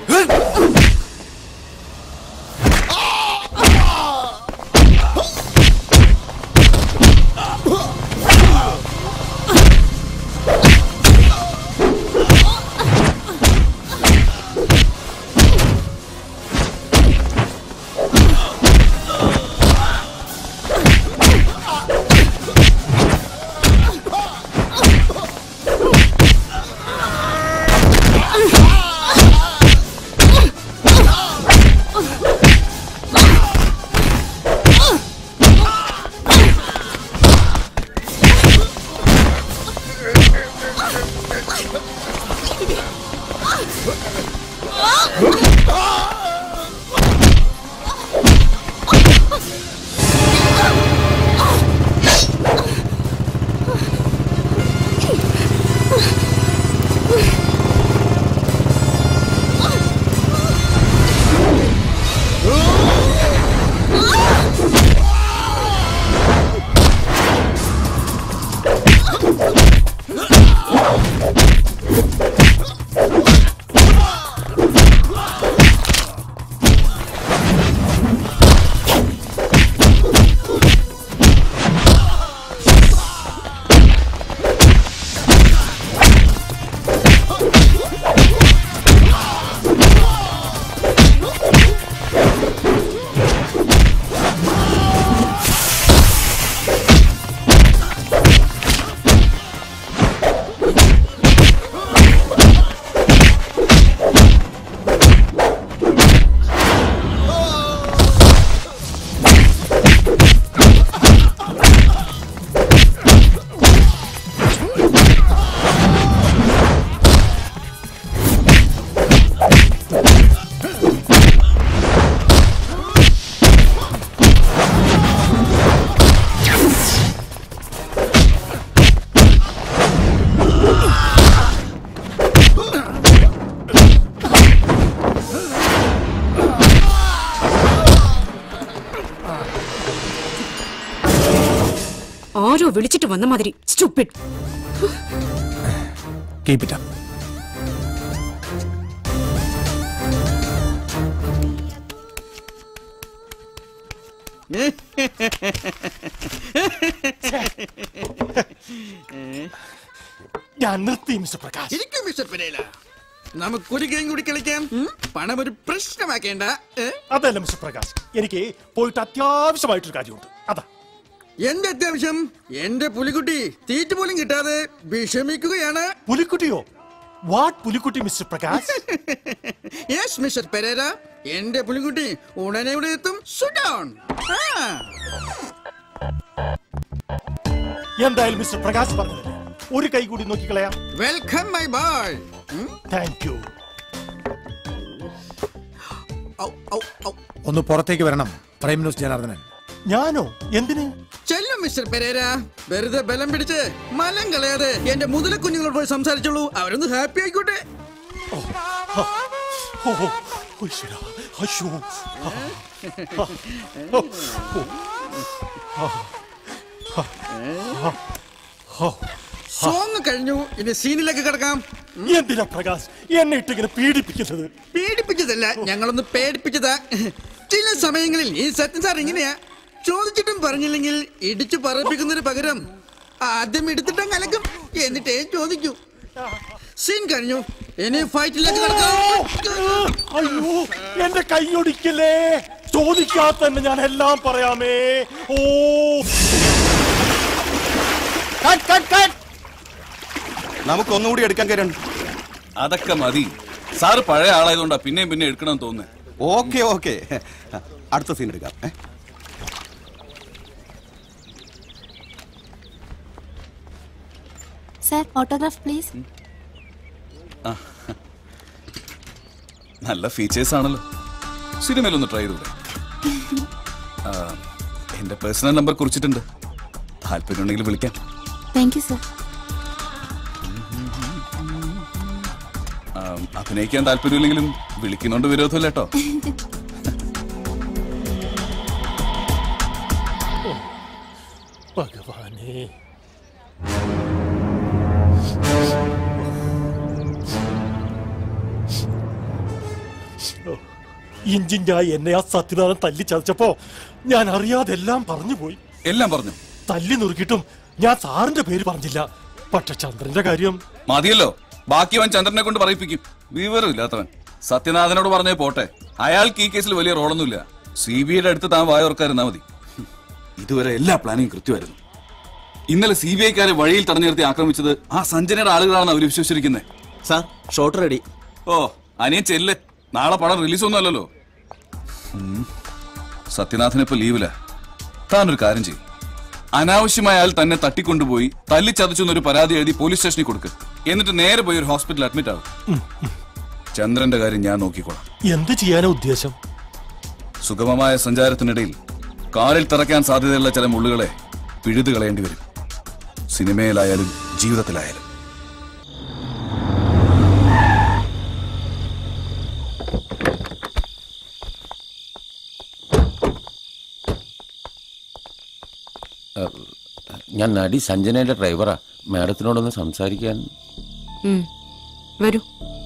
ആരോ വിളിച്ചിട്ട് വന്ന മാതിരി സ്റ്റുപ്പിഡ് കീപ് ഇറ്റ് അപ്പ് ഞാൻ നിർത്തി മിസ്റ്റർ പ്രകാശ് ഇരിക്കും മിസ്റ്റർ പെരേല നമുക്കൊരു ഗെയിം കൂടി കളിക്കാം പണം ഒരു പ്രശ്നമാക്കേണ്ട ഏ? അതല്ല മിസ്റ്റർ പ്രകാശ് എനിക്ക് പോയിട്ട് അത്യാവശ്യമായിട്ടൊരു കാര്യമുണ്ട് അതാ എന്റെ അത്യാവശ്യം എന്റെ പുലിക്കുട്ടി തീറ്റ പോലും കിട്ടാതെ വിഷമിക്കുകയാണ് പുലിക്കുട്ടിയോ വാട്ട് പുലിക്കുട്ടി mister Prakash yes mister Pereira എന്റെ പുലിക്കുട്ടി ഉടനെ ഇവിടെ എത്തും സുഡൗൺ എന്തായാലും മിസ്റ്റർ പ്രകാശ് പറഞ്ഞതല്ലേ ഒരു കൈ കൂടി നോക്കിക്കളയാം welcome my boy thank you ഒന്ന് പുറത്തേക്ക് വരണം പ്രൈം ന്യൂസ് ജനാർദ്ദനൻ ഞാനോ എന്തിന് ചെല്ലും മിസ്റ്റർ പെരേര വെറുതെ ബലം പിടിച്ച് മലം കളയാതെ എന്റെ മുതല കുഞ്ഞുങ്ങളോട് പോയി സംസാരിച്ചോളൂ അവരൊന്ന് ഹാപ്പി ആയിക്കോട്ടെ ഓ, ഓ, ഈശ്വരാ, അയ്യോ. ആ, ആ, ഓ, ആ, ആ, ആ, സോങ് കഴിഞ്ഞു ഇനി സീനിലേക്ക് കിടക്കാം എന്തിനാ പ്രകാശ് എന്നെ ഇട്ടിങ്ങനെ പീഡിപ്പിക്കുന്നത് പീഡിപ്പിച്ചതല്ല ഞങ്ങളൊന്ന് പേടിപ്പിച്ചതാ ചില സമയങ്ങളിൽ ഈ സത്യം സാർ ഇങ്ങനെയാ ചോദിച്ചിട്ടും പറഞ്ഞില്ലെങ്കിൽ ഇടിച്ചു പറപ്പിക്കുന്നതിന് പകരം ആദ്യം എടുത്തിട്ടും കലക്കും എന്നിട്ടേ ചോദിക്കൂ സീൻ കഴിഞ്ഞു ഇനി ഫൈറ്റിലേക്ക് കിടക്കാം അയ്യോ എന്റെ കൈയൊടിക്കല്ലേ ചോദിക്കാത്ത തന്നെ ഞാൻ എല്ലാം പറയാമേ ഓ നമുക്ക് ഒന്നുകൂടി എടുക്കാൻ കയറണം അതൊക്കെ മതി സാറ് പഴയ ആളായതുകൊണ്ടാ പിന്നെയും പിന്നെ എടുക്കണം തോന്നുന്നത് ഓക്കെ ഓക്കെ അടുത്ത സീൻ എടുക്കാം ഏ? സർ ഓട്ടോഗ്രാഫ് പ്ലീസ് ആ. നല്ല ഫീച്ചേഴ്സ് ആണല്ലോ സിനിമയിലൊന്ന് ട്രൈ ചെയ്തൂടെ ആ, എന്റെ പേഴ്സണൽ നമ്പർ കുറിച്ചിട്ടുണ്ട് താല്പര്യമുണ്ടെങ്കിൽ വിളിക്കാം താങ്ക് യു സർ ആ, അഭിനയിക്കാൻ താല്പര്യമില്ലെങ്കിലും വിളിക്കുന്നോണ്ട് വിരോധമില്ല കേട്ടോ ഭഗവാനേ ഇഞ്ചിഞ്ചായി എന്നെ ആ സത്യനാഥൻ തല്ലി ചതച്ചപ്പോ ഞാൻ അറിയാതെ എല്ലാം പറഞ്ഞു പോയി എല്ലാം പറഞ്ഞു തല്ലി നുറുക്കിയിട്ടും ഞാൻ സാറിന്റെ പേര് പറഞ്ഞില്ല പക്ഷെ ചന്ദ്രന്റെ കാര്യം മതിയല്ലോ ബാക്കി അവൻ ചന്ദ്രനെ കൊണ്ട് പറയിപ്പിക്കും വിവരമില്ലാത്തവൻ സത്യനാഥനോട് പറഞ്ഞേ പോട്ടെ അയാൾക്ക് ഈ കേസിൽ വലിയ റോളൊന്നുമില്ല സി ബി ഐയുടെ അടുത്ത് താൻ വായോർക്കായിരുന്നാ മതി ഹും. ഇതുവരെ എല്ലാ പ്ലാനിങ് കൃത്യമായിരുന്നു ഇന്നലെ സി ബി ഐക്കാരെ വഴിയിൽ തടഞ്ഞു നിർത്തി ആക്രമിച്ചത് ആ സഞ്ജനയുടെ ആളുകളാണ് അവർ വിശ്വസിച്ചിരിക്കുന്നത് സാർ ഷോട്ട് റെഡി ഓ അനിയൻ ചെല്ല് നാളെ പടം റിലീസ് ഒന്നും അല്ലല്ലോ ഉം. സത്യനാഥൻ ഇപ്പൊ ലീവില താനൊരു കാര്യം ചെയ്യും അനാവശ്യമായ ആൾ തന്നെ തട്ടിക്കൊണ്ടുപോയി തല്ലിച്ചതച്ചു എന്നൊരു പരാതി എഴുതി പോലീസ് സ്റ്റേഷനിൽ കൊടുക്ക് എന്നിട്ട് നേരെ പോയി ഒരു ഹോസ്പിറ്റലിൽ അഡ്മിറ്റ് ആവും ഉം, ചന്ദ്രന്റെ കാര്യം ഞാൻ നോക്കിക്കോളാം എന്ത് ചെയ്യാനാ ഉദ്ദേശം സുഗമമായ സഞ്ചാരത്തിനിടയിൽ കാറിൽ തിറക്കാൻ സാധ്യതയുള്ള ചില മുള്ളുകളെ പിഴുതു കളയേണ്ടി വരും സിനിമയിലായാലും ജീവിതത്തിലായാലും ഞാൻ നടി സഞ്ജനയുടെ ഡ്രൈവറാ മാഡത്തിനോടൊന്ന് സംസാരിക്കാൻ ഉം. വരൂ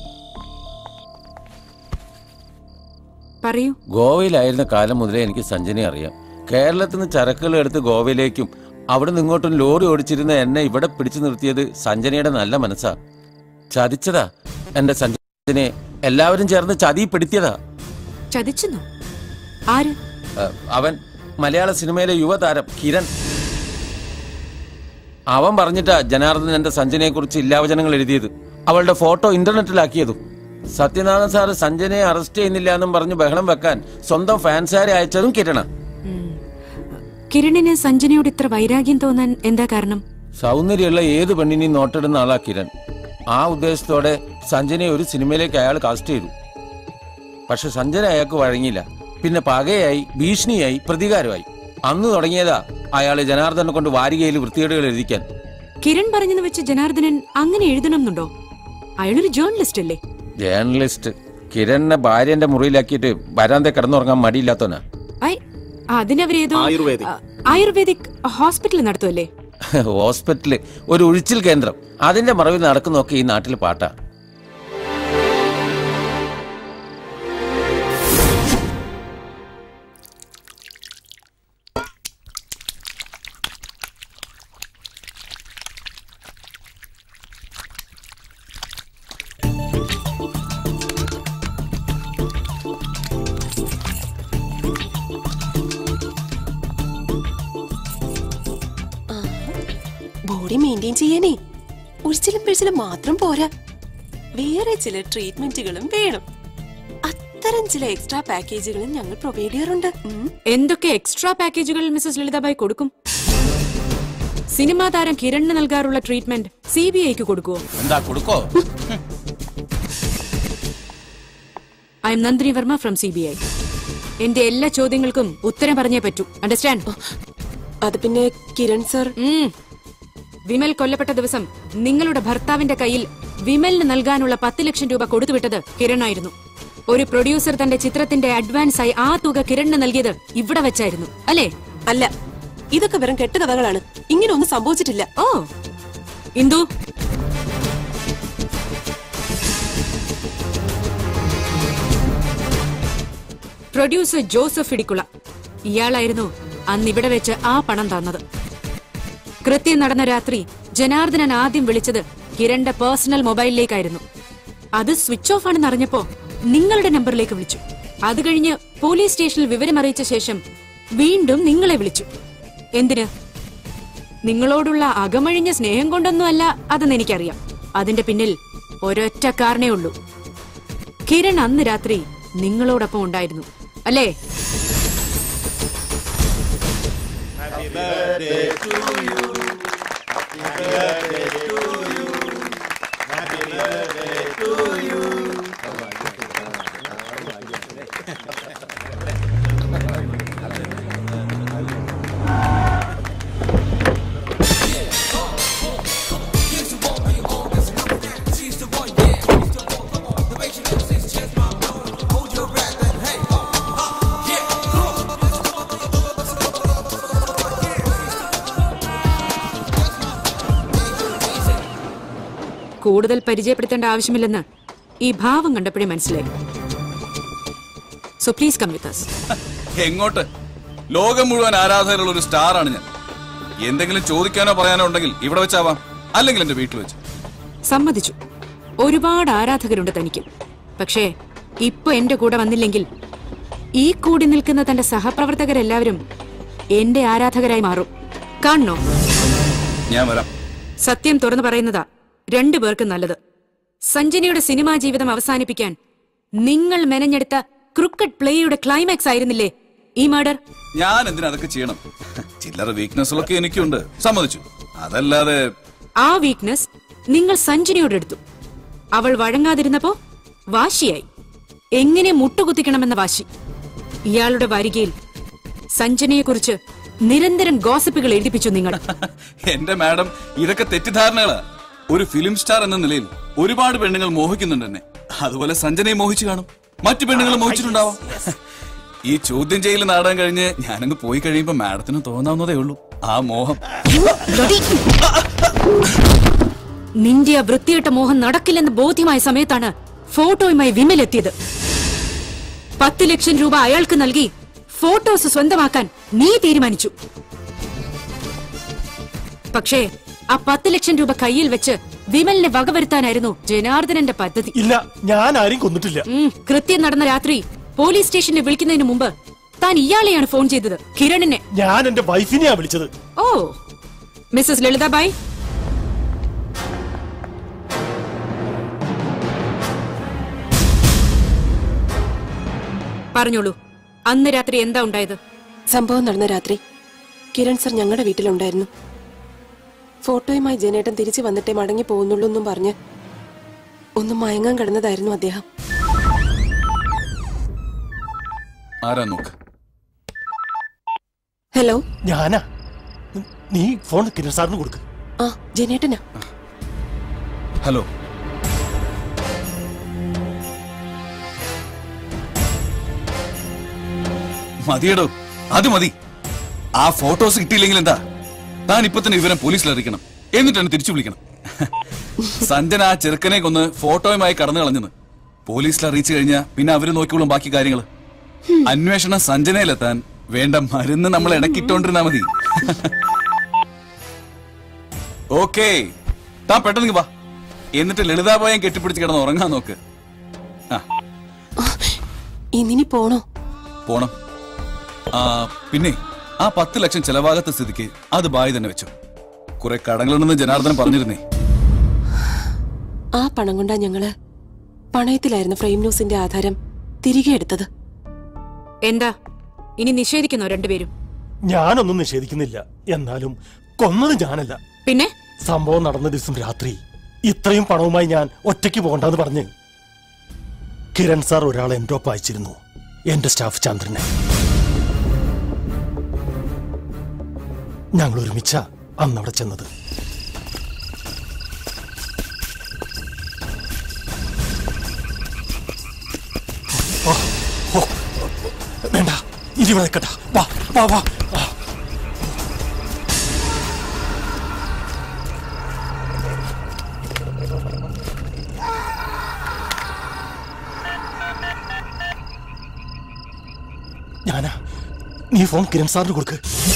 പറയൂ ഗോവയിലായിരുന്ന കാലം മുതലേ എനിക്ക് സഞ്ജനയെ അറിയാം കേരളത്തിൽ നിന്ന് ചരക്കുകൾ എടുത്ത് ഗോവയിലേക്കും അവിടെ നിന്ന് ഇങ്ങോട്ടും ലോറി ഓടിച്ചിരുന്ന എന്നെ ഇവിടെ പിടിച്ചു നിർത്തിയത് സഞ്ജനയുടെ നല്ല മനസ്സാ ചതിച്ചതാ എന്റെ സഞ്ജനയെ എല്ലാവരും ചേർന്ന് ചതിപ്പെടുത്തിയതാ ചതിച്ചെന്നോ ആര് അഹ് അവൻ മലയാള സിനിമയിലെ യുവതാരം കിരൺ അവൻ പറഞ്ഞിട്ടാ ജനാർദ്ദൻ എന്റെ സഞ്ജനയെ കുറിച്ച് ഇല്ലാവചനങ്ങൾ എഴുതിയത് അവളുടെ ഫോട്ടോ ഇന്റർനെറ്റിലാക്കിയതും സത്യനാഥൻ സാറ് സഞ്ജനയെ അറസ്റ്റ് ചെയ്യുന്നില്ല എന്നും പറഞ്ഞ് ബഹളം വെക്കാൻ സ്വന്തം ഫാൻസുകാരെ അയച്ചതും കിരണ കിരണിന് സഞ്ജനയോട് ഇത്ര വൈരാഗ്യം തോന്നാൻ എന്താ കാരണം സൗന്ദര്യമുള്ള ഏത് പെണ്ണിനെയും നോട്ടിടുന്ന ആളാ കിരൺ ആ ഉദ്ദേശത്തോടെ സഞ്ജനയെ ഒരു സിനിമയിലേക്ക് അയാൾ കാസ്റ്റ് ചെയ്തു പക്ഷെ സഞ്ജന അയാൾക്ക് വഴങ്ങിയില്ല പിന്നെ പകയായി ഭീഷണിയായി പ്രതികാരമായി അന്ന് തുടങ്ങിയതാ അയാളെ ജനാർദ്ദനെ കൊണ്ട് വാരികയിൽ വൃത്തികേടുകൾ എഴുതിക്കാൻ കിരൺ പറഞ്ഞെന്ന് വെച്ച് ജനാർദ്ദനൻ അങ്ങനെ എഴുതണമെന്നുണ്ടോ അയാളൊരു ജേർണലിസ്റ്റ് അല്ലേ ജേർണലിസ്റ്റ് കിരണിനെ ഭാര്യന്റെ മുറിയിലാക്കിയിട്ട് വരാന്തെ കിടന്നുറങ്ങാൻ മടിയില്ലാത്തവനാ ഐ അതിനവരേതോ ആയുർവേദിക്. ആ, ആയുർവേദിക് ഹോസ്പിറ്റൽ നടത്തുമല്ലേ ഹോസ്പിറ്റല് ഒരു ഒഴിച്ചിൽ കേന്ദ്രം അതിന്റെ മറവിൽ നടക്കുന്നൊക്കെ ഈ നാട്ടിൽ പാട്ടാ ബോഡി മെയിൻറ്റെയിൻ ചെയ്യാനേ ഒഴിച്ചിലും പിഴിച്ചിലും മാത്രം പോരാ വേറെ ചില ട്രീറ്റ്മെന്റുകളും വേണം അത്തരം ചില എക്സ്ട്രാ പാക്കേജുകളും ഞങ്ങൾ പ്രൊവൈഡ് ചെയ്യാറുണ്ട് ഉം. എന്തൊക്കെ എക്സ്ട്രാ പാക്കേജുകൾ മിസസ് ലളിതാബായി കൊടുക്കും സിനിമാ താരം കിരണിന് നൽകാറുള്ള ട്രീറ്റ്മെന്റ് സി ബി ഐക്ക് കൊടുക്കുവോ എന്താ കൊടുക്കോ I'm Nandini Varma from C B I എന്റെ എല്ലാ ചോദ്യങ്ങൾക്കും ഉത്തരം പറഞ്ഞേ പറ്റൂ അണ്ടർസ്റ്റാൻഡ് അത് പിന്നെ കിരൺ സർ വിമൽ കൊല്ലപ്പെട്ട ദിവസം നിങ്ങളുടെ ഭർത്താവിന്റെ കയ്യിൽ വിമലിന് നൽകാനുള്ള പത്ത് ലക്ഷം രൂപ കൊടുത്തുവിട്ടത് കിരണായിരുന്നു ഒരു പ്രൊഡ്യൂസർ തന്റെ ചിത്രത്തിന്റെ അഡ്വാൻസ് ആയി ആ തുക കിരണിന് നൽകിയത് ഇവിടെ വെച്ചായിരുന്നു അല്ലേ അല്ല ഇതൊക്കെ വെറും കെട്ടുകഥകളാണ് ഇങ്ങനെ ഒന്നും സംഭവിച്ചിട്ടില്ല ഓ ഇന്ദു പ്രൊഡ്യൂസർ ജോസഫ് ഇടിക്കുള ഇയാളായിരുന്നു അന്ന് ഇവിടെ വെച്ച് ആ പണം തന്നത് കൃത്യം നടന്ന രാത്രി ജനാർദ്ദനൻ ആദ്യം വിളിച്ചത് കിരണിന്റെ പേഴ്സണൽ മൊബൈലിലേക്കായിരുന്നു അത് സ്വിച്ച് ഓഫ് ആണെന്ന് അറിഞ്ഞപ്പോ നിങ്ങളുടെ നമ്പറിലേക്ക് വിളിച്ചു അത് കഴിഞ്ഞ് പോലീസ് സ്റ്റേഷനിൽ വിവരം അറിയിച്ച ശേഷം വീണ്ടും നിങ്ങളെ വിളിച്ചു എന്തിന് നിങ്ങളോടുള്ള അകമഴിഞ്ഞ സ്നേഹം കൊണ്ടൊന്നുമല്ല അതെന്ന് എനിക്കറിയാം അതിന്റെ പിന്നിൽ ഒരൊറ്റ കാരണേ ഉള്ളൂ കിരൺ അന്ന് രാത്രി നിങ്ങളോടൊപ്പം ഉണ്ടായിരുന്നു അല്ലേ കൂടുതൽ പരിചയപ്പെടുത്തേണ്ട ആവശ്യമില്ലെന്ന് ഈ ഭാവം കണ്ടപ്പോഴേ മനസ്സിലായി so please come with us എങ്ങോട്ട് ലോകം മുഴുവൻ ആരാധകരുള്ള ഒരു സ്റ്റാറാണ് ഞാൻ എന്തെങ്കിലും ചോദിക്കാനോ പറയാനോ ഉണ്ടെങ്കിൽ ഇവിടെ വെച്ചാവാം അല്ലെങ്കിൽ എന്റെ വീട്ടിൽ വെച്ച് സമ്മതിച്ചു ഒരുപാട് ആരാധകരുണ്ട് തനിക്ക് പക്ഷേ ഇപ്പൊ എന്റെ കൂടെ വന്നില്ലെങ്കിൽ ഈ കൂടി നിൽക്കുന്ന തന്റെ സഹപ്രവർത്തകരെല്ലാവരും എന്റെ ആരാധകരായി മാറും കാണണോ ഞാൻ വരാം സത്യം തുറന്നു പറയുന്നതാ രണ്ടു പേർക്കും നല്ലത് സഞ്ജനയുടെ സിനിമാ ജീവിതം അവസാനിപ്പിക്കാൻ നിങ്ങൾ മെനഞ്ഞെടുത്ത ക്രിക്കറ്റ് പ്ലേയുടെ ക്ലൈമാക്സ് ആയിരുന്നില്ലേ ഈ മർഡർ ഞാൻ എന്തിനാ അതൊക്കെ ചെയ്യണം ചില്ലറ വീക്ക്നെസ്സുകളൊക്കെ എനിക്കുണ്ട് സമ്മതിച്ചു അതല്ലാതെ ആ വീക്ക്നെസ് നിങ്ങൾ സഞ്ജനയോട് എടുത്തു അവൾ വഴങ്ങാതിരുന്നപ്പോ വാശിയായി എങ്ങനെ മുട്ടുകുത്തിക്കണമെന്ന വാശി ഇയാളുടെ വാരികയിൽ സഞ്ജനയെക്കുറിച്ച് നിരന്തരം ഗോസിപ്പുകൾ എഴുതിപ്പിച്ചു നിങ്ങൾ എന്റെ മാഡം ഇതൊക്കെ തെറ്റിദ്ധാരണകളാ ഒരു ഫിലിം സ്റ്റാർ എന്ന നിലയിൽ ഒരുപാട് പെണ്ണുങ്ങൾ മോഹിക്കുന്നുണ്ട് എന്നെ അതുപോലെ സഞ്ജനയെ മോഹിച്ചു കാണും മറ്റു പെണ്ണുങ്ങൾ മോഹിച്ചിട്ടുണ്ടാവാം ഈ ചോദ്യം ചെയ്യൽ നാടകം കഴിഞ്ഞ് ഞാനങ്ങ് പോയി കഴിയുമ്പോ മാഡത്തിന് തോന്നാവുന്നതേ ഉള്ളൂ ആ മോഹം നിന്റെ ആ വൃത്തിയിട്ട മോഹം നടക്കില്ലെന്ന് ബോധ്യമായ സമയത്താണ് ഫോട്ടോയുമായി വിമൽ എത്തിയത് പത്ത് ലക്ഷം രൂപ അയാൾക്ക് നൽകി ഫോട്ടോസ് സ്വന്തമാക്കാൻ നീ തീരുമാനിച്ചു പക്ഷേ ആ പത്ത് ലക്ഷം രൂപ കയ്യിൽ വെച്ച് വിമലിനെ വകവരുത്താനായിരുന്നു ജനാർദ്ദനന്റെ പദ്ധതി ഇല്ല ഞാൻ ആരും കൊന്നിട്ടില്ല ഉം, കൃത്യം നടന്ന രാത്രി പോലീസ് സ്റ്റേഷനിൽ വിളിക്കുന്നതിന് മുമ്പ് താൻ ഇയാളെയാണ് ഫോൺ ചെയ്തത് കിരണിനെ ഞാൻ എന്റെ വൈഫിനെയാ വിളിച്ചത് ഓ മിസ്സസ് ലളിതാബായ് പറഞ്ഞോളൂ അന്ന് രാത്രി എന്താ ഉണ്ടായത് സംഭവം നടന്ന രാത്രി കിരൺ സർ ഞങ്ങളുടെ വീട്ടിലുണ്ടായിരുന്നു ഫോട്ടോയുമായി ജനേട്ടൻ തിരിച്ചു വന്നിട്ടേ മടങ്ങി പോകുന്നുള്ളൂ എന്നും പറഞ്ഞ് ഒന്ന് മയങ്ങാൻ കിടന്നതായിരുന്നു അദ്ദേഹം ആരാ നോക്ക് ഹലോ ഞാനാ നീ ഫോൺ കിരൺ സാറിന് കൊടുക്ക് ആ ജനേട്ടനാ ഹലോ മതിയടോ അത് മതി ആ ഫോട്ടോസ് കിട്ടിയില്ലെങ്കിൽ എന്താ താൻ ഇപ്പൊ തന്നെ വിവരം പോലീസിൽ അറിയിക്കണം എന്നിട്ട് എന്നെ തിരിച്ചു വിളിക്കണം സഞ്ജന ആ ചെറുക്കനെ കൊന്ന് ഫോട്ടോയുമായി കടന്നു കളഞ്ഞെന്ന് പോലീസിൽ അറിയിച്ചു കഴിഞ്ഞാൽ പിന്നെ അവര് നോക്കിക്കോളും ബാക്കി കാര്യങ്ങൾ അന്വേഷണം സഞ്ജനയിലെത്താൻ വേണ്ട മരുന്ന് നമ്മൾ ഇടക്കിട്ടോണ്ടിരുന്നാ മതി ഓക്കേ താൻ പെട്ടെന്ന് വാ എന്നിട്ട് ലളിതാബായം കെട്ടിപ്പിടിച്ച് കിടന്ന് ഉറങ്ങാൻ നോക്ക് ആ ഇന്നിനി പോണോ പോണം ആ പിന്നെ ആ പത്ത് ലക്ഷം ചെലവാകാത്ത സ്ഥിതിക്ക് അത് ബായി തന്നെ വെച്ചു കുറെ കടങ്ങളുണ്ടെന്ന് ജനാർദ്ദൻ പറഞ്ഞിരുന്നേ ആ പണം കൊണ്ടാ ഞങ്ങള് പണയത്തിലായിരുന്ന ഫ്രെയിം ന്യൂസിന്റെ ആധാരം തിരികെ എടുത്തത് എന്താ ഇനി നിഷേധിക്കുന്നോ രണ്ടുപേരും ഞാനൊന്നും നിഷേധിക്കുന്നില്ല എന്നാലും കൊന്നത് ഞാനല്ല പിന്നെ സംഭവം നടന്ന ദിവസം രാത്രി ഇത്രയും പണവുമായി ഞാൻ ഒറ്റയ്ക്ക് പോകണ്ടെന്ന് പറഞ്ഞ് കിരൺ സാർ ഒരാളെ എൻ്റെ ഒപ്പം അയച്ചിരുന്നു എന്റെ സ്റ്റാഫ് ചന്ദ്രനെ ഞങ്ങൾ ഒരുമിച്ച അന്ന് അവിടെ ചെന്നത് ഓ, ഓ, വേണ്ട ഇരുവിടെ നിൽക്കട്ടെ വാ വാ വാ ആ. ഞാനാ നീ ഫോൺ കിരൺ സാറിന് കൊടുക്ക്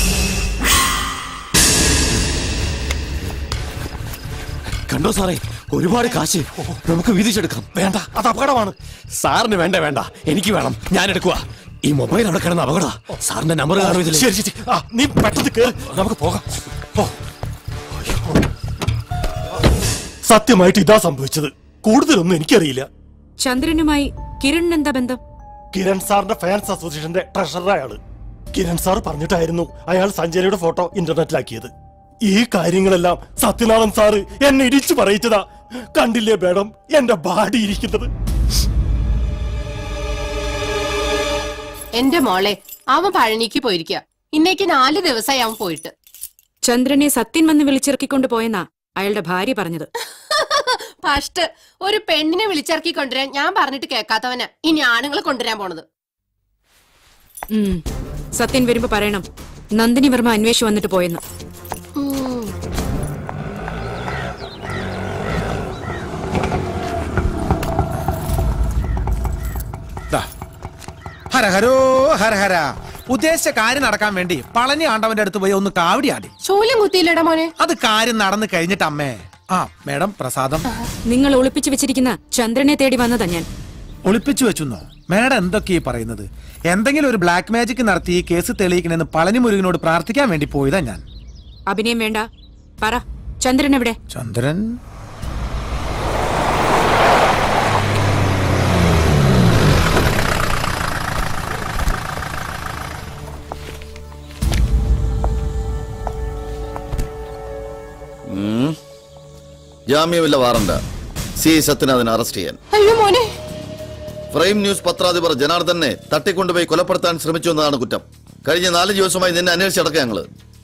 കണ്ടോ സാറേ ഒരുപാട് കാശ് നമുക്ക് വീതിച്ചെടുക്കാം വേണ്ട അത് അപകടമാണ് സാറിന് വേണ്ട വേണ്ട എനിക്ക് വേണം ഞാൻ എടുക്കുക ഈ മൊബൈൽ അവിടെ കിടന്ന അപകട സാറിന്റെ നമ്പർ കാണും ഇതിൽ ശരി ശരി ആ നീ പെട്ടെന്ന് കേറ് നമുക്ക് പോകാം ഓ. അയ്യോ. സത്യമായിട്ട് ഇതാ സംഭവിച്ചത് കൂടുതലൊന്നും എനിക്കറിയില്ല ചന്ദ്രനുമായി കിരണിന് എന്താ ബന്ധം കിരൺ സാറിന്റെ ഫാൻസ് അസോസിയേഷന്റെ ട്രഷറർ അയാള് കിരൺ സാർ പറഞ്ഞിട്ടായിരുന്നു അയാൾ സഞ്ജനയുടെ ഫോട്ടോ ഇന്റർനെറ്റിലാക്കിയത് ഈ കാര്യങ്ങളെല്ലാം സത്യനാഥൻ സാറ് എന്നെ ഇടിച്ചു പറയിച്ചതാ കണ്ടില്ലേ മേഡം എന്റെ ബാഡി ഇരിക്കുന്നത് എന്റെ മോളെ അവൻ പഴനിക്ക് പോയിരിക്കുക ഇന്നേക്ക് നാല് ദിവസമായി അവൻ പോയിട്ട് ചന്ദ്രനെ സത്യൻ വന്ന് വിളിച്ചിറക്കിക്കൊണ്ട് പോയെന്നാ അയാളുടെ ഭാര്യ പറഞ്ഞത് ഫസ്റ്റ് ഒരു പെണ്ണിനെ വിളിച്ചിറക്കി കൊണ്ടുവരാൻ ഞാൻ പറഞ്ഞിട്ട് കേൾക്കാത്തവനാ ഇനി ആണുങ്ങളെ കൊണ്ടുവരാൻ പോണത് ഉം. സത്യൻ വരുമ്പോ പറയണം നന്ദിനി വർമ്മ അന്വേഷിച്ച് വന്നിട്ട് പോയെന്ന് ഉം. ദാ. ഹരഹരോ ഹരഹര ഉദ്ദേശിച്ച കാര്യം നടക്കാൻ വേണ്ടി പളനി ആണ്ടവന്റെ അടുത്ത് പോയി ഒന്ന് കാവടിയാടി ശൂലം കുത്തിയില്ലടാ മോനെ അത് കാര്യം നടന്നു കഴിഞ്ഞിട്ട് അമ്മേ ആ മേഡം പ്രസാദം നിങ്ങൾ ഒളിപ്പിച്ചു വെച്ചിരിക്കുന്ന ചന്ദ്രനെ തേടി വന്നതാ ഞാൻ ഒളിപ്പിച്ചു വെച്ചെന്നോ മേഡം എന്തൊക്കെയാ ഈ പറയുന്നത് എന്തെങ്കിലും ഒരു ബ്ലാക്ക് മാജിക് നടത്തി ഈ കേസ് തെളിയിക്കണമെന്ന് പളനി മുരുകനോട് പ്രാർത്ഥിക്കാൻ വേണ്ടി പോയതാ ഞാൻ അഭിനയം വേണ്ട പറ ചന്ദ്രൻ എവിടെ ചന്ദ്രൻ ഉം. ജാമ്യമില്ല വാറണ്ട് സി ഐ സത്യനാഥനെ അറസ്റ്റ് ചെയ്യാൻ അയ്യോ മോനെ ഫ്രെയിം ന്യൂസ് പത്രാധിപർ ജനാർദ്ദനെ തട്ടിക്കൊണ്ടുപോയി കൊലപ്പെടുത്താൻ ശ്രമിച്ചു എന്നതാണ് കുറ്റം കഴിഞ്ഞ നാല് ദിവസമായി നിന്നെ അന്വേഷിച്ചടക്കം ഞങ്ങള്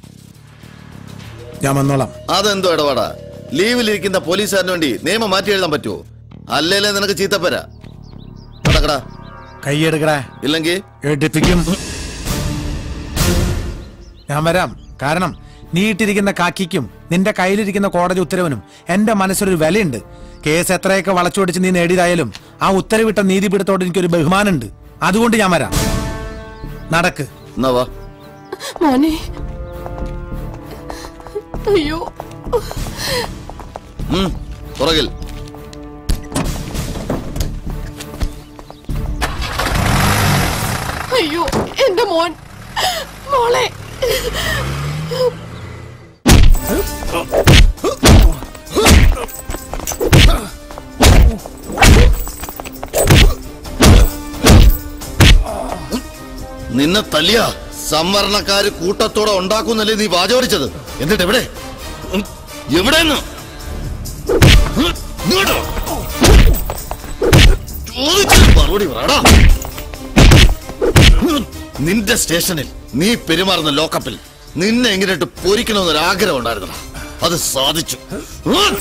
ഞാൻ വന്നോളാം അതെന്തോ ഇടപാടാ ലീവിലിരിക്കുന്ന പോലീസുകാരന് വേണ്ടി നിയമം മാറ്റി എഴുതാൻ പറ്റുമോ അല്ലേലേ നിനക്ക് ചീത്തപ്പര നടക്കടാ കൈയെടുക്കടേ ഇല്ലെങ്കിൽ എടുപ്പിക്കും ഞാൻ വരാം കാരണം നീ ഇട്ടിരിക്കുന്ന കാക്കിക്കും നിന്റെ കയ്യിലിരിക്കുന്ന കോടതി ഉത്തരവിനും എന്റെ മനസ്സിലൊരു വിലയുണ്ട് കേസ് എത്രയൊക്കെ വളച്ചൊടിച്ച് നീ നേടിയതായാലും ആ ഉത്തരവിട്ട നീതിപീഠത്തോട് എനിക്കൊരു ബഹുമാനമുണ്ട് അതുകൊണ്ട് ഞാൻ വരാം നടക്ക് എന്നാ വാ മോനെ അയ്യോ ഉം, പുറകിൽ അയ്യോ എന്റെ മോൻ മോളെ നിന്നെ തല്ലിയ സംവരണക്കാര് കൂട്ടത്തോടെ ഉണ്ടാക്കുന്നല്ലേ നീ വാചോടിച്ചത് എന്നിട്ട് എവിടെ ഉം, എവിടെന്ന് ഉം, ഇങ്ങോട്ട് വാ. ചോദിച്ചതിന് മറുപടി പറയടാ ഉം, നിന്റെ സ്റ്റേഷനിൽ നീ പെരുമാറുന്ന ലോക്കപ്പിൽ നിന്നെ എങ്ങനെയിട്ട് പൊരിക്കണമെന്നൊരു ആഗ്രഹം ഉണ്ടായിരുന്നടാ അത് സാധിച്ചു ഉം.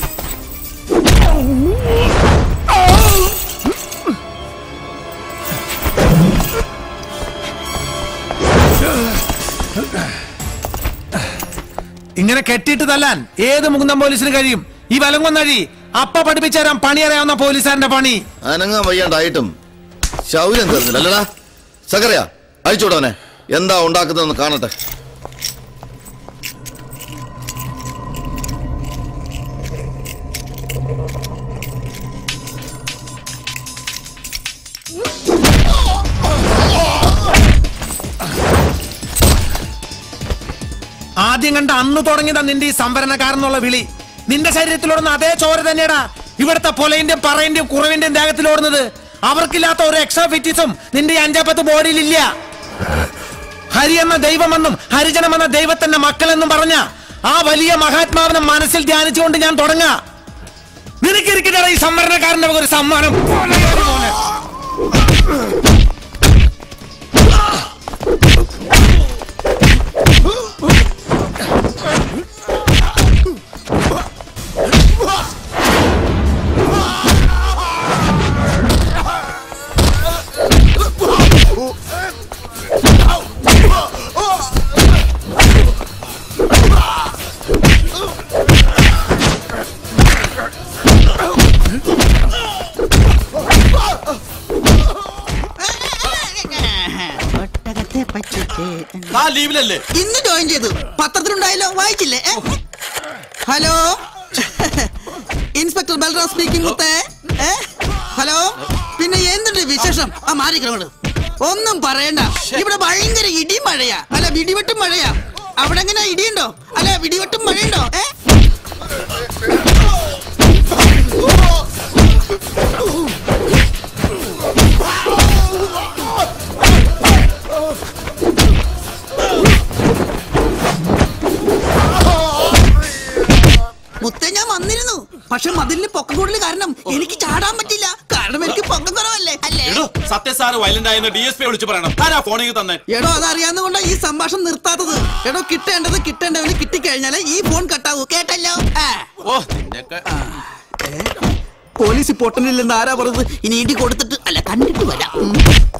ഇങ്ങനെ കെട്ടിയിട്ട് തല്ലാൻ ഏത് മുകുന്ദം പോലീസിന് കഴിയും ഈ വലങ്കൊന്നഴി അപ്പ പഠിപ്പിച്ചു തരാൻ പണി അറിയാവുന്ന പോലീസുകാരന്റെ പണി അനങ്ങാൻ വയ്യാണ്ടായിട്ടും ശൗര്യം തീർന്നില്ല അല്ലടാ സക്കറിയ അയച്ചോടവനെ എന്താ ഉണ്ടാക്കുന്നതെന്ന് കാണട്ടെ ആദ്യം കണ്ട അന്ന് തുടങ്ങിയതാ നിന്റെ ഈ സംവരണക്കാരെന്നുള്ള വിളി നിന്റെ ശരീരത്തിലോടുന്ന അതേ ചോര തന്നെയാടാ ഇവിടുത്തെ പൊലയിന്റെയും പറയിന്റെയും കുറവിന്റെയും ദേഹത്തിലോടുന്നത് അവർക്കില്ലാത്ത ഒരു എക്സ്ട്രാ ഫിറ്റിസും നിന്റെ ഈ അഞ്ചാപ്പത്ത് ബോഡിയിലില്ല ഹരി എന്ന ദൈവമെന്നും ഹരിജനം എന്ന ദൈവത്തിന്റെ മക്കളെന്നും പറഞ്ഞ ആ വലിയ മഹാത്മാവിനെ മനസ്സിൽ ധ്യാനിച്ചുകൊണ്ട് ഞാൻ തുടങ്ങാ നിനക്കിരിക്കട്ടെ ഈ സംവരണക്കാരന്റെ വക ഒരു സമ്മാനം പോലെയാണ് മോനെ. ലീവിലല്ലേ ഇന്ന് ജോയിൻ ചെയ്തു പത്രത്തിലുണ്ടായല്ലോ വായിച്ചില്ലേ ഏ? ഹലോ ഇൻസ്പെക്ടർ ബൽറാം സ്പീക്കിംഗ് മുത്തേ ഏ? ഹലോ പിന്നെ എന്തുണ്ട് വിശേഷം ആ മാറിക്കളോട് ഒന്നും പറയണ്ട ഇവിടെ ഭയങ്കര ഇടി മഴയാ അല്ല ഇടിവെട്ടും മഴയാ അവിടെ എങ്ങനെ ഇടിയുണ്ടോ അല്ല ഇടിവെട്ടും മഴയുണ്ടോ ഏ മുത്തേ ഞാൻ വന്നിരുന്നു പക്ഷെ മതിലിന് പൊക്കം കൂടുതൽ കാരണം എനിക്ക് ചാടാൻ പറ്റില്ല കാരണം എനിക്ക് പൊക്കം കുറവല്ലേ അല്ലേ എടോ സത്യസാറ് വയലന്റ് ആയെന്ന് ഡി എസ് പി വിളിച്ചു പറയണം ആരാ ഫോണിൽ തന്നെ എടോ അതറിയാവുന്നതുകൊണ്ടാ ഈ സംഭാഷണം നിർത്താത്തത് എടോ കിട്ടേണ്ടത് കിട്ടേണ്ടവന് കിട്ടിക്കഴിഞ്ഞാലേ ഈ ഫോൺ കട്ടാവൂ കേട്ടല്ലോ ആ. ഓ നിന്നൊക്കെ പോലീസ് പൊട്ടനില്ലെന്ന് ആരാ പറഞ്ഞത് ഇനി ഇടി കൊടുത്തിട്ട് അല്ല കണ്ടിട്ട് വരാം ഉം.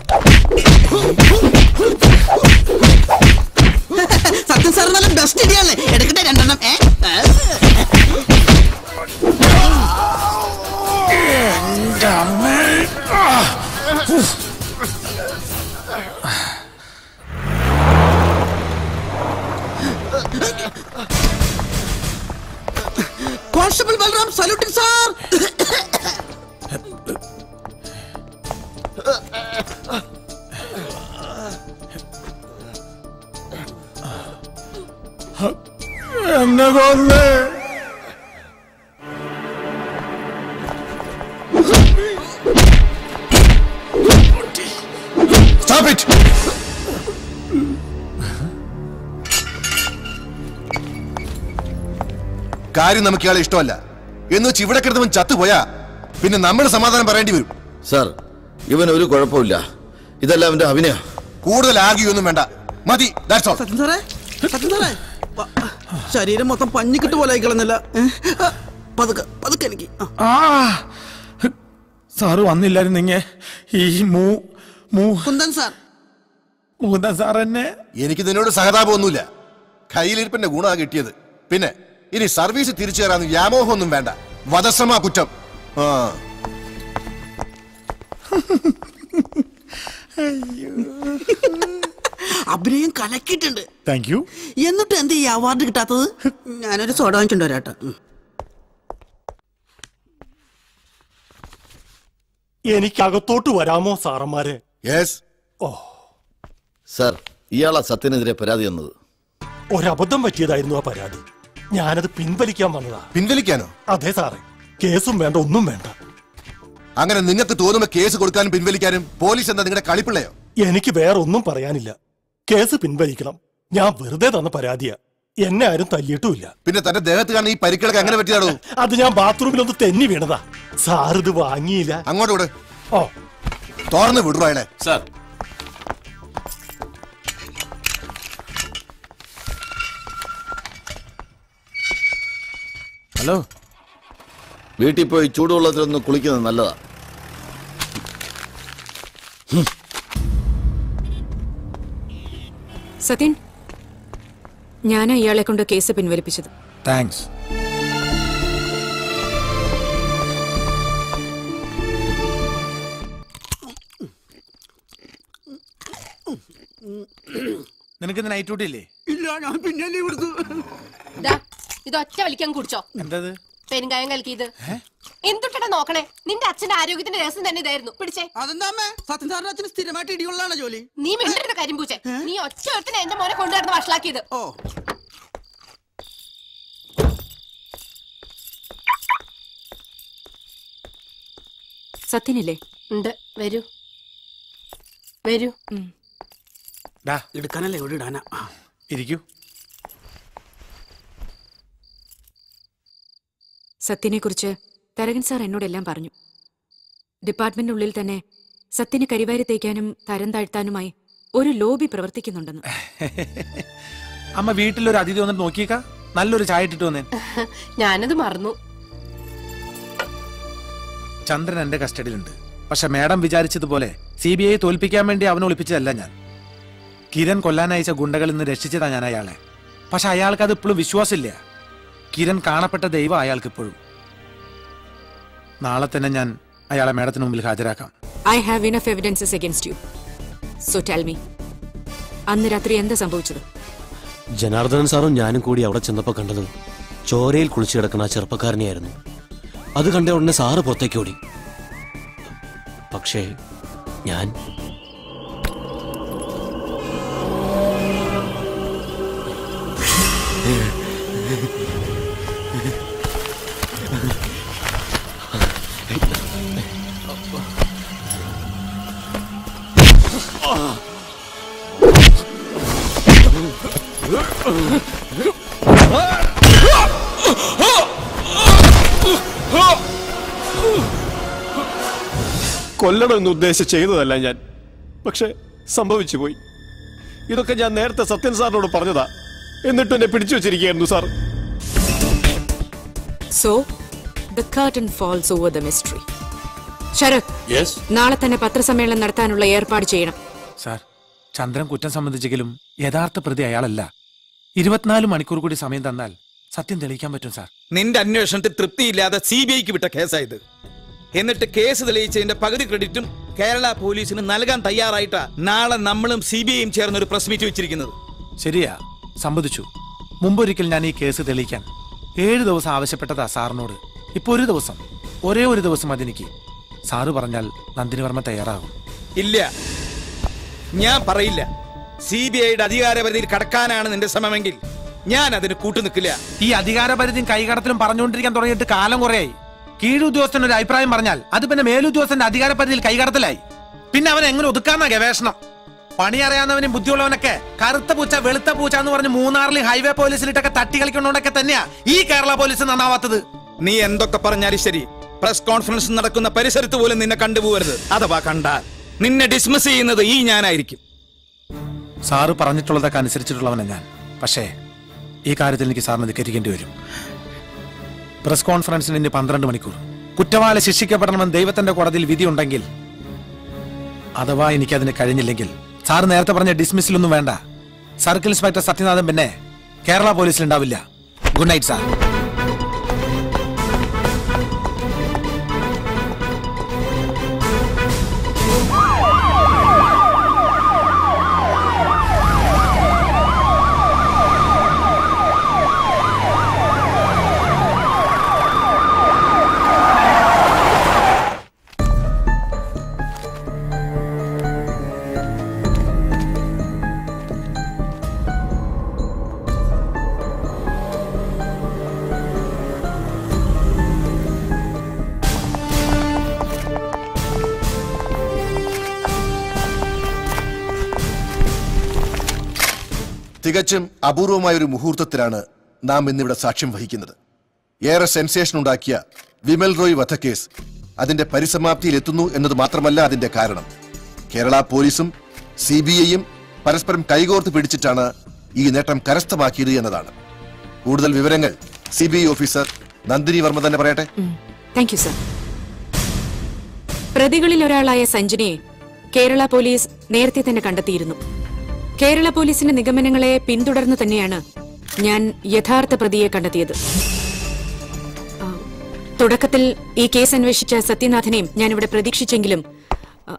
സത്യം സാർ നല്ല ബെസ്റ്റ് ഇടിയല്ലേ എടുക്കട്ടെ രണ്ടെണ്ണം ഏ ആ. കോൺസ്റ്റബിൾ ബൽറാം സല്യൂട്ടിംഗ് സാർ എന്നെ കൊന്നേ Stop it! കാര്യം നമുക്ക് ഇയാളെ ഇഷ്ടമല്ല എന്ന് വെച്ച് ഇവിടെ കിടന്നവൻ ചത്തുപോയാ പിന്നെ നമ്മൾ സമാധാനം പറയേണ്ടി വരും സാർ ഇവൻ ഒരു കുഴപ്പമില്ല ഇതെല്ലാം അവന്റെ അഭിനയ കൂടുതൽ ആകിയൊന്നും വേണ്ട മതി ദാറ്റ്സ് ഓൾ സത്യം സാറേ സത്യം സാറേ പ- ശരീരം മൊത്തം പഞ്ഞിക്കിട്ട് പോലെ ആയി കളഞ്ഞല്ല പതുക്കെ പതുക്കെ എനിക്ക് ആ. ആ സാറ് വന്നില്ലായിരുന്നെങ്ങ ഈ മൂ മൂ കുന്തൻ സാർ മുകുന്ദൻ സാർ എന്നെ എനിക്ക് നിന്നോട് സഹതാപമൊന്നുമില്ല കയ്യിലിരിപ്പിന്റെ ഗുണമാ കിട്ടിയത് പിന്നെ ഇനി സർവീസ് തിരിച്ചു തരാന്ന് വ്യാമോഹമൊന്നും വേണ്ട വധശ്രമ കുറ്റം ആ അഭിനയം കലക്കിയിട്ടുണ്ട് താങ്ക് യു എന്നിട്ട് എന്ത് ഈ അവാർഡ് കിട്ടാത്തത് ഞാനൊരു സോഡ വാങ്ങിച്ചോണ്ട് വരാട്ടോ ഉം. എനിക്ക് അകത്തോട്ട് വരാമോ സാറന്മാരെ യെസ് ഓ സാർ ഇയാളാ സത്യനെതിരെ പരാതി തന്നത് ഒരബദ്ധം പറ്റിയതായിരുന്നു ആ പരാതി ഞാനത് പിൻവലിക്കാൻ വന്നതാ പിൻവലിക്കാനോ അതെ സാറേ കേസും വേണ്ട ഒന്നും വേണ്ട അങ്ങനെ നിങ്ങൾക്ക് തോന്നുമ്പോ കേസ് കൊടുക്കാനും പിൻവലിക്കാനും പോലീസ് എന്താ നിങ്ങളുടെ കളിപ്പിള്ളയോ എനിക്ക് വേറെ ഒന്നും പറയാനില്ല കേസ് പിൻവലിക്കണം ഞാൻ വെറുതെ തന്ന പരാതിയാ എന്നെ ആരും തല്ലിയിട്ടുമില്ല പിന്നെ തന്റെ ദേഹത്ത് കാണുന്ന ഈ പരിക്കുകളൊക്കെ അങ്ങനെ പറ്റിയാടോ അത് ഞാൻ ബാത്റൂമിലൊന്ന് തെന്നി വീണതാ സാർ ഇത് വാങ്ങിയില്ല അങ്ങോട്ട് വിട് ഓ തുറന്ന് വിടുറോ അയാളെ സാർ ഹലോ വീട്ടിൽ പോയി ചൂടുവെള്ളത്തിലൊന്ന് കുളിക്കുന്നത് നല്ലതാ സത്യൻ ഞാനാ ഇയാളെ കൊണ്ട് കേസ് പിൻവലിപ്പിച്ചത് താങ്ക്സ് നിനക്ക് നൈറ്റ് ഡ്യൂട്ടി ഇല്ലേ ഇല്ല ഞാൻ പിന്നെ ലീവ് എടുത്തു ദാ, ഇത് ഒറ്റ വലിക്കാൻ കുടിച്ചോ എന്തത് പെരുങ്കായം കലക്കിയത് എന്തുട്ടടാ നോക്കണേ നിന്റെ അച്ഛന്റെ ആരോഗ്യത്തിന്റെ രസം തന്നെ ഇതായിരുന്നു പിടിച്ചേ അതെന്താ അമ്മേ സത്യം സാറിന്റെ അച്ഛന് സ്ഥിരമായിട്ട് ഇടിയുള്ളതാണ് ജോലി നീ മിണ്ടരുന്ന കാര്യം പൂച്ചേ നീ ഒറ്റ ഒരുത്തിനെ എന്റെ മോനെ കൊണ്ടുവരുന്ന വഷളാക്കിയത് ഓ സത്യനില്ലേ ഉണ്ട് വരൂ വരൂ ഡാ എടുക്കാനല്ലേ എവിടെ ഇടാനാ ആ. ഇരിക്കൂ സത്യനെ കുറിച്ച് തരകൻ സാർ എന്നോടെല്ലാം പറഞ്ഞു ഡിപ്പാർട്ട്മെന്റിനുള്ളിൽ തന്നെ സത്യനെ കരിവാരി തേക്കാനും തരം താഴ്ത്താനുമായി ഒരു ലോബി പ്രവർത്തിക്കുന്നുണ്ടെന്ന് അമ്മ വീട്ടിലൊരു അതിഥി വന്നിട്ട് നോക്കിയേക്കാ നല്ലൊരു ചായ ഇട്ടിട്ട് വന്നേ ഞാനത് മറന്നു ചന്ദ്രൻ എന്റെ കസ്റ്റഡിയിലുണ്ട് പക്ഷെ മാഡം വിചാരിച്ചതുപോലെ സി ബി ഐ തോൽപ്പിക്കാൻ വേണ്ടി അവനെ ഒളിപ്പിച്ചതല്ല ഞാൻ കിരൺ കൊല്ലാനയച്ച ഗുണ്ടകളിൽ നിന്ന് രക്ഷിച്ചതാ ഞാൻ അയാളെ പക്ഷെ അയാൾക്ക് അത് ഇപ്പോഴും വിശ്വാസമില്ല കിരൺ കാണപ്പെട്ട ദൈവം അയാൾക്ക് ഇപ്പോഴും നാളെ തന്നെ ഞാൻ അയാളെ മാഡത്തിന് മുമ്പിൽ ഹാജരാക്കാം I have enough evidences against you so tell me അന്ന് രാത്രി എന്താ സംഭവിച്ചത് ജനാർദ്ദനൻ സാറും ഞാനും കൂടി അവിടെ ചെന്നപ്പോ കണ്ടത് ചോരയിൽ കുളിച്ചു കിടക്കുന്ന ആ ചെറുപ്പക്കാരനെയായിരുന്നു അത് കണ്ട ഉടനെ സാറ് പുറത്തേക്ക് ഓടി പക്ഷേ ഞാൻ കൊല്ലണമെന്ന് ഉദ്ദേശിച്ച് ചെയ്തതല്ല ഞാൻ പക്ഷെ സംഭവിച്ചു പോയി ഇതൊക്കെ ഞാൻ നേരത്തെ സത്യൻ സാറിനോട് പറഞ്ഞതാ എന്നിട്ട് എന്നെ പിടിച്ചു വെച്ചിരിക്കുകയായിരുന്നു sir so the curtain falls over the mystery Sarath yes നാളെ തന്നെ പത്രസമ്മേളനം നടത്താനുള്ള ഏർപ്പാട് ചെയ്യണം സാർ ചന്ദ്രൻ കുറ്റം സംബന്ധിച്ചെങ്കിലും യഥാർത്ഥ പ്രതി അയാളല്ല ഇരുപത്തിനാല് മണിക്കൂർ കൂടി സമയം തന്നാൽ സത്യം തെളിയിക്കാൻ പറ്റും സാർ നിന്റെ അന്വേഷണത്തിൽ തൃപ്തിയില്ലാതെ സി ബി ഐക്ക് വിട്ട കേസായത് എന്നിട്ട് കേസ് തെളിയിച്ചതിന്റെ പകുതി ക്രെഡിറ്റും കേരള പോലീസിന് നൽകാൻ തയ്യാറായിട്ടാ നാളെ നമ്മളും സി ബി ഐയും ചേർന്ന് ഒരു പ്രസ് മീറ്റ് വെച്ചിരിക്കുന്നത് ശരിയാ സമ്മതിച്ചു മുമ്പൊരിക്കൽ ഞാൻ ഈ കേസ് തെളിയിക്കാൻ ഏഴ് ദിവസം ആവശ്യപ്പെട്ടതാ സാറിനോട് ഇപ്പൊ ഒരു ദിവസം ഒരേ ഒരു ദിവസം അതെനിക്ക് സാറ് പറഞ്ഞാൽ നന്ദിനി വർമ്മ തയ്യാറാകും ഇല്ല ഞാൻ പറയില്ല സി ബി ഐയുടെ അധികാരപരിധിയിൽ കടക്കാനാണ് നിന്റെ ശ്രമമെങ്കിൽ ഞാൻ അതിന് കൂട്ടുനിൽക്കില്ല ഈ അധികാരപരിധിയും കൈകടത്തിലും പറഞ്ഞുകൊണ്ടിരിക്കാൻ തുടങ്ങിയിട്ട് കാലം കുറയായി കീഴുദ്യോഗസ്ഥൻ ഒരു അഭിപ്രായം പറഞ്ഞാൽ അത് പിന്നെ മേലുദ്യോഗസ്ഥന്റെ അധികാരപരിധിയിൽ കൈകടത്തലായി പിന്നെ അവൻ എങ്ങനെ ഒതുക്കാന്ന ഗവേഷണം പണി അറിയാവുന്നവനും ബുദ്ധിയുള്ളവനൊക്കെ കറുത്ത പൂച്ച വെളുത്ത പൂച്ച എന്ന് പറഞ്ഞ് മൂന്നാറിൽ ഹൈവേ പോലീസിലിട്ടൊക്കെ തട്ടി കളിക്കുന്നോണ്ടൊക്കെ തന്നെയാ ഈ കേരള പോലീസ് നന്നാവാത്തത് നീ എന്തൊക്കെ പറഞ്ഞാലും ശരി പ്രസ് കോൺഫറൻസ് നടക്കുന്ന പരിസരത്ത് പോലും നിന്നെ കണ്ടുപോകരുത് അഥവാ കണ്ടാൽ നിന്നെ ഡിസ്മിസ് ചെയ്യുന്നത് ഈ ഞാനായിരിക്കും സാറ് പറഞ്ഞിട്ടുള്ളതൊക്കെ അനുസരിച്ചിട്ടുള്ളവനാ ഞാൻ പക്ഷേ ഈ കാര്യത്തിൽ എനിക്ക് സാറിന് ധിക്കരിക്കേണ്ടി വരും പ്രസ് കോൺഫറൻസിന് ഇനി പന്ത്രണ്ട് മണിക്കൂർ കുറ്റവാളി ശിക്ഷിക്കപ്പെടണമെന്ന് ദൈവത്തിന്റെ കോടതിയിൽ വിധിയുണ്ടെങ്കിൽ അഥവാ എനിക്കതിന് കഴിഞ്ഞില്ലെങ്കിൽ സാറ് നേരത്തെ പറഞ്ഞ ഡിസ്മിസിലൊന്നും വേണ്ട സർക്കിൾ ഇൻസ്പെക്ടർ സത്യനാഥൻ പിന്നെ കേരള പോലീസിൽ ഉണ്ടാവില്ല ഗുഡ് നൈറ്റ് സാർ തികച്ചും അപൂർവമായ ഒരു മുഹൂർത്തത്തിലാണ് നാം ഇന്നിവിടെ സാക്ഷ്യം വഹിക്കുന്നത് ഏറെ സെൻസേഷൻ ഉണ്ടാക്കിയ വിമൽ റോയ് വധക്കേസ് അതിന്റെ പരിസമാപ്തിയിൽ എത്തുന്നു എന്നത് മാത്രമല്ല അതിന്റെ കാരണം കേരള പോലീസും സി ബി ഐയും പരസ്പരം കൈകോർത്ത് പിടിച്ചിട്ടാണ് ഈ നേട്ടം കരസ്ഥമാക്കിയത് എന്നതാണ് കൂടുതൽ വിവരങ്ങൾ C B I officer Nandini Varma തന്നെ പറയട്ടെ താങ്ക് യു സർ പ്രതികളിൽ ഒരാളായ സഞ്ജനയെ കേരള പോലീസ് നേരത്തെ തന്നെ കണ്ടെത്തിയിരുന്നു കേരള പോലീസിന്റെ നിഗമനങ്ങളെ പിന്തുടർന്നു തന്നെയാണ് ഞാൻ യഥാർത്ഥ പ്രതിയെ കണ്ടെത്തിയത് ആ, തുടക്കത്തിൽ ഈ കേസ് അന്വേഷിച്ച സത്യനാഥനെയും ഞാനിവിടെ പ്രതീക്ഷിച്ചെങ്കിലും ആ,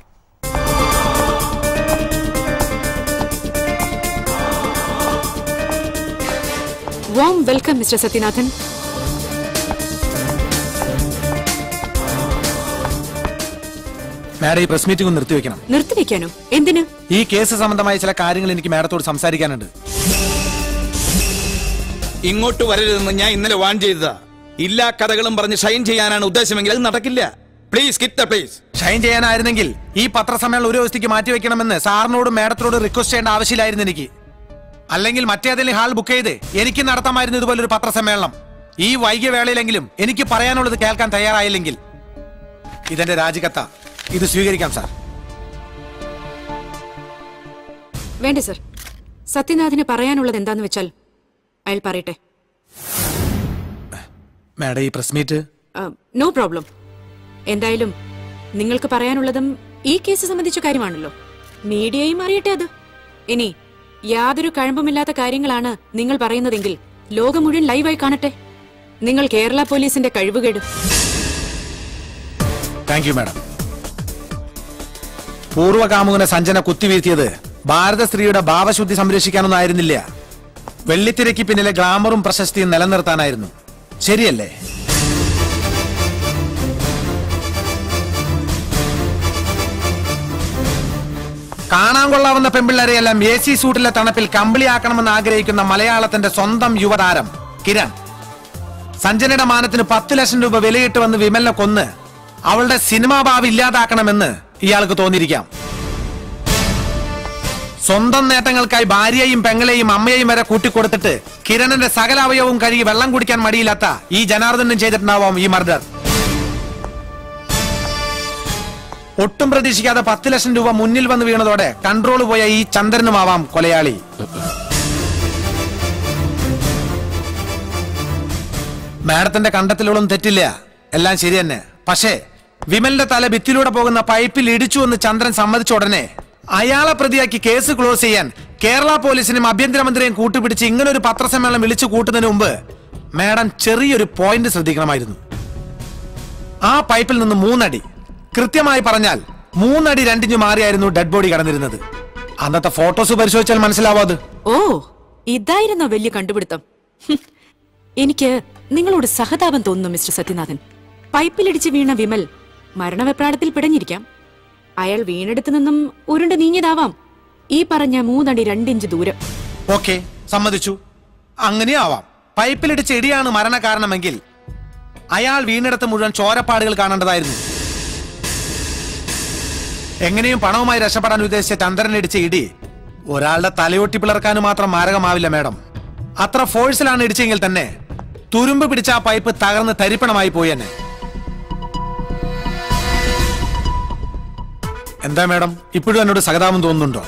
warm welcome mister Sathyanathan madam ഈ പ്രസ് മീറ്റിംഗ് ഒന്ന് നിർത്തിവെക്കണം നിർത്തിവെക്കാനോ എന്തിന് ഈ കേസ് സംബന്ധമായ ചില കാര്യങ്ങൾ എനിക്ക് മാഡത്തോട് സംസാരിക്കാനുണ്ട് ഇങ്ങോട്ട് വരരുതെന്ന് ഞാൻ ഇന്നലെ വാൺ ചെയ്തതാ ഇല്ലാ കഥകളും പറഞ്ഞ് ഷൈൻ ചെയ്യാനാണ് ഉദ്ദേശമെങ്കിൽ അത് നടക്കില്ല please kit the please shine ചെയ്യാനായിരുന്നെങ്കിൽ ഈ പത്രസമ്മേളനം ഒരു ദിവസത്തേക്ക് മാറ്റിവെക്കണമെന്ന് സാറിനോടും മാഡത്തിനോട് റിക്വസ്റ്റ് ചെയ്യേണ്ട ആവശ്യമില്ലായിരുന്നു എനിക്ക് അല്ലെങ്കിൽ മറ്റേതെങ്കിലും ഹാൾ ബുക്ക് ചെയ്ത് എനിക്ക് നടത്താമായിരുന്നു ഇതുപോലൊരു പത്രസമ്മേളനം ഈ വൈകിയ വേളയിലെങ്കിലും എനിക്ക് പറയാനുള്ളത് കേൾക്കാൻ തയ്യാറായില്ലെങ്കിൽ ഇതെന്റെ രാജികത്ത ഇത് സ്വീകരിക്കാം സാർ വേണ്ട സർ സത്യനാഥിന് പറയാനുള്ളത് എന്താന്ന് വെച്ചാൽ അയാൾ പറയട്ടെ മാഡം ഈ പ്രസ് മീറ്റ് നോ പ്രോബ്ലം എന്തായാലും നിങ്ങൾക്ക് പറയാനുള്ളതും ഈ കേസ് സംബന്ധിച്ച കാര്യമാണല്ലോ മീഡിയയും അറിയട്ടെ അത് ഇനി യാതൊരു കഴമ്പുമില്ലാത്ത കാര്യങ്ങളാണ് നിങ്ങൾ പറയുന്നതെങ്കിൽ ലോകം മുഴുവൻ ലൈവായി കാണട്ടെ നിങ്ങൾ കേരള പോലീസിന്റെ കഴിവുകേട് താങ്ക് യു മാഡം പൂർവ്വകാമുകനെ സഞ്ജന കുത്തിവീഴ്ത്തിയത് ഭാരത സ്ത്രീയുടെ ഭാവശുദ്ധി സംരക്ഷിക്കാനൊന്നും ആയിരുന്നില്ല വെള്ളിത്തിരയ്ക്ക് പിന്നിലെ ഗ്ലാമറും പ്രശസ്തിയും നിലനിർത്താനായിരുന്നു ശരിയല്ലേ കാണാൻ കൊള്ളാവുന്ന പെമ്പിള്ളരെയെല്ലാം എ സി സൂട്ടിലെ തണുപ്പിൽ കമ്പിളിയാക്കണമെന്ന് ആഗ്രഹിക്കുന്ന മലയാളത്തിന്റെ സ്വന്തം യുവതാരം കിരൺ സഞ്ജനയുടെ മാനത്തിന് പത്ത് ലക്ഷം രൂപ വിലയിട്ട് വന്ന് വിമലിനെ കൊന്ന് അവളുടെ സിനിമാ ഭാവി ഇല്ലാതാക്കണമെന്ന് ഇയാൾക്ക് തോന്നിയിരിക്കാം സ്വന്തം നേട്ടങ്ങൾക്കായി ഭാര്യയെയും പെങ്ങളെയും അമ്മയെയും വരെ കൂട്ടിക്കൊടുത്തിട്ട് കിരണന്റെ സകല അവയവവും കഴുകി വെള്ളം കുടിക്കാൻ മടിയില്ലാത്ത ഈ ജനാർദ്ദനും ചെയ്തിട്ടുണ്ടാവാം ഈ മർഡർ ഒട്ടും പ്രതീക്ഷിക്കാതെ പത്ത് ലക്ഷം രൂപ മുന്നിൽ വന്ന് വീണതോടെ കൺട്രോൾ പോയ ഈ ചന്ദ്രനുമാവാം കൊലയാളി മാഡത്തിന്റെ കണ്ടെത്തലുകളും തെറ്റില്ല എല്ലാം ശരി തന്നെ പക്ഷേ വിമലിന്റെ തല ഭിത്തിലൂടെ പോകുന്ന പൈപ്പിൽ ഇടിച്ചു എന്ന് ചന്ദ്രൻ സമ്മതിച്ച ഉടനെ അയാളെ പ്രതിയാക്കി കേസ് ക്ലോസ് ചെയ്യാൻ കേരള പോലീസിനും ആഭ്യന്തരമന്ത്രിയും കൂട്ടുപിടിച്ച് ഇങ്ങനൊരു പത്രസമ്മേളനം വിളിച്ചു കൂട്ടുന്നതിന് മുമ്പ് മാഡം ചെറിയൊരു പോയിന്റ് ശ്രദ്ധിക്കണമായിരുന്നു ആ പൈപ്പിൽ നിന്ന് മൂന്നടി കൃത്യമായി പറഞ്ഞാൽ മൂന്നടി രണ്ടിഞ്ച് മാറിയായിരുന്നു ഡെഡ് ബോഡി കടന്നിരുന്നത് അന്നത്തെ ഫോട്ടോസ് പരിശോധിച്ചാൽ മനസ്സിലാവാത് ഓ ഇതായിരുന്നോ വലിയ കണ്ടുപിടുത്തം ഹും. എനിക്ക് നിങ്ങളോട് സഹതാപം തോന്നുന്നു മിസ്റ്റർ സത്യനാഥൻ പൈപ്പിലിടിച്ച് വീണ വിമൽ മരണവെപ്രാളത്തിൽ പിടഞ്ഞിരിക്കാം അയാൾ വീണെടുത്തു നിന്നും ഉരുണ്ട് നീങ്ങിയതാവാം ഈ പറഞ്ഞ മൂന്നടി രണ്ടിഞ്ച് ദൂരം ഓക്കെ സമ്മതിച്ചു അങ്ങനെ ആവാം പൈപ്പിലിടിച്ച ഇടിയാണ് മരണകാരണമെങ്കിൽ അയാൾ വീണിടത്ത് മുഴുവൻ ചോരപ്പാടുകൾ കാണേണ്ടതായിരുന്നു എങ്ങനെയും പണവുമായി രക്ഷപ്പെടാൻ ഉദ്ദേശിച്ച ചന്ദ്രനിടിച്ച ഇടി ഒരാളുടെ തലയൊട്ടി പിളർക്കാനും മാത്രം മാരകമാവില്ല മാഡം അത്ര ഫോഴ്സിലാണ് ഇടിച്ചെങ്കിൽ തന്നെ തുരുമ്പ് പിടിച്ച ആ പൈപ്പ് തകർന്ന് തരിപ്പണമായി പോയി തന്നെ എന്താ മാഡം ഇപ്പോഴും എന്നോട് സഹതാപം തോന്നുന്നുണ്ടോ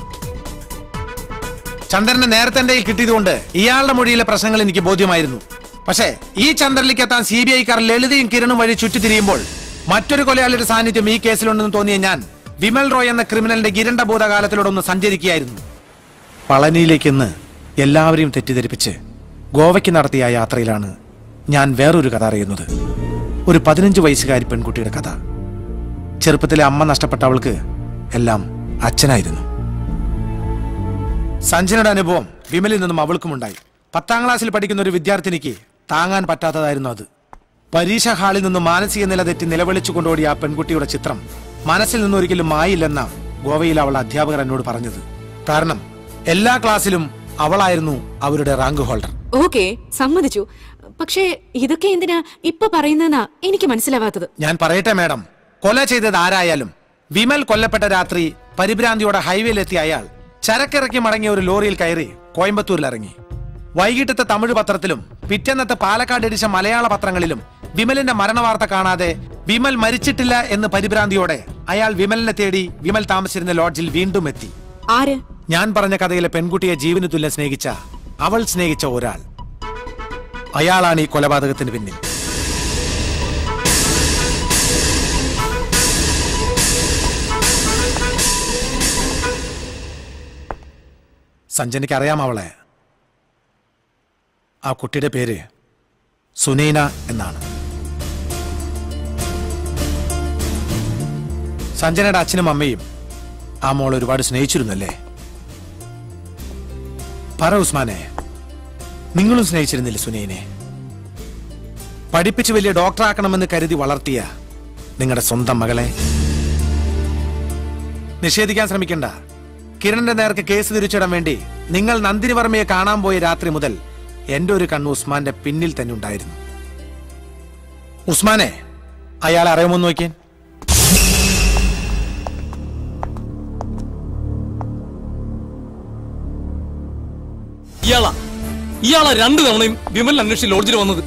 ചന്ദ്രനെ നേരത്തെ എന്റെ കയ്യിൽ കിട്ടിയതുകൊണ്ട് ഇയാളുടെ മൊഴിയിലെ പ്രശ്നങ്ങൾ എനിക്ക് ബോധ്യമായിരുന്നു പക്ഷേ ഈ ചന്ദ്രനിലേക്ക് എത്താൻ സി ബി ഐക്കാർ ലളിതയും കിരണും വഴി ചുറ്റിത്തിരിയുമ്പോൾ മറ്റൊരു കൊലയാളിയുടെ സാന്നിധ്യം ഈ കേസിലുണ്ടെന്ന് തോന്നിയ ഞാൻ വിമൽ റോയ് എന്ന ക്രിമിനലിന്റെ ഗിരണ്ട ഭൂതകാലത്തിലൂടെ ഒന്ന് സഞ്ചരിക്കുകയായിരുന്നു പളനിയിലേക്ക് ഇന്ന് എല്ലാവരെയും തെറ്റിദ്ധരിപ്പിച്ച് ഗോവയ്ക്ക് നടത്തിയ ആ യാത്രയിലാണ് ഞാൻ വേറൊരു കഥ അറിയുന്നത് ഒരു പതിനഞ്ച് വയസ്സുകാരി പെൺകുട്ടിയുടെ കഥ ചെറുപ്പത്തിലെ അമ്മ നഷ്ടപ്പെട്ട അവൾക്ക് എല്ലാം അച്ഛനായിരുന്നു സഞ്ജനയുടെ അനുഭവം വിമലിൽ നിന്നും അവൾക്കുമുണ്ടായി പത്താം ക്ലാസ്സിൽ പഠിക്കുന്ന ഒരു വിദ്യാർത്ഥിനിക്ക് താങ്ങാൻ പറ്റാത്തതായിരുന്നു അത് പരീക്ഷ ഹാളിൽ നിന്ന് മാനസിക നില തെറ്റി നിലവിളിച്ചു കൊണ്ടോടിയ ആ പെൺകുട്ടിയുടെ ചിത്രം മനസ്സിൽ നിന്ന് ഒരിക്കലും മായില്ലെന്ന ഗോവയിൽ അവൾ അധ്യാപകർ എന്നോട് പറഞ്ഞത് കാരണം എല്ലാ ക്ലാസ്സിലും അവളായിരുന്നു അവരുടെ റാങ്ക് ഹോൾഡർ ഓക്കെ സമ്മതിച്ചു പക്ഷേ ഇതൊക്കെ എന്തിനാ ഇപ്പൊ പറയുന്നതെന്നാ എനിക്ക് മനസ്സിലാവാത്തത് ഞാൻ പറയട്ടെ മാഡം കൊല ചെയ്തത് ആരായാലും വിമൽ കൊല്ലപ്പെട്ട രാത്രി പരിഭ്രാന്തിയോടെ ഹൈവേയിലെത്തിയ അയാൾ ചരക്കിറക്കി മടങ്ങിയ ഒരു ലോറിയിൽ കയറി കോയമ്പത്തൂരിൽ ഇറങ്ങി വൈകിട്ടത്തെ തമിഴ് പത്രത്തിലും പിറ്റേന്നത്തെ പാലക്കാട് ഇടിച്ച മലയാള പത്രങ്ങളിലും വിമലിന്റെ മരണവാർത്ത കാണാതെ വിമൽ മരിച്ചിട്ടില്ല എന്ന് പരിഭ്രാന്തിയോടെ അയാൾ വിമലിനെ തേടി വിമൽ താമസിച്ചിരുന്ന ലോഡ്ജിൽ വീണ്ടും എത്തി ആര് ഞാൻ പറഞ്ഞ കഥയിലെ പെൺകുട്ടിയെ ജീവന് തുല്യം സ്നേഹിച്ച അവൾ സ്നേഹിച്ച ഒരാൾ അയാളാണ് ഈ കൊലപാതകത്തിന് പിന്നിൽ സഞ്ജനയ്ക്ക് അറിയാം അവളെ ആ കുട്ടിയുടെ പേര് സുനൈന എന്നാണ് സഞ്ജനയുടെ അച്ഛനും അമ്മയും ആ മോൾ ഒരുപാട് സ്നേഹിച്ചിരുന്നല്ലേ പറ ഉസ്മാനെ നിങ്ങളും സ്നേഹിച്ചിരുന്നില്ലേ സുനൈനെ പഠിപ്പിച്ച് വലിയ ഡോക്ടറാക്കണമെന്ന് കരുതി വളർത്തിയ നിങ്ങളുടെ സ്വന്തം മകളെ നിഷേധിക്കാൻ ശ്രമിക്കണ്ട കിരണിന്റെ നേർക്ക് കേസ് തിരിച്ചിടാൻ വേണ്ടി നിങ്ങൾ നന്ദിനി വർമ്മയെ കാണാൻ പോയ രാത്രി മുതൽ എന്റെ ഒരു കണ്ണ് ഉസ്മാന്റെ പിന്നിൽ തന്നെ ഉണ്ടായിരുന്നു ഉസ്മാനെ അയാളെ അറിയുമോ എന്ന് നോക്കിയാൻ ഇയാളാ ഇയാളാ രണ്ടു തവണയും വിമൽ അന്വേഷിച്ച് ലോഡ്ജിൽ വന്നത്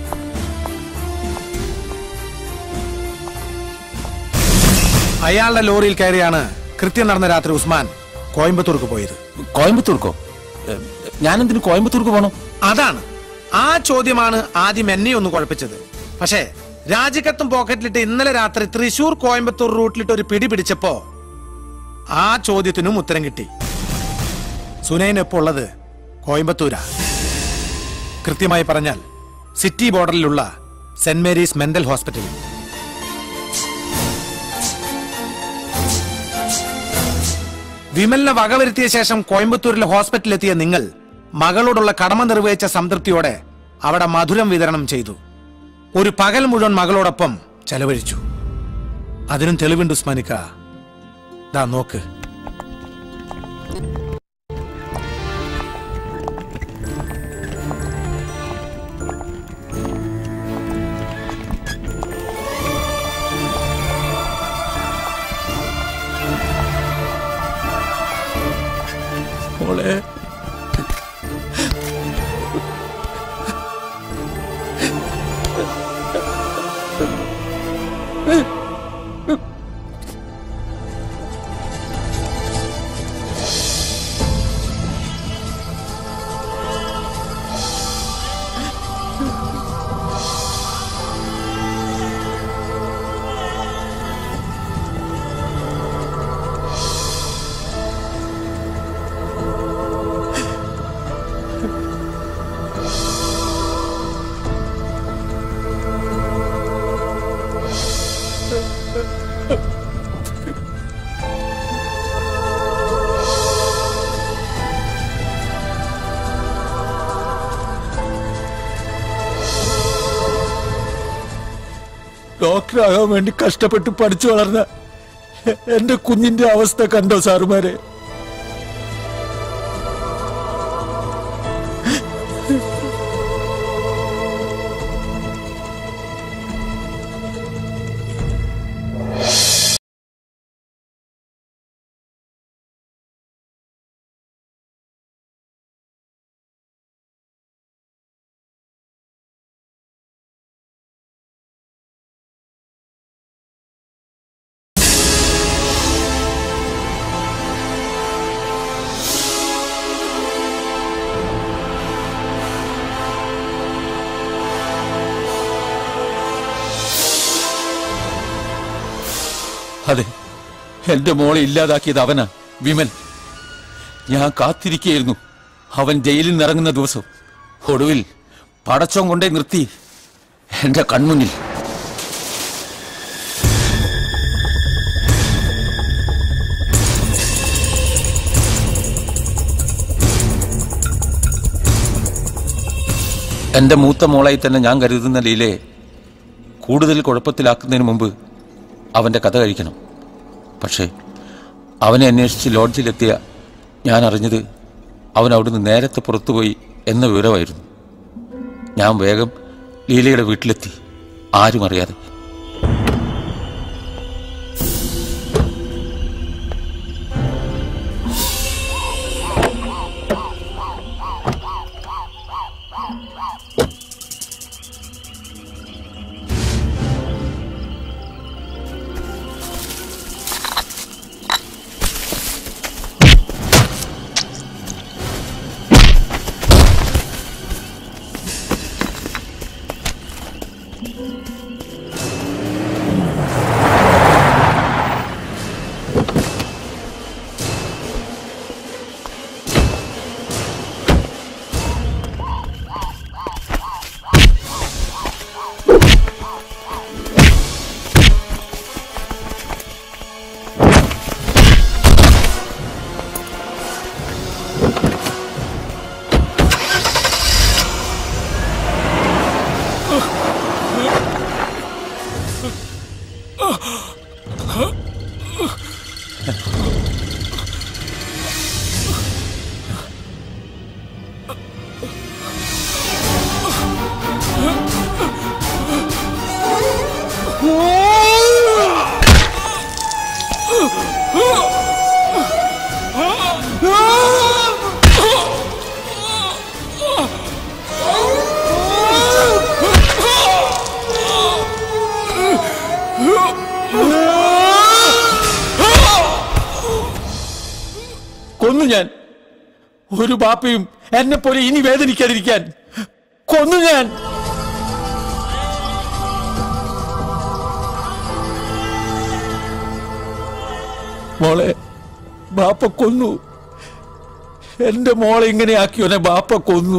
അയാളുടെ ലോറിയിൽ കയറിയാണ് കൃത്യം നടന്ന രാത്രി ഉസ്മാൻ കോയമ്പത്തൂർക്ക് പോയത് കോയമ്പത്തൂർക്കോ ഞാൻ എന്തിനു കോയമ്പത്തൂർക്ക് പോണം അതാണ് ആ ചോദ്യമാണ് ആദ്യം എന്നെ ഒന്ന് കുഴപ്പിച്ചത് പക്ഷേ രാജിക്കത്തും പോക്കറ്റിലിട്ട് ഇന്നലെ രാത്രി തൃശൂർ കോയമ്പത്തൂർ റൂട്ടിലിട്ട് ഒരു പിടി പിടിച്ചപ്പോ ആ ചോദ്യത്തിനും ഉത്തരം കിട്ടി സുനൈൻ ഇപ്പോൾ ഉള്ളത് കോയമ്പത്തൂരാ കൃത്യമായി പറഞ്ഞാൽ സിറ്റി ബോർഡറിലുള്ള സെന്റ് മേരീസ് മെന്റൽ ഹോസ്പിറ്റലിൽ വിമലിനെ വകവരുത്തിയ ശേഷം കോയമ്പത്തൂരിലെ ഹോസ്പിറ്റലിലെത്തിയ നിങ്ങൾ മകളോടുള്ള കടമ നിർവഹിച്ച സംതൃപ്തിയോടെ അവിടെ മധുരം വിതരണം ചെയ്തു ഒരു പകൽ മുഴുവൻ മകളോടൊപ്പം ചെലവഴിച്ചു അതിനും തെളിവുണ്ട് ഉസ്മാനിക്ക ദാ നോക്ക് മോളെ ഡോക്ടറാകാൻ വേണ്ടി കഷ്ടപ്പെട്ട് പഠിച്ചു വളർന്ന എന്റെ കുഞ്ഞിന്റെ അവസ്ഥ കണ്ടോ സാറുമാരെ അതെ എന്റെ മോളെ ഇല്ലാതാക്കിയത് അവനാ വിമൽ ഞാൻ കാത്തിരിക്കുകയായിരുന്നു അവൻ ജയിലിൽ നിന്ന് ഇറങ്ങുന്ന ദിവസം ഒടുവിൽ പടച്ചോൻ കൊണ്ടേ നിർത്തി എന്റെ കൺമുന്നിൽ എന്റെ മൂത്ത മോളായി തന്നെ ഞാൻ കരുതുന്ന ലീലയെ കൂടുതൽ കുഴപ്പത്തിലാക്കുന്നതിന് മുമ്പ് അവന്റെ കഥ കഴിക്കണം പക്ഷേ അവനെ അന്വേഷിച്ച് ലോഡ്ജിലെത്തിയ ഞാൻ അറിഞ്ഞത് അവൻ അവിടുന്ന് നേരത്തെ പുറത്തുപോയി എന്ന വിവരമായിരുന്നു ഞാൻ വേഗം ലീലയുടെ വീട്ടിലെത്തി ആരും അറിയാതെ കൊന്നു ഞാൻ ഒരു ബാപ്പയും എന്നെ പോലെ ഇനി വേദനിക്കാതിരിക്കാൻ കൊന്നു ഞാൻ മോളെ ബാപ്പ കൊന്നു എന്റെ മോളെ ഇങ്ങനെ ആക്കിയോനെ ബാപ്പ കൊന്നു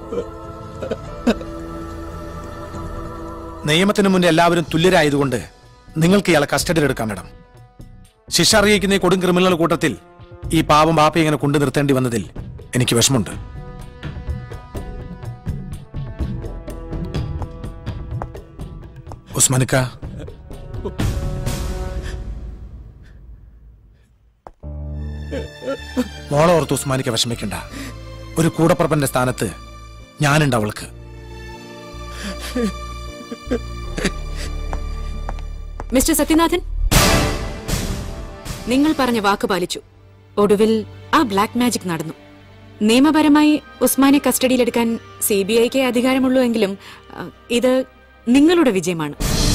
നിയമത്തിന് മുന്നിൽ എല്ലാവരും തുല്യരായതുകൊണ്ട് നിങ്ങൾക്ക് ഇയാളെ കസ്റ്റഡിയിലെടുക്കാം മാഡം ശിക്ഷ അറിയിക്കുന്ന ഈ കൊടും ക്രിമിനൽ കൂട്ടത്തിൽ ഈ പാവം ബാപ്പയെ ഇങ്ങനെ കൊണ്ടു നിർത്തേണ്ടി വന്നതിൽ എനിക്ക് വിഷമുണ്ട് ഉസ്മാനിക്ക മോളെ ഓർത്ത് ഉസ്മാനിക്ക വിഷമിക്കണ്ട ഒരു കൂടപ്പറപ്പന്റെ സ്ഥാനത്ത് ഞാനുണ്ട് അവൾക്ക് മിസ്റ്റർ സത്യനാഥൻ നിങ്ങൾ പറഞ്ഞ വാക്ക് പാലിച്ചു ഒടുവിൽ ആ ബ്ലാക്ക് മാജിക് നടന്നു നിയമപരമായി ഉസ്മാനെ കസ്റ്റഡിയിലെടുക്കാൻ സി ബി ഐക്ക് അധികാരമുള്ളൂ എങ്കിലും അഹ്, ഇത് നിങ്ങളുടെ വിജയമാണ്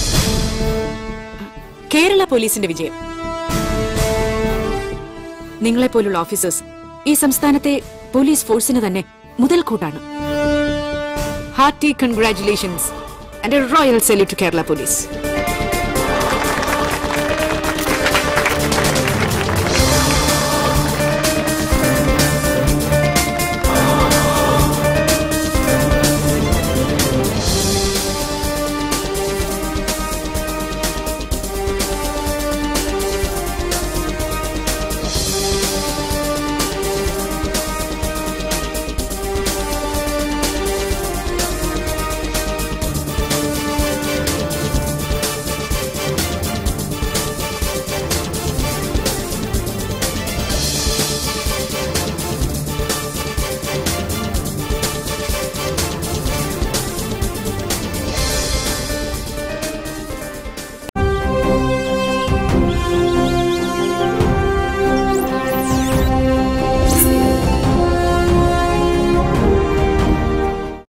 കേരള പോലീസിന്റെ വിജയം നിങ്ങളെപ്പോലുള്ള ഓഫീസേഴ്സ് ഈ സംസ്ഥാനത്തെ പോലീസ് ഫോഴ്സിന് തന്നെ മുതൽക്കൂട്ടാണ് hearty congratulations and a royal salute to Kerala police